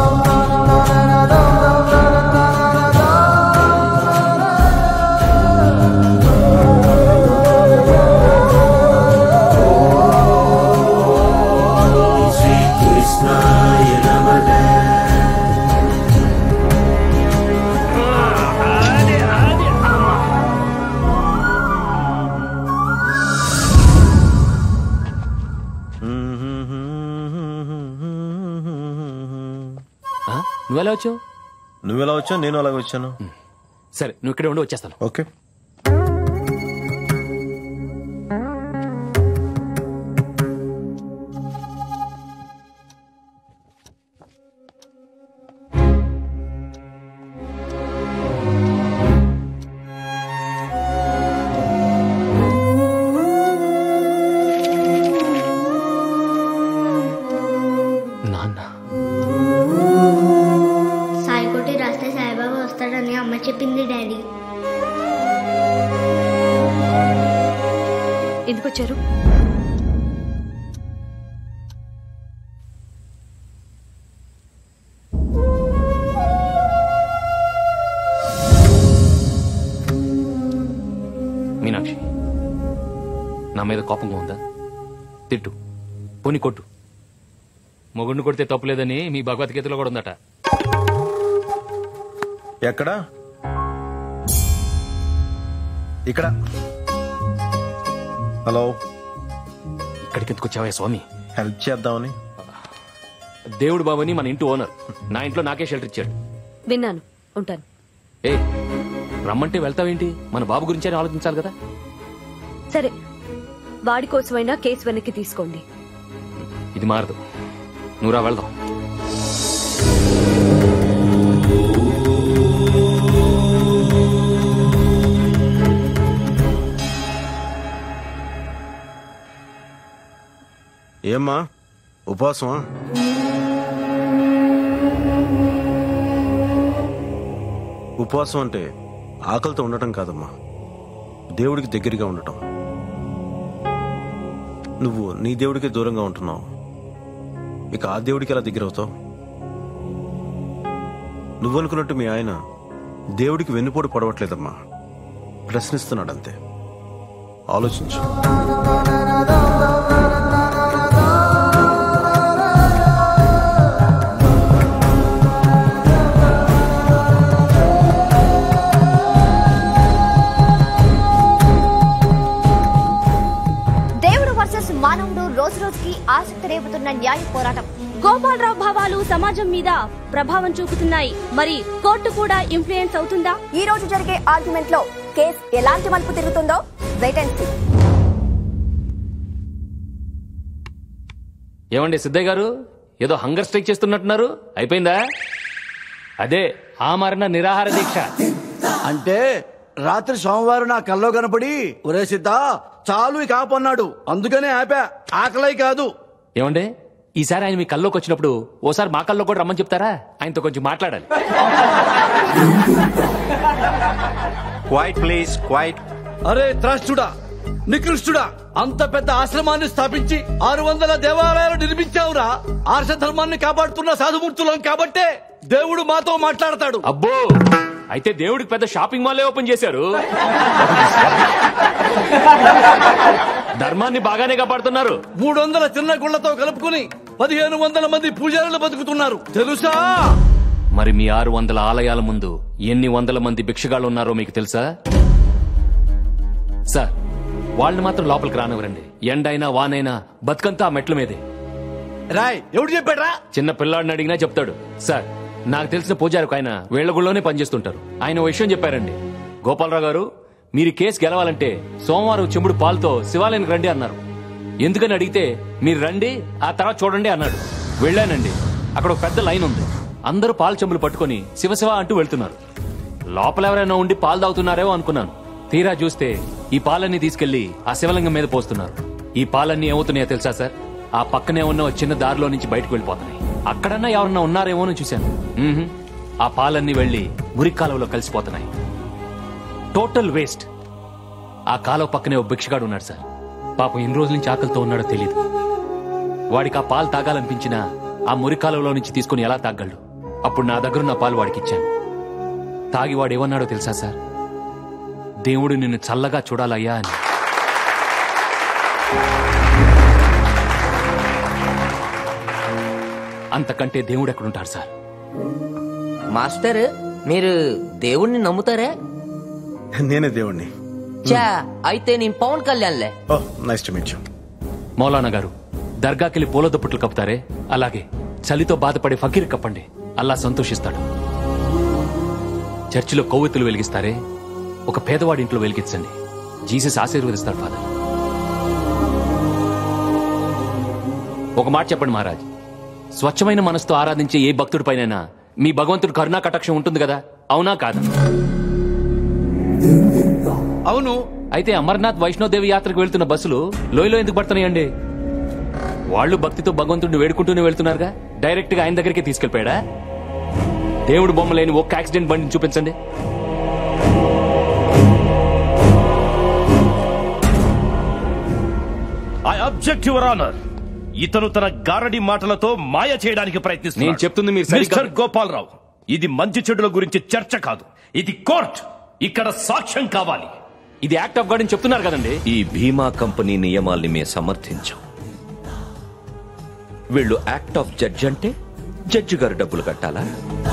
ఆ? నువ్వెలా వచ్చావు నువ్వెలా వచ్చావు నేను అలాగే వచ్చాను సరే నువ్వు ఇక్కడే ఉండి వచ్చేస్తాను ఓకే నాన్న సాయికోటి రాస్తే సాయిబాబా వస్తాడని అమ్మ చెప్పింది డాడీ ఎందుకు వచ్చారు మీనాక్షి నా మీద కోపంగా ఉందా తిట్టు పోని కొట్టు మొగుడిని కొడితే తప్పులేదని మీ భగవద్గీతలో కూడా ఉందట ఎక్కడా ఇక్కడ హలో ఇక్కడికి ఎందుకు వచ్చావా స్వామి హెల్ప్ చేద్దామని దేవుడు బాబుని మన ఇంటి ఓనర్ నా ఇంట్లో నాకే షెల్టర్ ఇచ్చాడు విన్నాను ఉంటాను ఏ రమ్మంటే వెళ్తావేంటి మన బాబు గురించి ఆలోచించాలి కదా సరే వాడి కోసమైనా కేసు వెనక్కి తీసుకోండి ఇది మారదు నువ్వు రా వెళ్దాం ఏమ్మా ఉపవాసమా ఉపవాసం అంటే ఆకలితో ఉండటం కాదమ్మా దేవుడికి దగ్గరగా ఉండటం నువ్వు నీ దేవుడికి దూరంగా ఉంటున్నావు ఇక ఆ దేవుడికి ఎలా దగ్గర అవుతావు నువ్వనుకున్నట్టు మీ ఆయన దేవుడికి వెన్నుపోటు పడవట్లేదమ్మా ప్రశ్నిస్తున్నాడు అంతే ఆలోచించు దేవుడు వర్సెస్ మానవుడు రోజు రోజుకి ఆసక్తి రేపుతున్న సాగుతున్న న్యాయ పోరాటం గోపాలరావు భావాలు సమాజం మీద ప్రభావం చూపుతున్నాయి మరి కోర్టు కూడా ఇన్ఫ్లుయెన్స్ అవుతుందా ఈ రోజు జరిగే ఆర్గ్యుమెంట్ లో కేస్ ఎలాంటి మలుపు తిరుగుతుందో వెయిట్ అండ్ సీ ఏమండి సిద్ధయ్య గారు ఏదో హంగర్ స్ట్రైక్ చేస్తున్నట్టున్నారు అయిపోయిందా అదే ఆమరణ నిరాహార దీక్ష అంటే రాత్రి సోమవారం నా కల్లో కనపడి ఒరే సిద్ధ చాలు ఇక ఆపన్నాడు అందుకనే ఆపా ఆకలై కాదు ఏమండి ఈసారి ఆయన మీ కల్లోకి వచ్చినప్పుడు ఓసారి మా కల్లో కూడా రమ్మని చెప్తారా ఆయనతో కొంచెం మాట్లాడాలి క్వైట్ ప్లీజ్ క్వైట్ అరే త్రాష్టుడా నికృష్టుడా అంత పెద్ద ఆశ్రమాన్ని స్థాపించి ఆరు వందల దేవాలయాలు నిర్మించావురా ఆర్ష ధర్మాన్ని కాపాడుతున్న సాధుమూర్తులం కాబట్టే దేవుడు మాతో మాట్లాడతాడు అబ్బో అయితే దేవుడికి పెద్ద షాపింగ్ మాలే ఓపెన్ చేశారు ధర్మాన్ని బాగానే కాపాడుతున్నారు మూడు వందల చిన్న గుళ్లతో కలుపుకుని పదిహేను వందల మంది పూజారులు బతుకుతున్నారు తెలుసా మరి మీ ఆరు వందల ఆలయాల ముందు ఎన్ని వందల మంది భిక్షగాళ్ళు ఉన్నారో మీకు తెలుసా సార్ వాళ్ళని మాత్రం లోపలికి రానివ్వరండి ఎండైనా వానైనా బతుకంతా ఆ మెట్ల మీదే రాయ్ ఎవడు చెప్పాడ్రా చిన్న పిల్లాడిని అడిగినా చెప్తాడు సార్ నాకు తెలిసిన పూజారికి ఆయన వీళ్ళ గుళ్ళోనే పనిచేస్తుంటారు ఆయన ఓ విషయం చెప్పారండి గోపాలరావు గారు మీరు ఈ కేసు గెలవాలంటే సోమవారం చెంబుడు పాలతో శివాలయానికి రండి అన్నారు ఎందుకని అడిగితే మీరు రండి ఆ తర్వాత చూడండి అన్నాడు వెళ్ళానండి అక్కడ ఒక పెద్ద లైన్ ఉంది అందరూ పాలు చెంబులు పట్టుకొని శివశివ అంటూ వెళ్తున్నారు లోపల ఎవరైనా ఉండి పాలు తాగుతున్నారేమో అనుకున్నాను తీరా చూస్తే ఈ పాలన్నీ తీసుకెళ్లి ఆ శివలింగం మీద పోస్తున్నారు ఈ పాలన్నీ ఏమవుతున్నాయో తెలుసా సార్ ఆ పక్కనే ఉన్న ఒక చిన్న దారిలో నుంచి బయటకు వెళ్ళిపోతున్నాయి అక్కడన్నా ఎవరన్నా ఉన్నారేమో అని చూశాను మ్మ్హ్. ఆ పాలన్నీ వెళ్లి మురికి కాలువలో కలిసిపోతున్నాయి టోటల్ వేస్ట్ ఆ కాలువ పక్కనే ఒక భిక్షగాడు ఉన్నాడు సార్ పాపం ఎన్ని రోజుల నుంచి ఆకలితో ఉన్నాడో తెలియదు వాడికి ఆ పాలు తాగాలనిపించినా ఆ మురికి కాలువలో నుంచి తీసుకుని ఎలా తాగలడు అప్పుడు నా దగ్గర ఉన్న పాలు వాడికి ఇచ్చాను తాగి వాడు ఏమన్నాడో తెలుసా సార్ దేవుడు నిన్ను చల్లగా చూడాలయ్యా అని అంతకంటే దేవుడు ఎక్కడుంటాడు సార్ మాస్టర్ మీరు దేవుణ్ణి నమ్ముతారా నేనే దేవుణ్ణి చా అయితే నేను పవన్ కళ్యాణ్లే oh nice to meet you మౌలానా గారు దర్గాకెళ్ళి పూల దుప్పట్లు కప్పుతారే అలాగే చలితో బాధపడే ఫకీర్ కప్పండి అల్లా సంతోషిస్తాడు చర్చిలో కొవ్వెత్తులు వెలిగిస్తారే ఒక పేదవాడి ఇంట్లో వెలిగించండి జీసస్ ఆశీర్వదిస్తాడు ఫాదర్ ఒక మాట చెప్పండి మహారాజ్ స్వచ్ఛమైన మనసుతో ఆరాధించే ఏ భక్తుడి పైనైనా మీ భగవంతుడు కరుణా కటాక్షం ఉంటుంది కదా అవునా కాదా అవును అయితే అమర్నాథ్ వైష్ణోదేవి యాత్రకు వెళ్తున్న బస్సులు లోయలో ఎందుకు పడుతున్నాయండి వాళ్ళు భక్తితో భగవంతుడిని వేడుకుంటూనే వెళ్తున్నారుగా డైరెక్ట్ గా ఆయన దగ్గరికి తీసుకెళ్లిపోయాడా దేవుడు బొమ్మ లేని ఒక్క యాక్సిడెంట్ బండిని చూపించండి ఐ అబ్జెక్ట్ యువర్ ఆనర్ ఇతను తన గారడి మాటలతో మాయ చేయడానికి ప్రయత్నిస్తున్నాడు నేను చెప్తుంది మీరు సరిగ్గా- మిస్టర్ గోపాలరావు ఇది మంచి చెడుల గురించి చర్చ కాదు ఇది కోర్ట్ ఇక్కడ సాక్ష్యం కావాలి ఇది యాక్ట్ ఆఫ్ గాడ్ అని చెప్తున్నారు కదండి ఈ బీమా కంపెనీ నియమాల్ని మేము సమర్థించాం వీళ్ళు యాక్ట్ ఆఫ్ జడ్జ్ అంటే జడ్జి గారు డబ్బులు కట్టాలా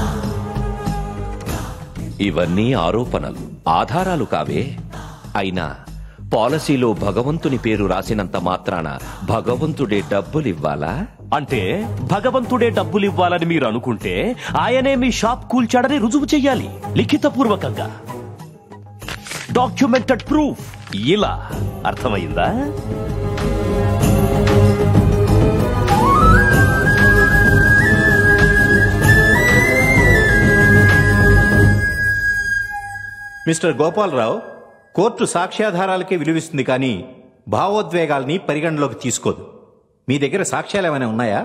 ఇవన్నీ ఆరోపణలు ఆధారాలు కావే అయినా పాలసీలో భగవంతుని పేరు రాసినంత మాత్రాన భగవంతుడే డబ్బులు ఇవ్వాలా అంటే భగవంతుడే డబ్బులు ఇవ్వాలని మీరు అనుకుంటే ఆయనే మీ షాప్ కూల్చాడని రుజువు చెయ్యాలి లిఖితపూర్వకంగా డాక్యుమెంటెడ్ ప్రూఫ్ ఇలా అర్థమైందా మిస్టర్ గోపాలరావు కోర్టు సాక్ష్యాధారాలకే విలువిస్తుంది కానీ భావోద్వేగాల్ని పరిగణలోకి తీసుకోదు మీ దగ్గర సాక్ష్యాలు ఏమైనా ఉన్నాయా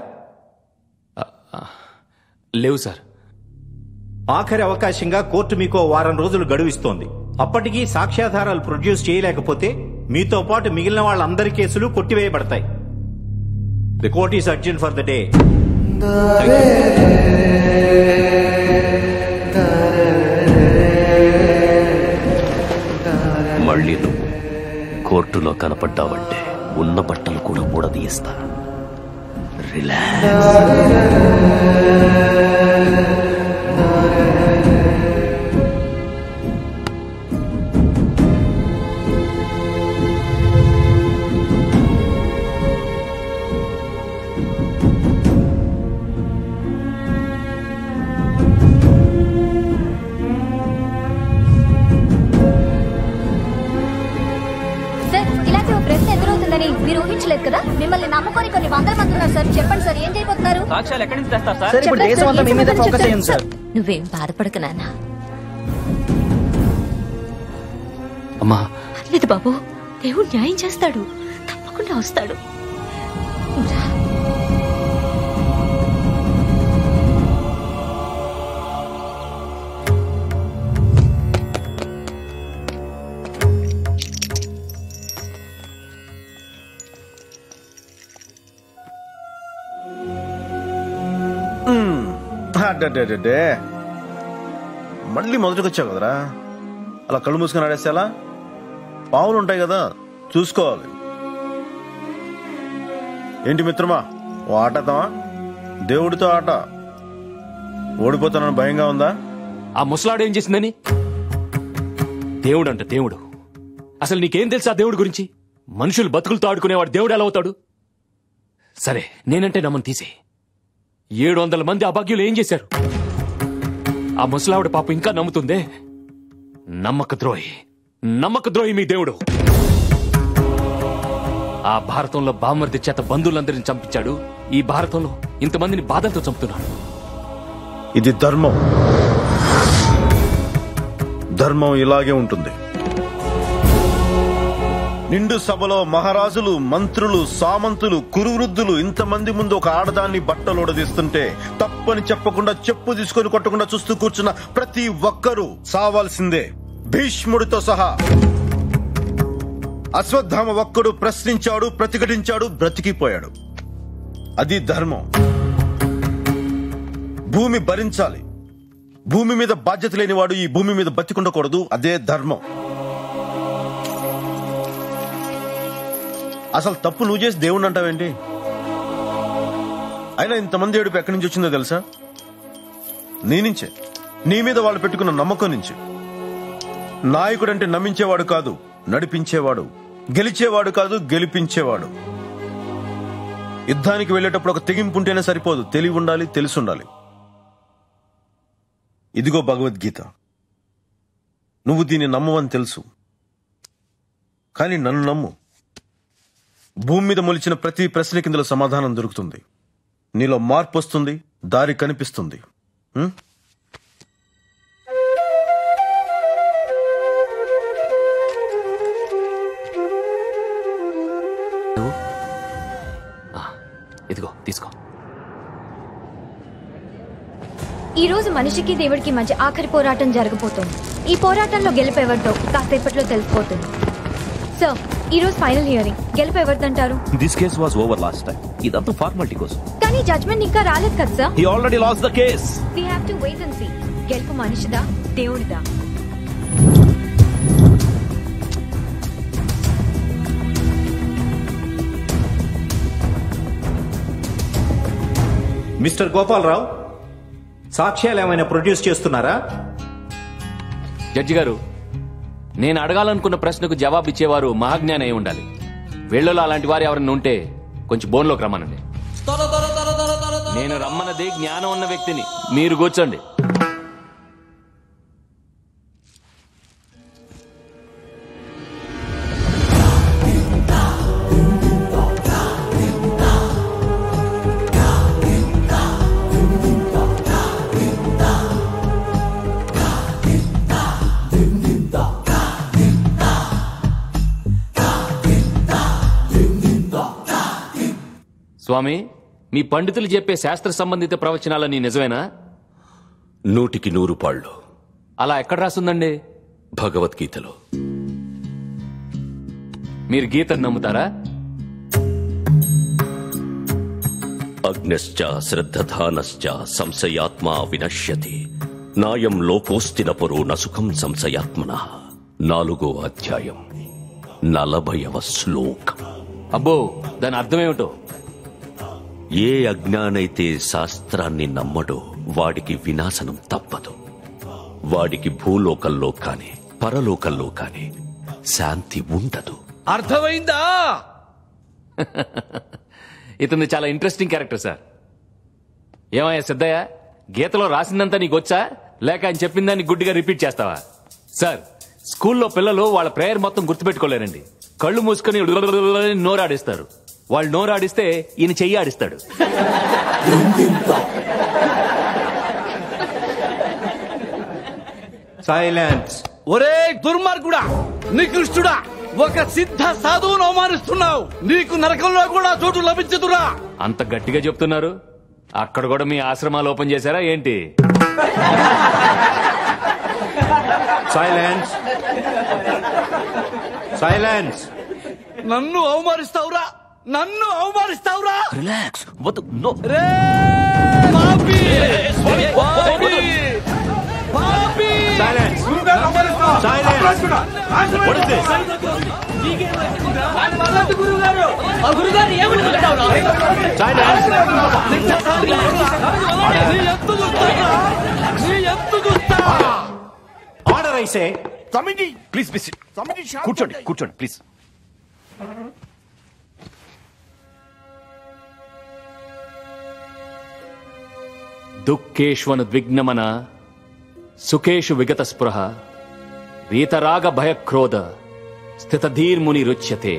లేవు సార్ ఆఖరి అవకాశంగా కోర్టు మీకు ఓ వారం రోజులు గడువిస్తోంది అప్పటికీ సాక్ష్యాధారాలు ప్రొడ్యూస్ చేయలేకపోతే మీతో పాటు మిగిలిన వాళ్ళందరి కేసులు కొట్టివేయబడతాయి the court is urgent for the day మళ్ళీ నువ్వు కోర్టులో కనపడ్డావంటే ఉన్న బట్టలు కూడా ఊడదీస్తా రిలాక్స్ మిమ్మల్ని నమ్ముకొని కొన్ని వందల మంది ఉన్నారు సార్ చెప్పండి సార్ ఏం చేయబోతున్నారు సాక్ష్యాలు ఎక్కడి నుంచి తెస్తారు సార్ ఇప్పుడు దేశం అంతా మీ మీద ఫోకస్ అయ్యింది సార్ నువ్వేం బాధపడక నాన్న అమ్మా లేదు బాబు దేవుడు న్యాయం చేస్తాడు తప్పకుండా వస్తాడు మ్మ్. అడ్డడ్డడ్డడ్డే. మళ్ళీ మొదటికి వచ్చావు కదరా అలా కళ్ళు మూసుకొని ఆడేస్తే ఎలా పావులు ఉంటాయి కదా చూసుకోవాలి ఏంటి మిత్రమా ఓ ఆట ఆడతావా దేవుడితో ఆట ఓడిపోతానని భయంగా ఉందా ఆ ముసలాడు ఏం చేసిందని దేవుడు అంట దేవుడు అసలు నీకేం తెలుసు ఆ దేవుడి గురించి మనుషులు బతుకులతో ఆడుకునేవాడు దేవుడు ఎలా అవుతాడు సరే నేనంటే నమ్మని తీసే ఏడు వందల మంది అభాగ్యులు ఏం చేశారు ఆ ముసలావిడ పాప ఇంకా నమ్ముతుందే నమ్మక ద్రోహి నమ్మక ద్రోహి మీ దేవుడు ఆ భారతంలో బామర్ది చేత బంధువులందరిని చంపించాడు ఈ భారతంలో ఇంతమందిని బాధలతో చంపుతున్నాడు ఇది ధర్మం ధర్మం ఇలాగే ఉంటుంది నిండు సభలో మహారాజులు మంత్రులు సామంతులు కురువృద్ధులు ఇంతమంది ముందు ఒక ఆడదాన్ని బట్టలోడదీస్తుంటే తప్పని చెప్పకుండా చెప్పు తీసుకొని కొట్టకుండా చూస్తూ కూర్చున్న ప్రతి ఒక్కరూ సావాల్సిందే భీష్ముడితో సహా అశ్వత్థామ ఒక్కడు ప్రశ్నించాడు ప్రతిఘటించాడు బ్రతికిపోయాడు అది ధర్మం భూమి భరించాలి భూమి మీద బాధ్యత లేనివాడు ఈ భూమి మీద బతికుండకూడదు అదే ధర్మం అసలు తప్పు నువ్వు చేసి దేవుణ్ణి అంటావేంటి అయినా ఇంతమంది ఏడుపు ఎక్కడి నుంచి వచ్చిందో తెలుసా నీ నుంచే నీ మీద వాళ్ళు పెట్టుకున్న నమ్మకం నుంచి నాయకుడంటే నమ్మించేవాడు కాదు నడిపించేవాడు గెలిచేవాడు కాదు గెలిపించేవాడు యుద్ధానికి వెళ్ళేటప్పుడు ఒక తెగింపు ఉంటేనే సరిపోదు తెలివి ఉండాలి తెలిసి ఉండాలి ఇదిగో భగవద్గీత నువ్వు దీన్ని నమ్మవని తెలుసు కానీ నన్ను నమ్ము భూమి మీద మొలిచిన ప్రతి ప్రశ్న కిందలో సమాధానం దొరుకుతుంది నీలో మార్పు వస్తుంది దారి కనిపిస్తుంది ఉం? ఇదిగో తీసుకో ఈ రోజు మనిషికి దేవుడికి మధ్య ఆఖరి పోరాటం జరగబోతోంది ఈ పోరాటంలో గెలుపు ఎవరితో కాసేపట్లో తెలిసిపోతుంది సో ఈ రోజు ఫైనల్ హియరింగ్ గెలుపు ఎవరిదంటారు this case was over last time ఇదంతా ఫార్మాలిటీ కోసం కానీ జడ్జ్మెంట్ ఇంకా రాలేదు కదా sir he already lost the case we have to wait and see గెలుపు మనిషిదా దేవుడిదా మిస్టర్ గోపాలరావు సాక్ష్యాలు ఏమైనా ప్రొడ్యూస్ చేస్తున్నారా జడ్జి గారు నేను అడగాలనుకున్న ప్రశ్నకు జవాబు ఇచ్చేవారు మహాజ్ఞాని అయి ఉండాలి వీళ్ళలో అలాంటి వారు ఎవరైనా ఉంటే కొంచెం బోన్లోకి రమ్మనండి నేను రమ్మన్నది జ్ఞానం ఉన్న వ్యక్తిని మీరు కూర్చోండి స్వామి మీ పండితులు చెప్పే శాస్త్ర సంబంధిత ప్రవచనాలని నిజమేనా నూటికి నూరు పాళ్ళు అలా ఎక్కడ రాస్తుందండి భగవద్గీతలో మీరు గీతను నమ్ముతారా అగ్నశ్చ శ్రద్ధధానశ్చ సంశయాత్మా వినశ్యతి నాయం లోకోస్తిన పురు నసుఖం సంశయాత్మన నాలుగో అధ్యాయం నలభైవ శ్లోకం అబ్బో దాని అర్థమేమిటో ఏ అజ్ఞానైతే శాస్త్రాన్ని నమ్మడో వాడికి వినాశనం తప్పదు వాడికి భూలోకంలో కాని పరలోకంలో కాని శాంతి ఉండదు అర్థమైందా ఇతను చాలా ఇంట్రెస్టింగ్ క్యారెక్టర్ సార్ ఏమయ్యా సిద్ధయ్య గీతలో రాసిందంతా నీకు వచ్చా లేక ఆయన చెప్పిన దాన్ని గుడ్డిగా రిపీట్ చేస్తావా సార్ స్కూల్లో పిల్లలు వాళ్ళ ప్రేయర్ మొత్తం గుర్తుపెట్టుకోలేరండి కళ్ళు మూసుకొని నోరాడేస్తారు వాళ్ళు నోరాడిస్తే ఈయన చెయ్యి ఆడిస్తాడు సైలెన్స్ ఒరే దుర్మార్గుడా నికృష్టుడా ఒక సిద్ధ సాధువును అవమానిస్తున్నావు నీకు నరకంలో కూడా చోటు లభించదురా అంత గట్టిగా చెప్తున్నారు అక్కడ కూడా మీ ఆశ్రమాలు ఓపెన్ చేశారా ఏంటి సైలెన్స్ సైలెన్స్ నన్ను అవమానిస్తావురా నన్ను అవమానిస్తావురా రిలాక్స్ వద్దు నో రే పాపి! పాపి! పాపి! సైలెన్స్ ఆర్డర్ అయితే కమిటీ ప్లీజ్ ప్లీజ్ కూర్చోండి కూర్చోండి ప్లీజ్ దుఃఖేష్వను ద్విగ్నమన సుఖేషు విగత స్పృహ వీతరాగ భయక్రోధ స్థితధీర్ముని రుచ్యతే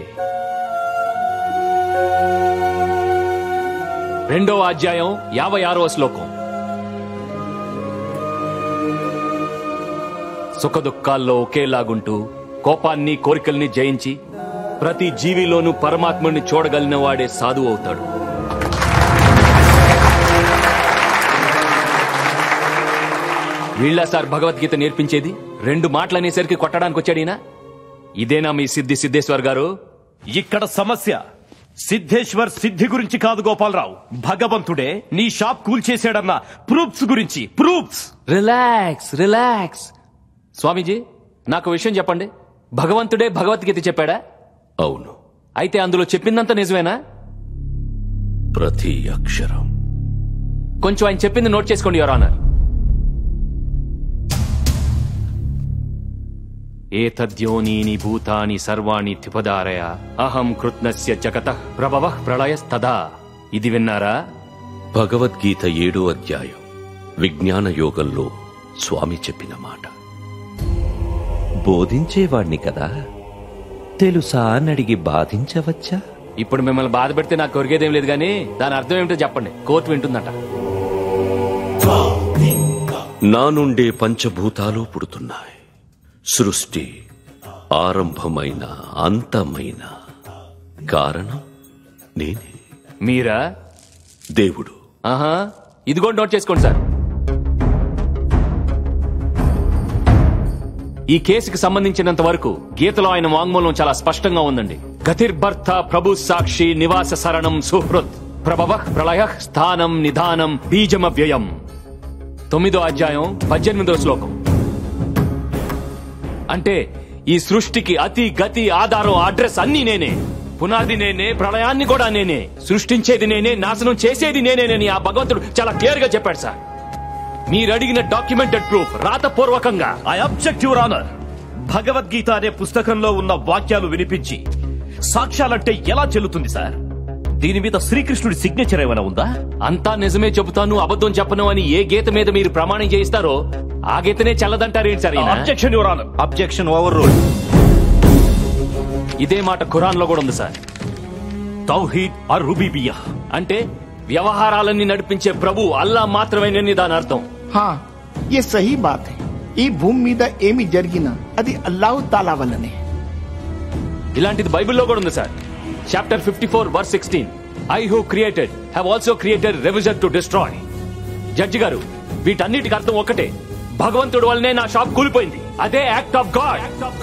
రెండో అధ్యాయం యాభై ఆరవ శ్లోకం సుఖ దుఃఖాల్లో ఒకేలాగుంటూ కోపాన్ని కోరికల్ని జయించి ప్రతి జీవిలోనూ పరమాత్ముడిని చూడగలిగిన వాడే సాధువు అవుతాడు వీళ్ళ సార్ భగవద్గీత నేర్పించేది రెండు మాటలు అనేసరికి కొట్టడానికి వచ్చాడినా ఇదేనా మీ సిద్ధి సిద్ధేశ్వర్ గారు ఇక్కడ సమస్య సిద్ధేశ్వర్ సిద్ధి గురించి కాదు గోపాలరావు భగవంతుడే నీ షాప్ కూల్చేశాడన్న ప్రూఫ్స్ గురించి ప్రూఫ్స్ రిలాక్స్ రిలాక్స్ స్వామీజీ నాకు విషయం చెప్పండి భగవంతుడే భగవద్గీత చెప్పాడా అవును అయితే అందులో చెప్పిందంత నిజమేనా ప్రతి అక్షరం కొంచెం ఆయన చెప్పింది నోట్ చేసుకోండి యువర్ ఆనర్ ఏతద్యోనీని భూతాని సర్వాణి త్రిపదారయ అహం కృత్నస్య జగత ప్రభవ ప్రళయస్తదా ఇది విన్నారా భగవద్గీత ఏడో అధ్యాయం విజ్ఞాన యోగంలో స్వామి చెప్పిన మాట బోధించేవాణ్ణి కదా తెలుసా అని అడిగి బాధించవచ్చా ఇప్పుడు మిమ్మల్ని బాధ పెడితే నాకు కొరిగేదేం లేదు కానీ దాని అర్థం ఏమిటో చెప్పండి కోర్టు వింటుందట నా నుండే పంచభూతాలు పుడుతున్నాయి సృష్టి ఆరంభమైన అంతమైన కారణం నేనే మీరా దేవుడు ఆహా ఇది కూడా నోట్ చేసుకోండి సార్ ఈ కేసుకి సంబంధించినంత వరకు గీతలో ఆయన వాంగ్మూలం చాలా స్పష్టంగా ఉందండి గతిర్భర్త ప్రభు సాక్షి నివాస శరణం సుహృత్ ప్రభవ ప్రళయ స్థానం నిధానం బీజమవ్యయం తొమ్మిదో అధ్యాయం పద్దెనిమిదో శ్లోకం అంటే ఈ సృష్టికి అతి గతి ఆధారం అడ్రస్ అన్ని నేనే పునాది నేనే ప్రళయాన్ని కూడా నేనే సృష్టించేది నేనే నాశనం చేసేది నేనేనని ఆ భగవంతుడు చాలా క్లియర్ గా చెప్పాడు సార్ మీరు అడిగిన డాక్యుమెంటెడ్ ప్రూఫ్ రాతపూర్వకంగా I object your honour Bhagavadgita అనే పుస్తకంలో ఉన్న వాక్యాలు వినిపించి సాక్ష్యాలంటే ఎలా చెల్లుతుంది సార్ దీని మీద శ్రీకృష్ణుడి సిగ్నేచర్ ఏమైనా ఉందా అంతా నిజమే చెబుతాను అబద్ధం చెప్పను అని ఏ గీత మీద మీరు ప్రమాణం చేయిస్తారో ఆ గీతనే చల్లదంటారేంటి సార్ ఈయన? Objection your honour objection overrule ఇదే మాట ఖురాన్ లో కూడా ఉంది సార్ తౌహీద్ అర్ రుబీబియా అంటే వ్యవహారాలన్నీ నడిపించే ప్రభు అల్లా మాత్రమేనని దాని అర్థం హా ఏ సహీ బాత్ హై ఈ భూమి మీద ఏమి జరిగినా అది అల్లాహ్ తాలా వల్లనే ఇలాంటిది బైబిల్లో కూడా ఉంది sir chapter fifty four verse sixteen I who created have also created revision to destroy judge గారు వీటన్నిటికి అర్థం ఒక్కటే భగవంతుడు వల్లనే నా షాప్ కూలిపోయింది అదే యాక్ట్ ఆఫ్ గాడ్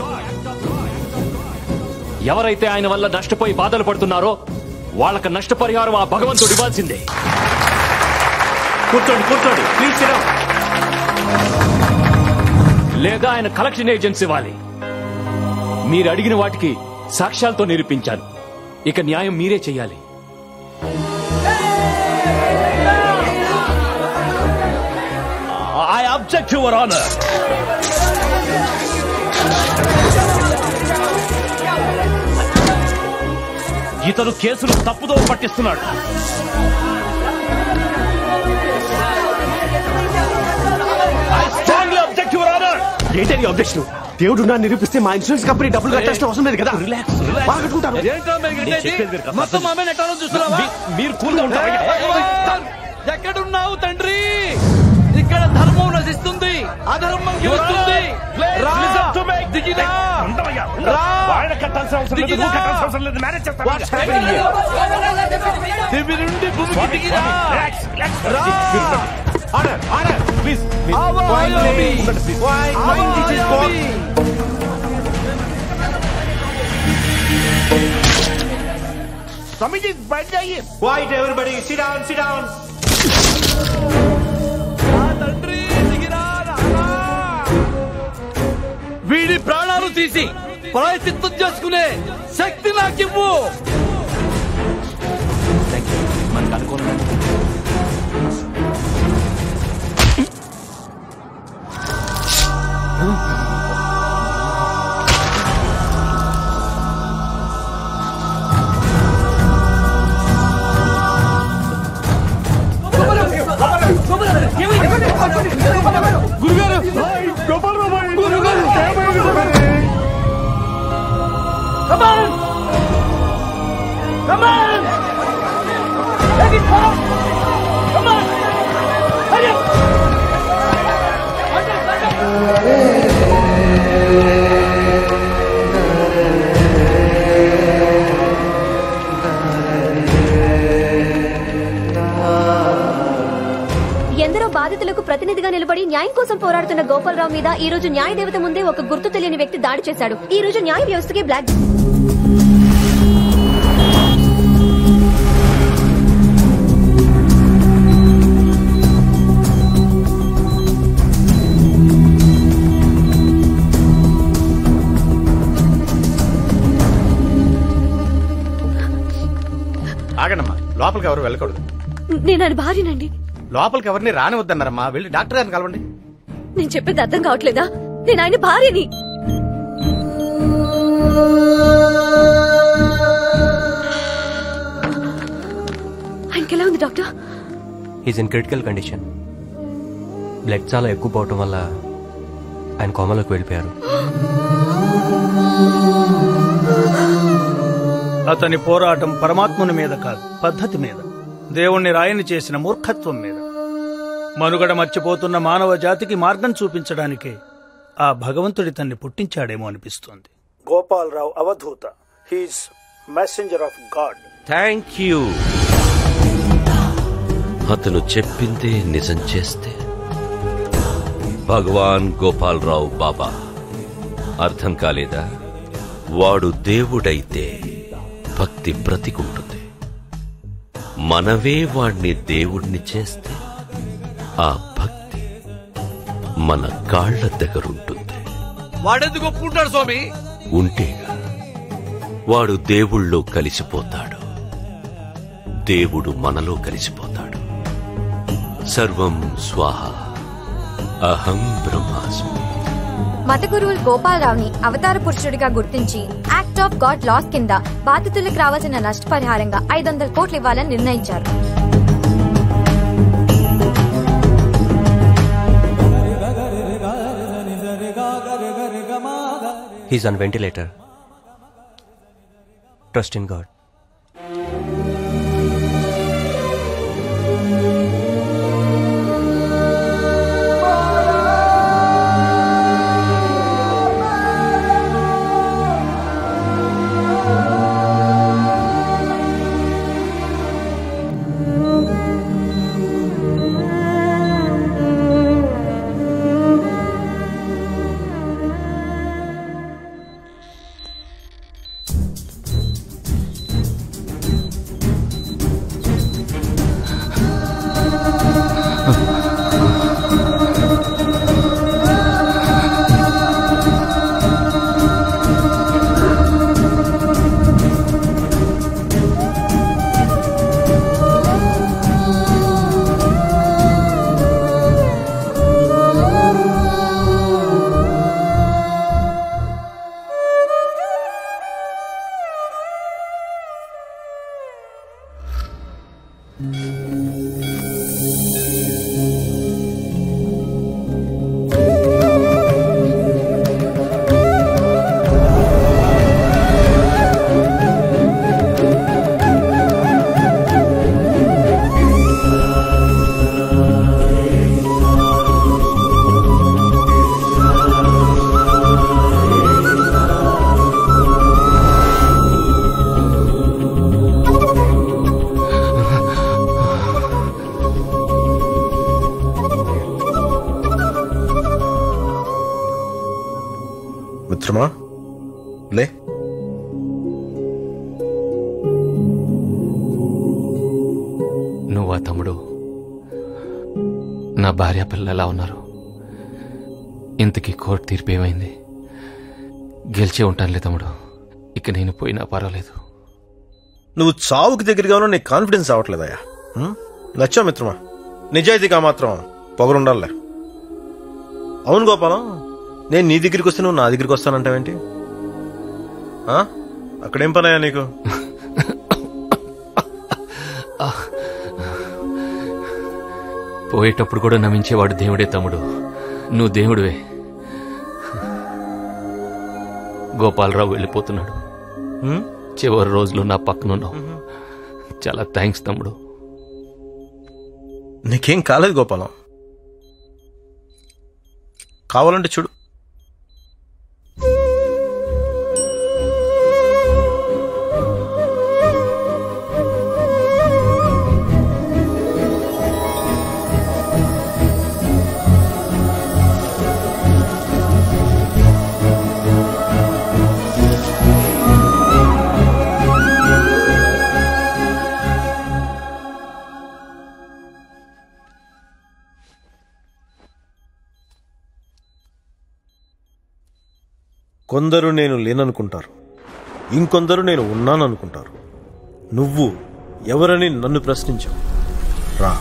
ఎవరైతే ఆయన వల్ల నష్టపోయి బాధలు పడుతున్నారో వాళ్ళకి నష్టపరిహారం ఆ భగవంతుడు ఇవ్వాల్సిందే కూర్చోండి కూర్చోండి ప్లీజ్ లేదా ఆయన కలెక్షన్ ఏజెన్సీ ఇవ్వాలి మీరు అడిగిన వాటికి సాక్ష్యాలతో నిరూపించాను ఇక న్యాయం మీరే చెయ్యాలి ఐ అబ్జెక్ట్ యువర్ ఆనర్ ఇతను కేసును తప్పుదో పట్టిస్తున్నాడు I strongly object your honour ఏంటని అబ్జెక్షన్ దేవుడు నా నిరూపిస్తే మా ఇన్సూరెన్స్ కంపెనీ డబ్బులు కట్టాల్సిన అవసరం లేదు కదా రిలాక్స్ బాగా కట్టుకుంటారు ఏంట్రా మీరు నేను గట్టేది? చెప్పేది మీరు కాస్త మొత్తం మా మీద ఎట్టాలో చూస్తున్నావా మీ- మీరు కూల్గా ఉంటారా? భగవంతన్, ఎక్కడున్నావు తండ్రి ఇక్కడ ధర్మం నశిస్తుంది అధర్మం గెలుస్తుంది రా, దిగిరా రా, దిగిరా. దివి నుండి భూమికి దిగిరా రా. ఆర్డర్ ఆర్డర్ ప్లీజ్ ఆవా, ఆయామి. ఆవా, ఆయామి. स्वामी जी बैठ जाइए Quiet everybody, sit down, sit down. వీడి ప్రాణాలు తీసి ప్రాయచిత్తం చేసుకునే శక్తి నాకివ్వు మనకు అనుకూలంగా గురుగారు గురుగారు Come on! Come on! Take it, Tom! Come on! Hurry up! ఎందరో బాధితులకు ప్రతినిధిగా నిలబడి న్యాయం కోసం పోరాడుతున్న గోపాలరావు మీద ఈ రోజు న్యాయ దేవత ముందే ఒక గుర్తు తెలియని వ్యక్తి దాడి చేశాడు ఈ రోజు న్యాయ వ్యవస్థకి బ్లాక్ ఆగండమ్మా లోపలికి ఎవరు వెళ్ళకూడదు నేను ఆయన భార్యనండి లోపలికి ఎవరిని రానివద్దన్నారమ్మా వెళ్ళి డాక్టర్ గారిని కలవండి నేను చెప్పేది అర్థం కావట్లేదా నేను ఆయన భార్యని ఆయనకి ఎలా ఉంది doctor is in critical condition blood చాలా ఎక్కువ పోవటం వల్ల ఆయన కోమలోకి వెళ్ళిపోయారు అతని పోరాటం పరమాత్ముని మీద కాదు పద్ధతి మీద దేవుణ్ణి రాయని చేసిన మూర్ఖత్వం మీద మనుగడ మర్చిపోతున్న మానవ జాతికి మార్గం చూపించడానికే ఆ భగవంతుడి తన్ని పుట్టించాడేమో అనిపిస్తోంది గోపాలరావు అవధూత he's messenger of God thank you అతను చెప్పిందే నిజం చేస్తే భగవాన్ గోపాలరావు బాబా అర్థం కాలేదా వాడు దేవుడైతే భక్తి బ్రతికుంటుంది మనవే వాణ్ణి దేవుణ్ణి చేస్తే ఆ భక్తి మన కాళ్ల దగ్గరుంటుంది వాడెందుకు ఒప్పుకుంటాడు స్వామి ఉంటేగా వాడు దేవుళ్ళో కలిసిపోతాడు దేవుడు మనలో కలిసిపోతాడు సర్వం స్వాహ అహం బ్రహ్మాస్మి మత గురువులు గోపాలరావుని అవతార పురుషుడిగా గుర్తించి యాక్ట్ ఆఫ్ గాడ్ లాస్ కింద బాధితులకు రావాల్సిన నష్టపరిహారంగా ఐదు వందల కోట్లు ఇవ్వాలని నిర్ణయించారు he's on ventilator trust in God మిత్రమా లే నువ్వా తమ్ముడు నా భార్య పిల్లలు ఎలా ఉన్నారు ఇంతకీ కోర్టు తీర్పు ఏమైంది గెలిచే ఉంటానులే తమ్ముడు ఇక నేను పోయినా పర్వాలేదు నువ్వు చావుకి దగ్గరగా ఉన్నా నీకు కాన్ఫిడెన్స్ రావట్లేదయ్యా ఉం? నచ్చావు మిత్రమా నిజాయితీగా మాత్రం పొగరుండాలే అవును గోపాలం నేను నీ దగ్గరికి వస్తే నువ్వు నా దగ్గరికి వస్తానంటావేంటి ఆ? అక్కడేం పనయ్యా నీకు పోయేటప్పుడు కూడా నమ్మించేవాడు దేవుడే తమ్ముడు నువ్వు దేవుడివే గోపాలరావు వెళ్ళిపోతున్నాడు ఉం? చివరి రోజులు నా పక్కనున్నావు చాలా థ్యాంక్స్ తమ్ముడు నీకేం కాలేదు గోపాలం కావాలంటే చూడు కొందరు నేను లేననుకుంటారు ఇంకొందరు నేను ఉన్నాననుకుంటారు నువ్వు ఎవరని నన్ను ప్రశ్నించావు రా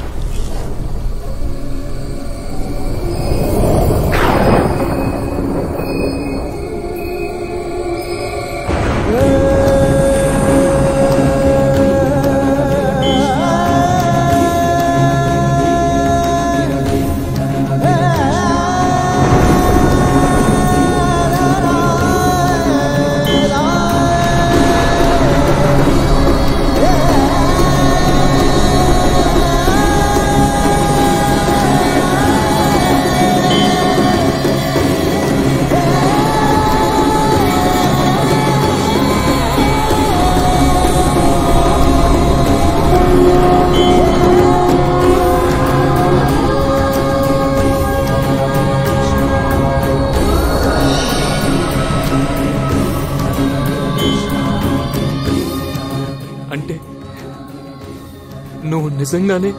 అంటే నువ్వు నిజంగానే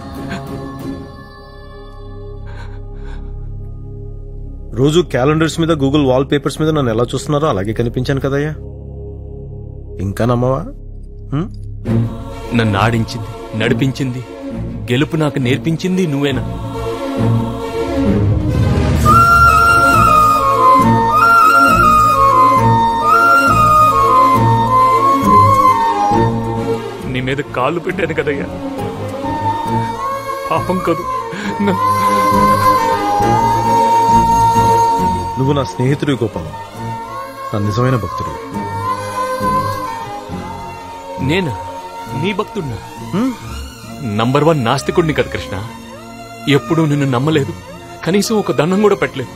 రోజు క్యాలెండర్స్ మీద గూగుల్ వాల్ పేపర్స్ మీద నన్ను ఎలా చూస్తున్నారో అలాగే కనిపించాను కదయ్యా ఇంకా నమ్మవా ఉం? నన్ను ఆడించింది నడిపించింది గెలుపు నాకు నేర్పించింది నువ్వేనా నీ మీద కాళ్ళు పెట్టాను కదయ్యా పాపం కదూ నా- నువ్వు నా స్నేహితుడివి గోపాలం నా నిజమైన భక్తుడివి నేనా నీ భక్తుడినా నంబర్ వన్ నాస్తికుడిని కదా కృష్ణ ఎప్పుడూ నిన్ను నమ్మలేదు కనీసం ఒక దండం కూడా పెట్టలేదు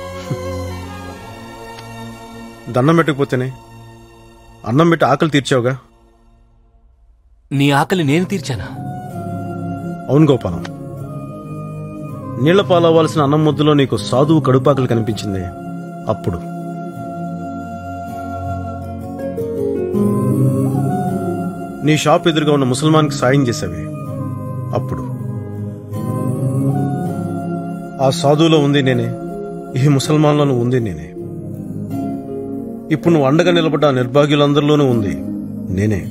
దండం పెట్టకపోతేనే అన్నం పెట్టి ఆకలి తీర్చావుగా నీ ఆకలి నేను తీర్చానా అవును గోపాలం నీళ్ల పాలవ్వాల్సిన అన్నం ముద్దలో నీకు సాధువు కడుపాకలు కనిపించింది అప్పుడు నీ షాప్ ఎదురుగా ఉన్న ముసల్మాన్కి సాయం చేసావి అప్పుడు ఆ సాధువులో ఉంది నేనే ఈ ముసల్మాన్లోనూ ఉంది నేనే ఇప్పుడు నువ్వు అండగా నిలబడ్డ ఆ నిర్భాగ్యులందరిలోనూ ఉంది నేనే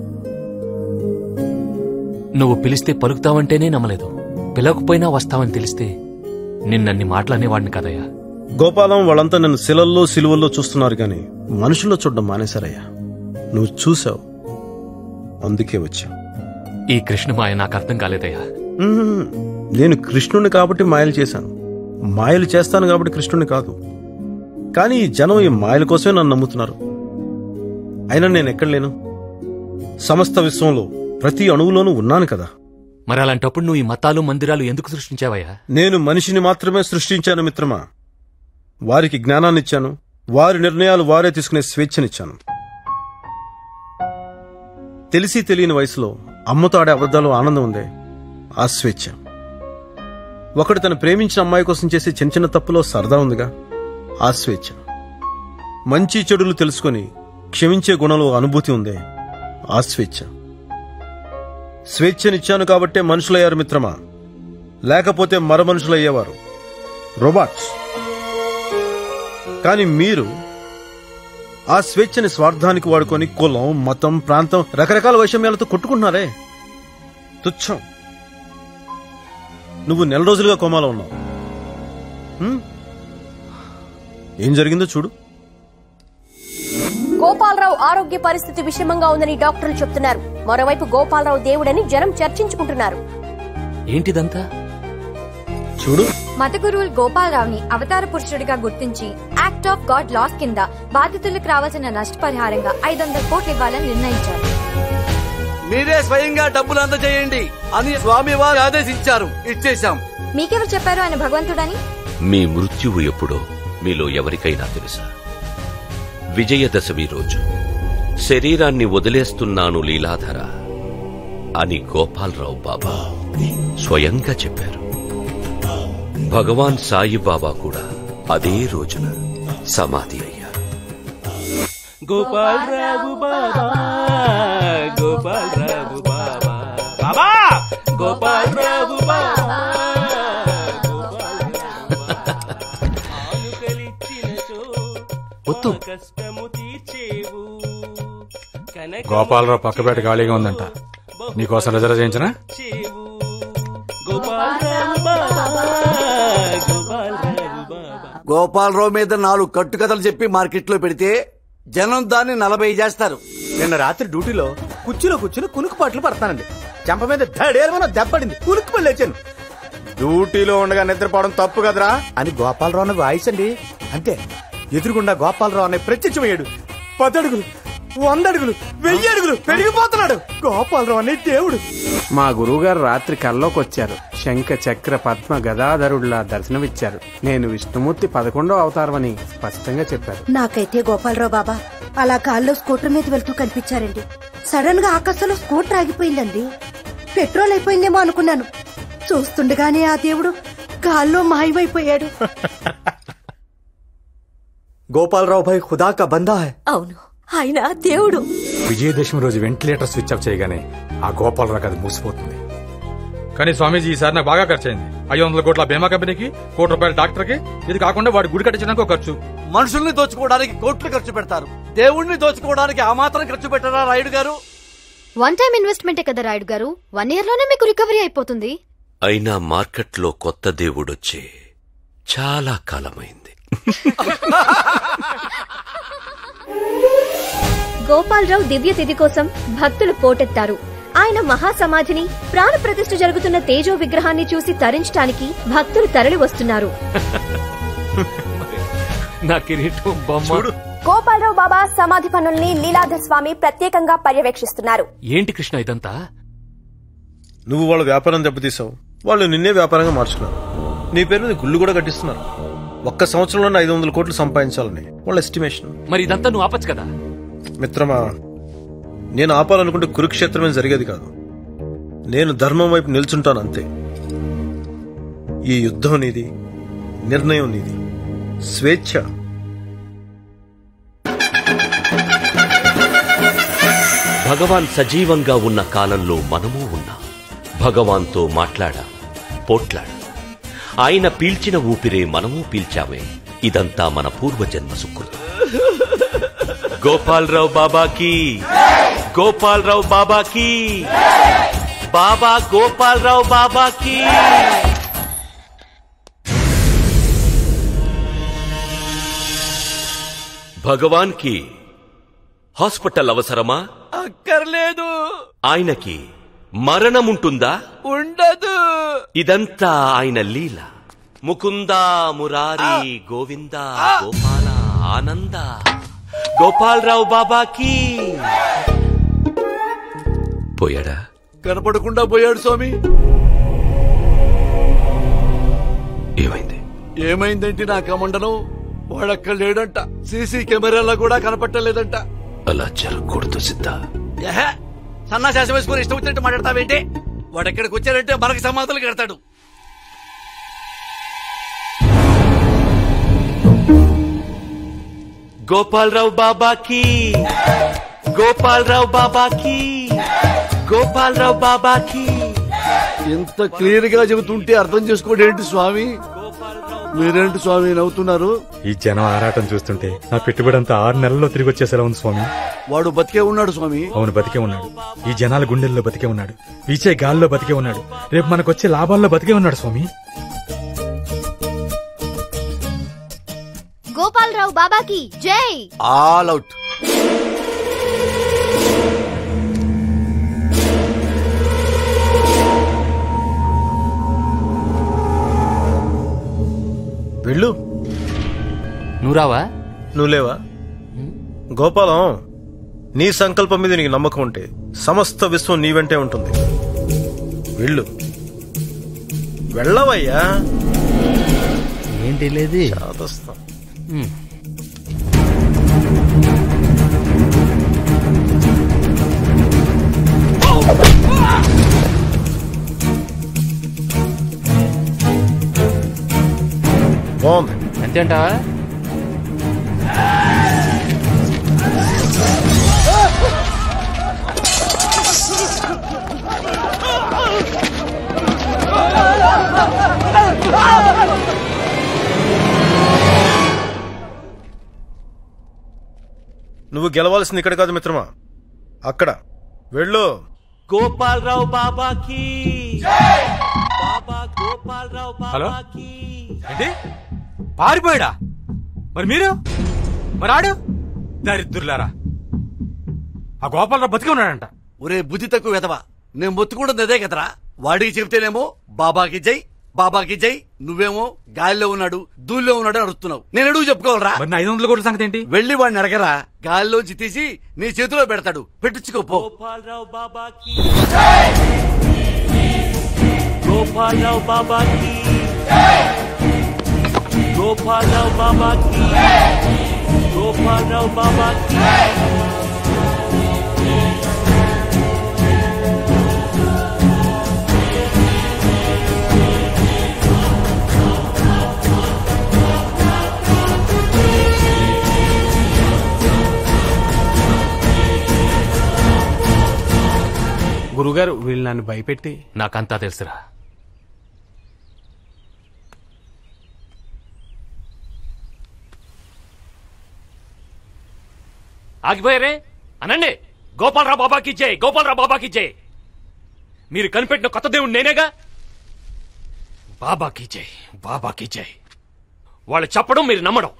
నువ్వు పిలిస్తే పలుకుతావంటేనే నమ్మలేదు పిలవకపోయినా వస్తావని తెలిస్తే నిన్నన్ని మాటలనేవాడిని కదయ్యా గోపాలం వాళ్ళంతా నన్ను శిలల్లో సిలువల్లో చూస్తున్నారు కానీ మనుషుల్లో చూడడం మానేశారయ్యా నువ్వు చూసావు అందుకే వచ్చా ఈ కృష్ణమాయ నాకు అర్థం కాలేదయ్యా మ్మ్. నేను కృష్ణుని కాబట్టి మాయలు చేశాను మాయలు చేస్తాను కాబట్టి కృష్ణుని కాదు కానీ ఈ జనం ఈ మాయల కోసమే నన్ను నమ్ముతున్నారు అయినా నేను ఎక్కడ లేను సమస్త విశ్వంలో ప్రతి అణువులోనూ ఉన్నాను కదా మరి అలాంటప్పుడు నువ్వు ఈ మతాలు మందిరాలు ఎందుకు సృష్టించావయ్యా నేను మనిషిని మాత్రమే సృష్టించాను మిత్రమా వారికి జ్ఞానాన్ని ఇచ్చాను వారి నిర్ణయాలు వారే తీసుకునే స్వేచ్ఛనిచ్చాను తెలిసి తెలియని వయసులో అమ్మతో ఆడే అబద్ధాలు ఆనందం ఉందే ఆ స్వేచ్ఛ ఒకడు తను ప్రేమించిన అమ్మాయి కోసం చేసే చిన్న చిన్న తప్పులో సరదా ఉందిగా ఆ స్వేచ్ఛ మంచి చెడులు తెలుసుకొని క్షమించే గుణంలో అనుభూతి ఉందే ఆ స్వేచ్ఛ స్వేచ్ఛనిచ్చాను కాబట్టే మనుషులయ్యారు మిత్రమా లేకపోతే మర మనుషులయ్యేవారు రోబాట్స్ కానీ మీరు ఆ స్వేచ్ఛని స్వార్థానికి వాడుకొని కులం మతం ప్రాంతం రకరకాల వైషమ్యాలతో కొట్టుకుంటున్నారే తుచ్చం నువ్వు నెల రోజులుగా కోమాలో ఉన్నావు హ్మ్? ఏం జరిగిందో చూడు గోపాలరావు ఆరోగ్య పరిస్థితి విషమంగా ఉందని డాక్టర్లు చెప్తున్నారు మరోవైపు గోపాలరావు దేవుడని జనం చర్చించుకుంటున్నారు ఏంటిదంతా చూడు మత గురువులు గోపాలరావుని అవతార పురుషుడిగా గుర్తించి యాక్ట్ ఆఫ్ గాడ్ లాస్ కింద బాధితులకు రావాల్సిన నష్టపరిహారంగా ఐదు వందల కోట్లు ఇవ్వాలని నిర్ణయించారు మీరే స్వయంగా డబ్బులు అందజేయండి అని స్వామివారు ఆదేశించారు ఇచ్చేశాం మీకెవరు చెప్పారు ఆయన భగవంతుడని మీ మృత్యువు ఎప్పుడో మీలో ఎవరికైనా తెలుసా విజయదశమి రోజు శరీరాన్ని వదిలేస్తున్నాను లీలాధర అని గోపాలరావు బాబా స్వయంగా చెప్పారు భగవాన్ సాయిబాబా కూడా అదే రోజున సమాధి అయ్యారు గోపాల్ రావు బాబా గోపాల్ రావు బాబా బాబా గోపాల్ రావు బాబా ఉత్తు గోపాలరావు పక్కపేట ఖాళీగా ఉందంట నీకోసం రిజర్వ్ చేయించనా గోపాలరావు మీద నాలుగు కట్టుకథలు చెప్పి మార్కెట్లో పెడితే జనం దాన్ని నలభై చేస్తారు నిన్న రాత్రి డ్యూటీలో కుర్చీలో కూర్చుని కునుకుపాట్లు పడతానండి చెంప మీద దడేలమన దెబ్బడింది కునుకు పడి లేచాను డ్యూటీలో ఉండగా నిద్రపోవడం తప్పు కదరా అని గోపాలరావు అన్న వాయిస్ అండి అంతే ఎదురుగుండా గోపాలరావు అనే ప్రత్యక్షమయ్యాడు పదడుగులు వంద అడుగులు వెయ్యి అడుగులు పెరిగిపోతున్నాడు గోపాలరావు అనే దేవుడు మా గురువుగారు రాత్రి కల్లోకి వచ్చారు శంఖ చక్ర పద్మ గదాధరుడిలా దర్శనమిచ్చారు నేను విష్ణుమూర్తి పదకొండో అవతారమని స్పష్టంగా చెప్పారు నాకైతే గోపాలరావు బాబా అలా గాల్లో స్కూటర్ మీద వెళ్తూ కనిపించారండి సడన్ గా ఆకాశంలో స్కూటర్ ఆగిపోయిందండి పెట్రోల్ అయిపోయిందేమో అనుకున్నాను చూస్తుండగానే ఆ దేవుడు గాల్లో మాయమైపోయాడు గోపాలరావు భాయ్ ఖుదా కా బందా హై అవును ఆయన దేవుడు విజయదశమి రోజు వెంటిలేటర్ స్విచ్ ఆఫ్ చేయగానే ఆ గోపాలరావు అది మూసిపోతుంది కానీ స్వామీజీ ఈసారి నాకు బాగా ఖర్చు అయింది ఐదు వందల కోట్ల బీమా కంపెనీకి కోటి రూపాయల డాక్టర్కి ఇది కాకుండా వాడి గుడి కట్టించడానికి ఒక ఖర్చు మనుషుల్ని దోచుకోవడానికి కోట్లు ఖర్చు పెడతారు దేవుణ్ణి దోచుకోవడానికి ఆ మాత్రం ఖర్చు పెట్టారా రాయుడు గారు వన్ టైం ఇన్వెస్ట్మెంటే కదా రాయుడు గారు వన్ ఇయర్ లోనే మీకు రికవరీ అయిపోతుంది అయినా మార్కెట్లో కొత్త దేవుడొచ్చే చాలా కాలమైంది గోపాలరావు దివ్య తిథి కోసం భక్తులు పోటెత్తారు ఆయన మహాసమాధిని ప్రాణ ప్రతిష్ఠ జరుగుతున్న తేజో విగ్రహాన్ని చూసి తరించడానికి భక్తులు తరలి వస్తున్నారు నా కిరీటం బొమ్మ గోపాలరావు బాబా సమాధి పనుల్ని లీలాధర్ స్వామి ప్రత్యేకంగా పర్యవేక్షిస్తున్నారు ఏంటి కృష్ణ ఇదంతా నువ్వు వాళ్ళ వ్యాపారం దెబ్బతీసావు వాళ్ళు నిన్నే వ్యాపారంగా మార్చుకున్నారు నీ పేరు మీద గుళ్ళు కూడా కట్టిస్తున్నారు ఒక్క సంవత్సరంలోనే ఐదు వందల కోట్లు సంపాదించాలని వాళ్ళ ఎస్టిమేషన్ మరి ఇదంతా నువ్వు ఆపచ్చు కదా మిత్రమా నేను ఆపాలనుకుంటే కురుక్షేత్రమే జరిగేది కాదు నేను ధర్మం వైపు నిల్చుంటాను అంతే ఈ యుద్ధం నీది నిర్ణయం నీది స్వేచ్ఛ భగవాన్ సజీవంగా ఉన్న కాలంలో మనము ఉన్నాం భగవాన్తో మాట్లాడా పోట్లాడా ఆయన పీల్చిన ఊపిరే మనము పీల్చామే ఇదంతా మన పూర్వజన్మ సుకృతం గోపాలరావు బాబాకి గోపాలరావు బాబాకి బాబా గోపాలరావు బాబాకి భగవాన్కి హాస్పిటల్ అవసరమా అక్కర్లేదు ఆయనకి మరణముంటుందా ఉండదు ఇదంతా ఆయన లీల ముకుందా మురారి గోవింద గోపాల ఆనంద గోపాలరావు బాబాకి పోయాడా కనపడకుండా పోయాడు స్వామి ఏమైంది ఏమైందంటే నా కమండలం వాడక్కడ లేడంట సీసీ కెమెరాలో కూడా కనపట్టలేదంట అలా జరగకూడదు సిద్ధ ఏహే సన్నాశాసం వేసుకుని ఇష్టం వచ్చినట్టు మాట్లాడతావేంటి వాడు ఎక్కడికి వచ్చాడంటే మనకి సమాధులు కడతాడు గోపాలరావు బాబాకి గోపాలరావు బాబాకి గోపాలరావు బాబాకి ఎంత క్లియర్ గా చెబుతుంటే అర్థం చేసుకోండి ఏంటి స్వామి మీరేంటి స్వామి నవ్వుతున్నారు ఈ జనం ఆరాటం చూస్తుంటే నా పెట్టుబడి అంతా ఆరు నెలల్లో తిరిగి వచ్చేసేలా ఉంది స్వామి వాడు బతికే ఉన్నాడు స్వామి అవును బతికే ఉన్నాడు ఈ జనాల గుండెల్లో బతికే ఉన్నాడు వీచే గాల్లో బతికే ఉన్నాడు రేపు మనకొచ్చే లాభాల్లో బతికే ఉన్నాడు స్వామి గోపాలరావు బాబాకి జై ఆల్ అవుట్ వెళ్ళు నువ్వు రావా నువ్వు లేవా గోపాలం నీ సంకల్పం మీద నీకు నమ్మకం ఉంటే సమస్త విశ్వం నీ వెంటే ఉంటుంది వెళ్ళు వెళ్ళవయ్యా ఏంటి లేది చాదస్తం బాగుంది అంతే అంటావా నువ్వు గెలవాల్సింది ఇక్కడ కాదు మిత్రమా అక్కడ వెళ్ళు గోపాలరావు బాబాకి బాబా గోపాలరావు హలో ఏంటి పారిపోయాడా మరి మీరు మరి ఆడు దరిద్రులారా ఆ గోపాలరావు బతికి ఉన్నాడంట ఒరే బుద్ధి తక్కువ వెదవా నేను మొత్తుకుంటుంది అదే కదరా వాడికి చెప్తేనేమో బాబాకి జై బాబాకి జై నువ్వేమో గాలిలో ఉన్నాడు దూల్లో ఉన్నాడు అని అడుగుతున్నావు నేను అడుగు చెప్పుకోవాలరా మరి నా ఐదు వందల కోట్ల సంగతి ఏంటి వెళ్ళి వాడిని అడగరా గాలిలోంచి తీసి నీ చేతిలో పెడతాడు పెట్టించుకోపో గోపాలరావు బాబాకి గోపాలరావు బాబాకి గోపాలరావు బాబాకి గోపాలరావు బాబాకి గురుగారు వీళ్ళు నన్ను భయపెట్టి నాకంతా తెలుసురా ఆగిపోయారే అనండి గోపాలరావు బాబాకి జై గోపాలరావు బాబాకి జై మీరు కనిపెట్టిన కొత్త దేవుడు నేనేగా బాబాకి జై బాబాకి జై వాళ్ళు చెప్పడం మీరు నమ్మడం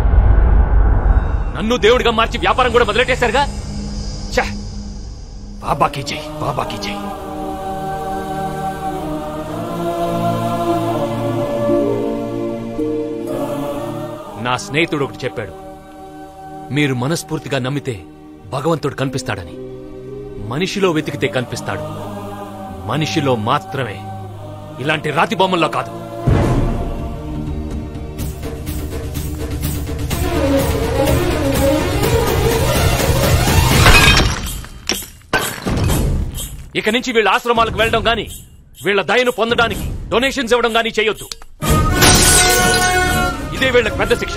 నన్ను దేవుడిగా మార్చి వ్యాపారం కూడా మొదలెట్టేశారుగా ఛ! బాబాకి జై బాబాకి జై నా స్నేహితుడు ఒకటి చెప్పాడు మీరు మనస్ఫూర్తిగా నమ్మితే భగవంతుడు కనిపిస్తాడని మనిషిలో వెతికితే కనిపిస్తాడు మనిషిలో మాత్రమే ఇలాంటి రాతి బొమ్మల్లో కాదు ఇక నుంచి వీళ్ళ ఆశ్రమాలకు వెళ్ళడం గాని వీళ్ళ దయను పొందడానికి డొనేషన్స్ ఇవ్వడం గాని చేయొద్దు ఇదే వీళ్ళకి పెద్ద శిక్ష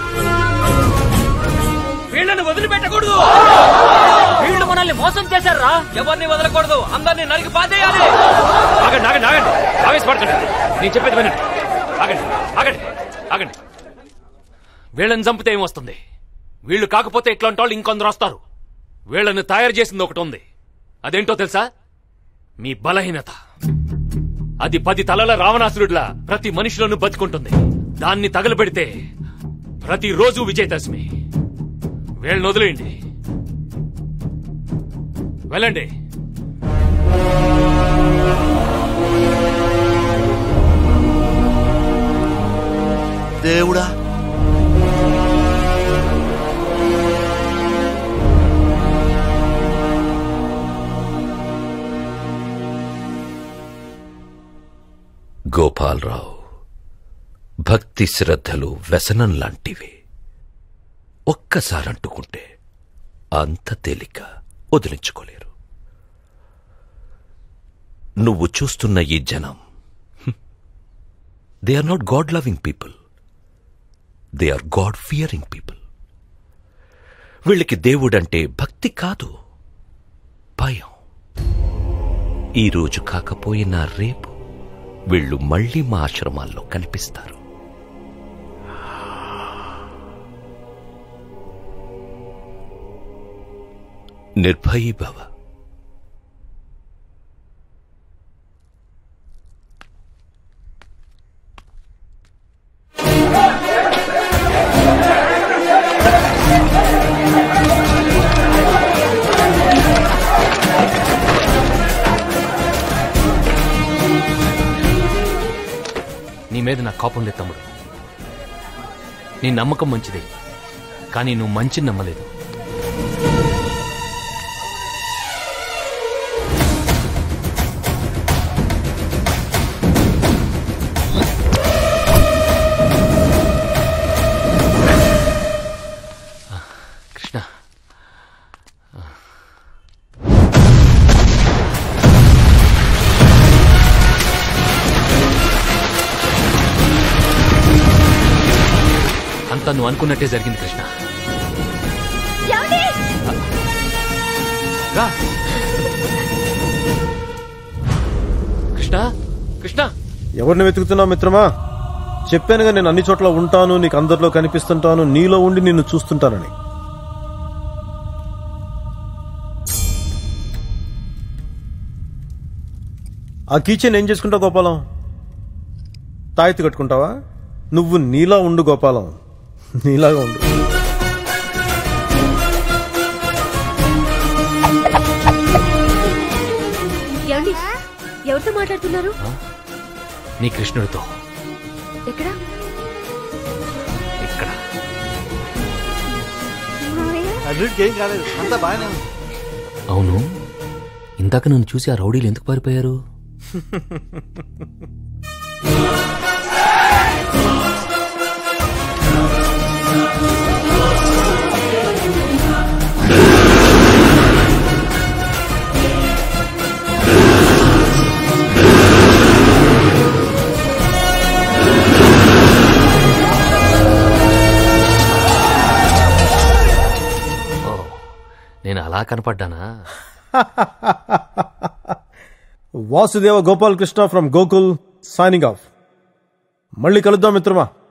వీళ్ళని వదిలిపెట్టకూడదు వీళ్ళు మనల్ని మోసం చేశారా ఎవరిని వదలకూడదు అందరినీ నరికి పాతేయాలి ఆగండి ఆగండి ఆగండి ఆవేశపడకండి నేను చెప్పేది వినండి ఆగండి ఆగండి ఆగండి వీళ్ళని చంపితే ఏమొస్తుంది వీళ్ళు కాకపోతే ఇట్లాంటి వాళ్ళు ఇంకొందరు వస్తారు వీళ్ళని తయారు చేసింది ఒకటి ఉంది అదేంటో తెలుసా మీ బలహీనత అది పది తలల రావణాసురుడిలా ప్రతి మనిషిలోనూ బతుకుంటుంది దాన్ని తగలబెడితే ప్రతిరోజు విజయదశమి వీళ్ళని వదిలేయండి వెళ్ళండి దేవుడా గోపాలరావు భక్తి శ్రద్ధలు వ్యసనం లాంటివి ఒక్కసారి అంటుకుంటే అంత తేలిక వదిలించుకోలేరు నువ్వు చూస్తున్న ఈ జనం they are not God loving people they are God fearing people వీళ్ళకి దేవుడంటే భక్తి కాదు భయం ఈ రోజు కాకపోయినా రేపు వీళ్ళు మళ్ళీ మా ఆశ్రమాల్లో కనిపిస్తారు నిర్భయీ భవ నీ మీద నా కోపం లేదు తమ్ముడు నీ నమ్మకం మంచిదే కానీ నువ్వు మంచి నమ్మలేదు కృష్ణ అంతా నువ్వు అనుకున్నట్టే జరిగింది కృష్ణ రా కృష్ణ కృష్ణ ఎవరిని వెతుకుతున్నావు మిత్రమా చెప్పానుగా నేను అన్ని చోట్ల ఉంటాను నీకు అందరిలో కనిపిస్తుంటాను నీలో ఉండి నిన్ను చూస్తుంటానని ఆ కీచెన్ ఏం చేసుకుంటావు గోపాలం తాయెత్తు కట్టుకుంటావా నువ్వు నీలా ఉండు గోపాలం నీలాగా ఉండు ఏమండి ఎవరితో మాట్లాడుతున్నారు నీ కృష్ణుడితో ఎక్కడ ఇక్కడ అల్లుడికి ఏం కాలేదు అంతా బాగానే ఉంది అవును ఇందాక నన్ను చూసి ఆ రౌడీలు ఎందుకు పారిపోయారు ఓ, నేను అలా కనపడ్డానా Vasudeva Gopal Krishna from Gokul signing off మళ్ళీ కలుద్దాం మిత్రమా